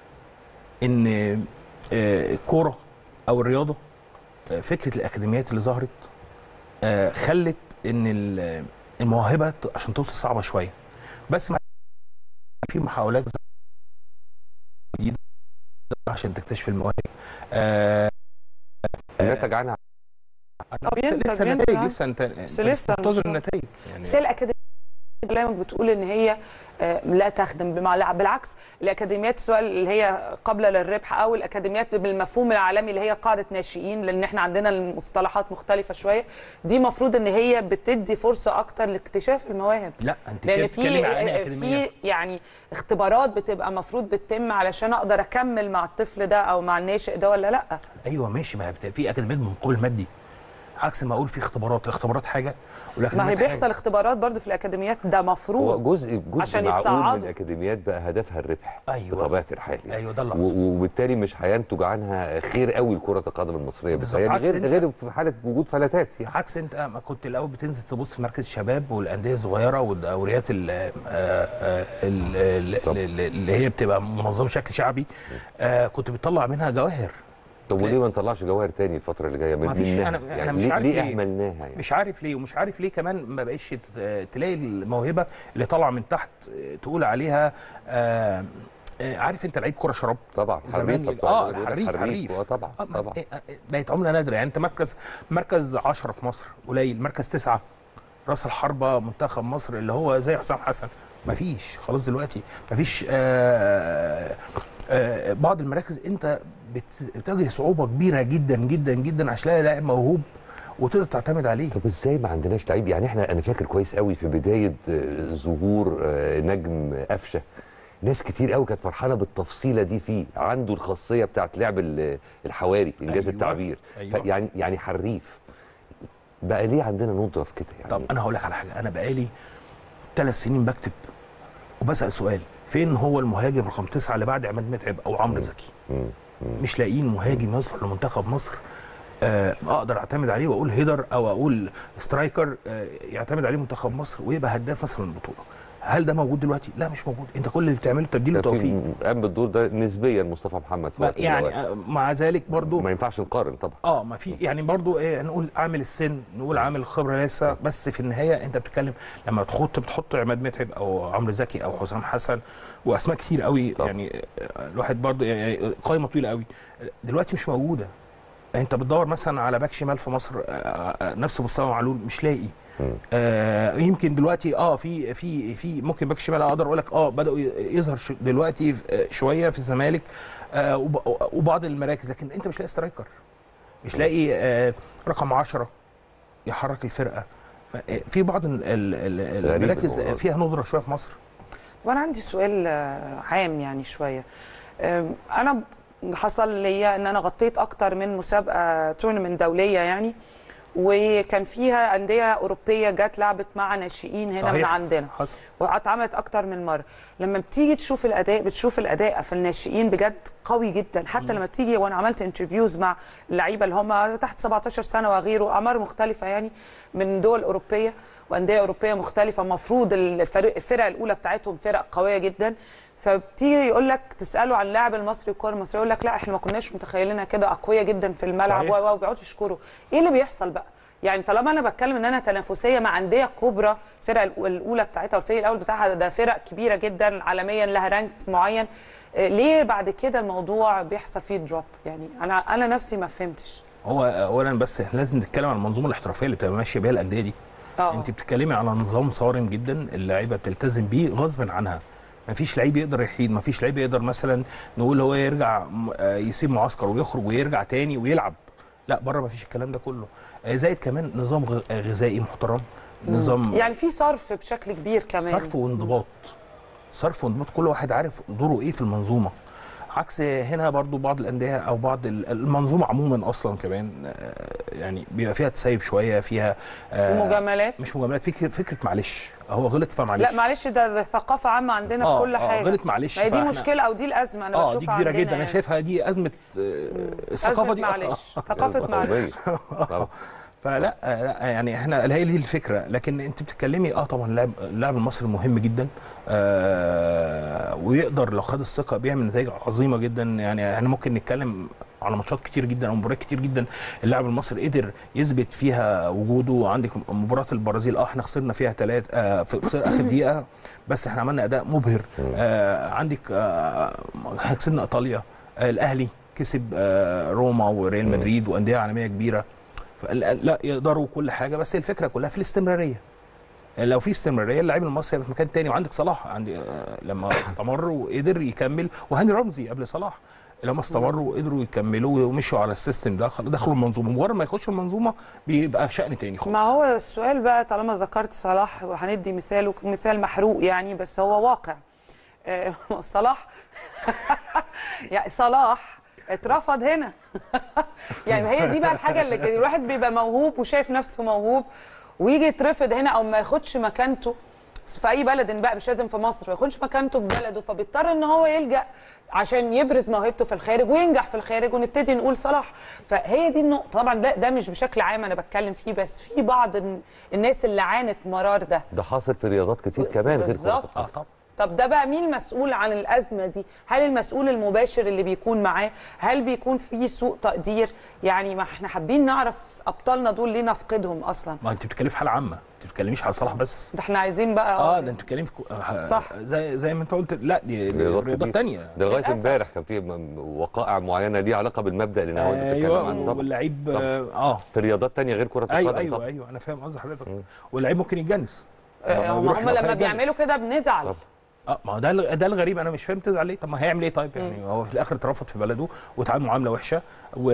ان آه، الكوره او الرياضه آه، فكره الاكاديميات اللي ظهرت آه، خلت ان ال- الموهبه ت- عشان توصل صعبه شويه بس مع في محاولات جديده عشان تكتشف المواهب آه، نتج عنها طب لسه ينتج- لسه ينتج النتائج عنها. لسه انت بس انت لسه منتظر مش- النتائج يعني بس هي الاكاديميه كلامك بتقول ان هي آه، لا تخدم بمع- بالعكس الاكاديميات سواء اللي هي قابله للربح او الاكاديميات بالمفهوم العالمي اللي هي قاعده ناشئين لان احنا عندنا المصطلحات مختلفه شويه دي المفروض ان هي بتدي فرصه اكتر لاكتشاف المواهب لا انت لان كده في بتتكلمي عن اكاديميه في يعني اختبارات بتبقى مفروض بتتم علشان اقدر اكمل مع الطفل ده او مع الناشئ ده ولا لا ايوه ماشي ما هي بت- في اكاديميات بمقابل مادي عكس ما اقول في اختبارات الاختبارات حاجه ما هي والاكاديميات بيحصل حاجة. اختبارات برضه في الاكاديميات ده هو مفروض جزء جزء عشان معقول يتصعدوا. من الاكاديميات بقى هدفها الربح أيوة. بطبيعه الحال يعني. ايوه ده اللي و- قصدي. وبالتالي مش هينتج عنها خير قوي لكره القدم المصريه بس بالظبط. يعني عكس غير أنت- غير في حاله وجود فلاتات يعني عكس انت ما كنت الاول بتنزل تبص في مركز الشباب والانديه الصغيره والدوريات ال- آه، آه، ال- ال- طب. ال- اللي هي بتبقى منظمه بشكل شعبي آه، كنت بتطلع منها جواهر طب وليه ما نطلعش جواهر تاني الفتره اللي جايه من ما فيش- منها؟ أنا- يعني أنا مش ليه, عارف ليه ليه. اهملناها يعني مش عارف ليه ومش عارف ليه كمان ما بقتش ت- تلاقي الموهبه اللي طالعه من تحت آه، تقول عليها آه، آه، عارف انت لعيب كره شراب طبعا زمان حريف اه حريف حريف اه طبعا آه، ما- طبعا إيه، آه، بقت عمله نادره يعني انت مركز مركز 10 في مصر قليل مركز تسعة راس الحربه منتخب مصر اللي هو زي حسام حسن مفيش خلاص دلوقتي مفيش آه آه بعض المراكز انت بت- بتواجه صعوبه كبيره جدا جدا جدا عشان تلاقي لاعب موهوب وتقدر تعتمد عليه طب ازاي ما عندناش لعيب يعني احنا انا فاكر كويس قوي في بدايه آه، ظهور آه، نجم قفشه ناس كتير قوي كانت فرحانه بالتفصيله دي فيه عنده الخاصيه بتاعت لعب ال- الحواري انجاز أيوة، التعبير أيوة. يعني يعني حريف بقى ليه عندنا ندره في كده يعني طب انا هقول لك على حاجه انا بقالي ثلاث سنين بكتب وبسال سؤال فين هو المهاجم رقم تسعه اللي بعد عماد متعب او عمرو زكي مم. مش لاقيين مهاجم يصلح لمنتخب مصر آه اقدر اعتمد عليه واقول هيدر او اقول سترايكر آه يعتمد عليه منتخب مصر ويبقى هداف مثلا البطوله هل ده موجود دلوقتي لا مش موجود انت كل اللي بتعمله تبديل كان في وتوفيق م- قام بالدور ده نسبيا مصطفى محمد في ما- وقت من يعني الأوقات. آه، مع ذلك برضو ما ينفعش نقارن طبعا اه ما في يعني برضو ايه نقول عامل السن نقول عامل الخبره لسه بس في النهايه انت بتتكلم لما تحط بتحط عماد متعب او عمرو زكي او حسام حسن واسماء كتير قوي طبعا. يعني آه، الواحد برضو يعني قائمه طويله قوي دلوقتي مش موجوده انت بتدور مثلا على باك شمال في مصر آه، آه، نفس مستوى معلول مش لاقي آه يمكن دلوقتي اه في في في ممكن باك شمال اقدر اقول لك اه بداوا ي- يظهر ش- دلوقتي آه، شويه في الزمالك آه وب- وبعض المراكز لكن انت مش لاقي سترايكر مش لاقي آه رقم 10 يحرك الفرقه آه، في بعض ال- ال- ال- غريب المراكز الموضوع ده. فيها ندره شويه في مصر وانا عندي سؤال آه، عام يعني شويه أم، انا حصل ليا ان انا غطيت اكتر من مسابقه تورنمنت دوليه يعني وكان فيها انديه اوروبيه جت لعبت مع ناشئين هنا صحيح. من عندنا حصل واتعملت اكتر من مره لما بتيجي تشوف الاداء بتشوف الاداء في الناشئين بجد قوي جدا حتى لما تيجي وانا عملت انترفيوز مع اللعيبه اللي هم تحت 17 سنه وغيره اعمار مختلفه يعني من دول اوروبيه وانديه اوروبيه مختلفه المفروض الفرق الفرق الاولى بتاعتهم فرق قويه جدا فبتيجي يقول لك تساله عن اللاعب المصري والكره المصريه يقول لك لا احنا ما كناش متخيلينها كده اقوياء جدا في الملعب صحيح. و- و- وبيقعدوا يشكروا ايه اللي بيحصل بقى يعني طالما انا بتكلم ان انا تنافسيه مع انديه كبرى الفرق الأو- الاولى بتاعتها والفريق الاول بتاعها ده فرق كبيره جدا عالميا لها رانك معين آه، ليه بعد كده الموضوع بيحصل فيه دروب يعني انا انا نفسي ما فهمتش هو اولا بس احنا لازم نتكلم عن المنظومه الاحترافيه اللي بتبقى ماشيه بيها الانديه دي اه انت بتتكلمي على نظام صارم جدا اللعيبه بتلتزم بيه غصب عنها مفيش لعيب يقدر يحيد مفيش لعيب يقدر مثلا نقول هو يرجع م- آه، يسيب معسكر ويخرج ويرجع تاني ويلعب لا بره مفيش الكلام ده كله آه، زائد كمان نظام غ- آه، غذائي محترم نظام يعني في صرف بشكل كبير كمان صرف وانضباط صرف وانضباط كل واحد عارف دوره ايه في المنظومه عكس هنا برضو بعض الانديه او بعض ال- المنظومه عموما اصلا كمان آه، يعني بيبقى فيها تسيب شويه فيها آه، مجاملات مش مجاملات فكره فكره معلش هو غلط فمعلش لا معلش ده, ده ثقافه عامه عندنا آه، في كل آه، حاجه غلط معلش ما هي دي فإحنا- مشكله او دي الازمه انا اه دي بشوفها كبيره عندنا جدا انا يعني. شايفها دي ازمه آه، الثقافه أزمة دي معلش ثقافه معلش قومية. طبعا. فلا لا يعني احنا هي دي الفكره لكن انت بتتكلمي اه طبعا اللاعب اللاعب المصري مهم جدا آه ويقدر لو خد الثقه بيعمل نتائج عظيمه جدا يعني احنا ممكن نتكلم على ماتشات كتير جدا او مباريات كتير جدا اللاعب المصري قدر يثبت فيها وجوده عندك مباراه البرازيل اه احنا خسرنا فيها ثلاث آه في خسر اخر دقيقه بس احنا عملنا اداء مبهر آه عندك آه احنا كسبنا ايطاليا آه الاهلي كسب آه روما وريال مدريد وانديه عالميه كبيره فال- لا يقدروا كل حاجه بس الفكره كلها في الاستمراريه لو في استمراريه اللاعب المصري هيبقى في مكان تاني وعندك صلاح عندي آه، لما استمر وقدر يكمل وهاني رمزي قبل صلاح لما استمروا وقدروا يكملوا ومشوا على السيستم ده خلاص دخلوا المنظومه مجرد ما يخشوا المنظومه بيبقى في شأن تاني خالص ما هو السؤال بقى طالما ذكرت صلاح وهندي مثال مثال محروق يعني بس هو واقع آه، صلاح يعني صلاح اترفض هنا يعني هي دي بقى الحاجه اللي كده الواحد بيبقى موهوب وشايف نفسه موهوب ويجي يترفض هنا او ما ياخدش مكانته في اي بلد بقى مش لازم في مصر ما ياخدش مكانته في بلده فبيضطر ان هو يلجا عشان يبرز موهبته في الخارج وينجح في الخارج ونبتدي نقول صلاح فهي دي النقطه طبعا ده ده مش بشكل عام انا بتكلم فيه بس في بعض الن- الناس اللي عانت مرار ده ده حاصل في رياضات كتير كمان غير كرة بالظبط. القدم. اه طبعا طب ده بقى مين مسؤول عن الازمه دي هل المسؤول المباشر اللي بيكون معاه هل بيكون في سوء تقدير يعني ما احنا حابين نعرف ابطالنا دول ليه نفقدهم اصلا ما انت بتتكلمي في حاله عامه انت ما بتتكلميش على صلاح بس ده احنا عايزين بقى اه ده انت بتتكلمي في كو- آه، صح. زي زي ما انت قلت لا دي دي رياضات رياضات كتير. تانية ده لغايه للأسف. امبارح كان في م- وقائع معينه ليها علاقه بالمبدا اللي نهاوند بتتكلم ايوه عنه طبعا واللعيب طبعا. اه آه. في رياضات تانية غير كره القدم ايوه ايوه طبعا. ايوه انا فاهم قصد حضرتك واللعيب ممكن يتجنس آه، لما هم بيروح هم لو لما هيتجنس. بيعملوا كده بنزعل طبعا. اه ما هو ده ال- ده الغريب انا مش فاهم تزعل ليه طب ما هيعمل ايه طيب يعني هو في الاخر اترفض في بلده واتعامل معامله وحشه و...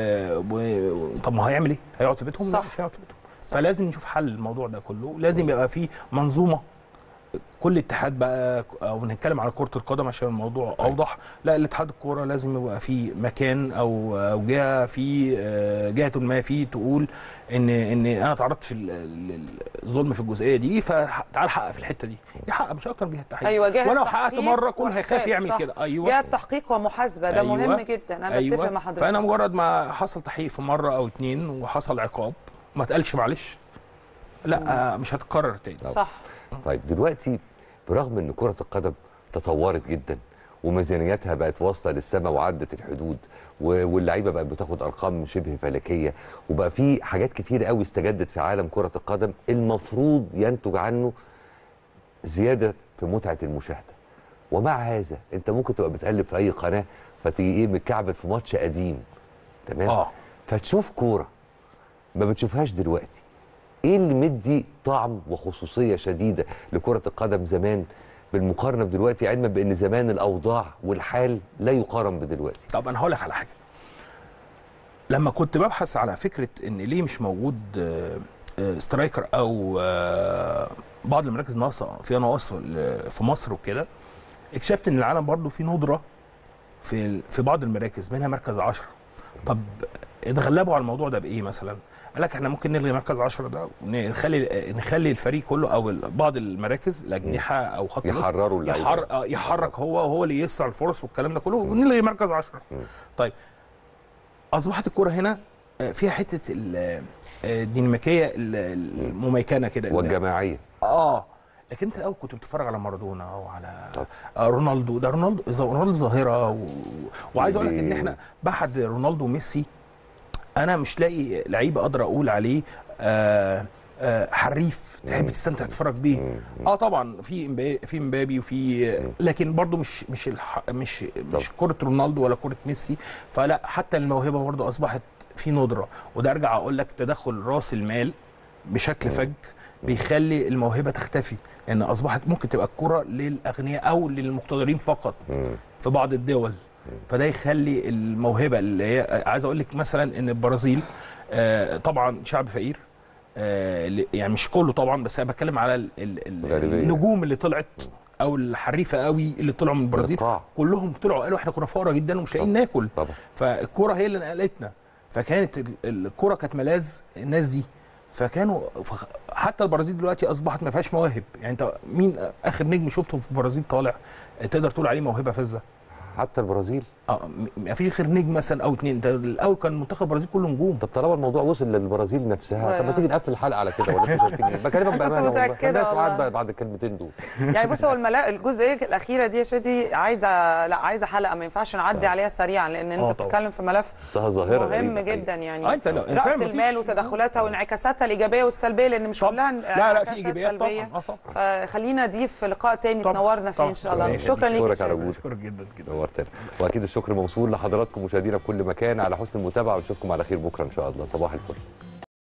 و... طب ما هو هيعمل ايه هيقعد في بيتهم لا صح. مش هيقعد في بيتهم فلازم نشوف حل الموضوع ده كله لازم يبقى في منظومه كل اتحاد بقى او نتكلم على كره القدم عشان الموضوع اوضح لا الاتحاد الكوره لازم يبقى في مكان او او جهه في آه، جهه ما فيه تقول ان ان انا تعرضت في ال- ال- الظلم في الجزئيه دي فتعال حقق في الحته دي يحقق مش اكتر جهه تحقيق ايوه جهه ولو حققت تحقيق مره كل هيخاف وحساب، يعمل صح. كده ايوه جهه تحقيق ومحاسبه ده أيوة. مهم جدا انا بتفق مع حضرتك فانا مجرد ما حصل تحقيق في مره او اتنين وحصل عقاب ما تقالش معلش لا آه، مش هتتكرر تاني صح طيب دلوقتي برغم ان كره القدم تطورت جدا وميزانياتها بقت واصله للسماء وعدت الحدود و- واللعيبه بقت بتاخد ارقام شبه فلكيه وبقى في حاجات كتير قوي استجدت في عالم كره القدم المفروض ينتج عنه زياده في متعه المشاهده ومع هذا انت ممكن تبقى بتقلب في اي قناه فتيجي ايه متكعبل في ماتش قديم تمام اه فتشوف كوره ما بتشوفهاش دلوقتي ايه اللي مدي طعم وخصوصيه شديده لكره القدم زمان بالمقارنه بدلوقتي علما بان زمان الاوضاع والحال لا يقارن بدلوقتي طب انا هقول لك على حاجه لما كنت ببحث على فكره ان ليه مش موجود آه، آه، سترايكر او آه، بعض المراكز ناقصه فيها نواقص في- في مصر وكده اكتشفت ان العالم برضو في ندره في في بعض المراكز منها مركز 10 طب اتغلبوا على الموضوع ده بايه مثلا؟ قال لك احنا ممكن نلغي مركز 10 ده ونخلي نخلي الفريق كله او بعض المراكز الاجنحه او خط النص يحرروا اللعيبة. يحر... آه، يحرك هو وهو اللي يسرع الفرص والكلام ده كله ونلغي مركز 10 طيب اصبحت الكوره هنا آه، فيها حته ال- آه، الديناميكيه ال- المميكنه كده والجماعيه اه لكن انت الاول كنت بتتفرج على مارادونا او على آه رونالدو ده رونالدو إذا رونالدو ظاهره و... وعايز اقول لك ان احنا بعد رونالدو وميسي انا مش لاقي لعيب اقدر اقول عليه آه آه حريف تحب تستمتع تتفرج بيه اه طبعا في امبابي في امبابي وفي لكن برضو مش مش الح... مش مش كره رونالدو ولا كره ميسي فلا حتى الموهبه برضو اصبحت في ندره وده ارجع اقول لك تدخل راس المال بشكل فج بيخلي الموهبه تختفي لان اصبحت ممكن تبقى الكره للاغنياء او للمقتدرين فقط في بعض الدول فده يخلي الموهبه اللي هي عايز اقول لك مثلا ان البرازيل آه، طبعا شعب فقير آه، اللي- يعني مش كله طبعا بس انا بتكلم على ال- ال- ال- الغالبية. النجوم اللي طلعت او الحريفه قوي اللي طلعوا من البرازيل القاع. كلهم طلعوا قالوا احنا كنا فقراء جدا ومش لاقيين ناكل طبعا فالكوره هي اللي نقلتنا فكانت ال- الكوره كانت ملاذ الناس دي فكانوا فخ- حتى البرازيل دلوقتي اصبحت ما فيهاش مواهب يعني انت مين اخر نجم شفته في البرازيل طالع تقدر تقول عليه موهبه فذه حتى البرازيل اه م- ما فيش غير نجم مثلا او اتنين ده الاول كان منتخب البرازيل كله نجوم طب طالما الموضوع وصل للبرازيل نفسها طب ما آه. تيجي نقفل الحلقه على كده ولا انتوا شايفين ايه؟ بكلمك بامانه والله متأكدة خلينا والله. ساعات بقى بعد الكلمتين دول يعني بص هو الملا... الجزئيه الاخيره دي يا شادي عايزه لا عايزه حلقه ما ينفعش نعدي عليها سريعا لان آه انت طبعا. بتتكلم في ملف أصلها ظاهره مهم غريبة جدا يعني آه، أنت لو- راس فعلا مفيش- المال وتدخلاتها وانعكاساتها الايجابيه والسلبيه لان مش طب. كلها لا لا في انعكاسات ايجابيات سلبية. طبعا اه طبعا فخلينا دي في لقاء تاني طبعاً. تنورنا فيه طبعاً. ان شاء الله ربنا شكرا ليك أشكرك على وجودك. اشكرك جدا جدا نورتنا واكيد الشكر موصول لحضراتكم مشاهدينا في كل مكان على حسن المتابعه ونشوفكم على خير بكره ان شاء الله صباح الفل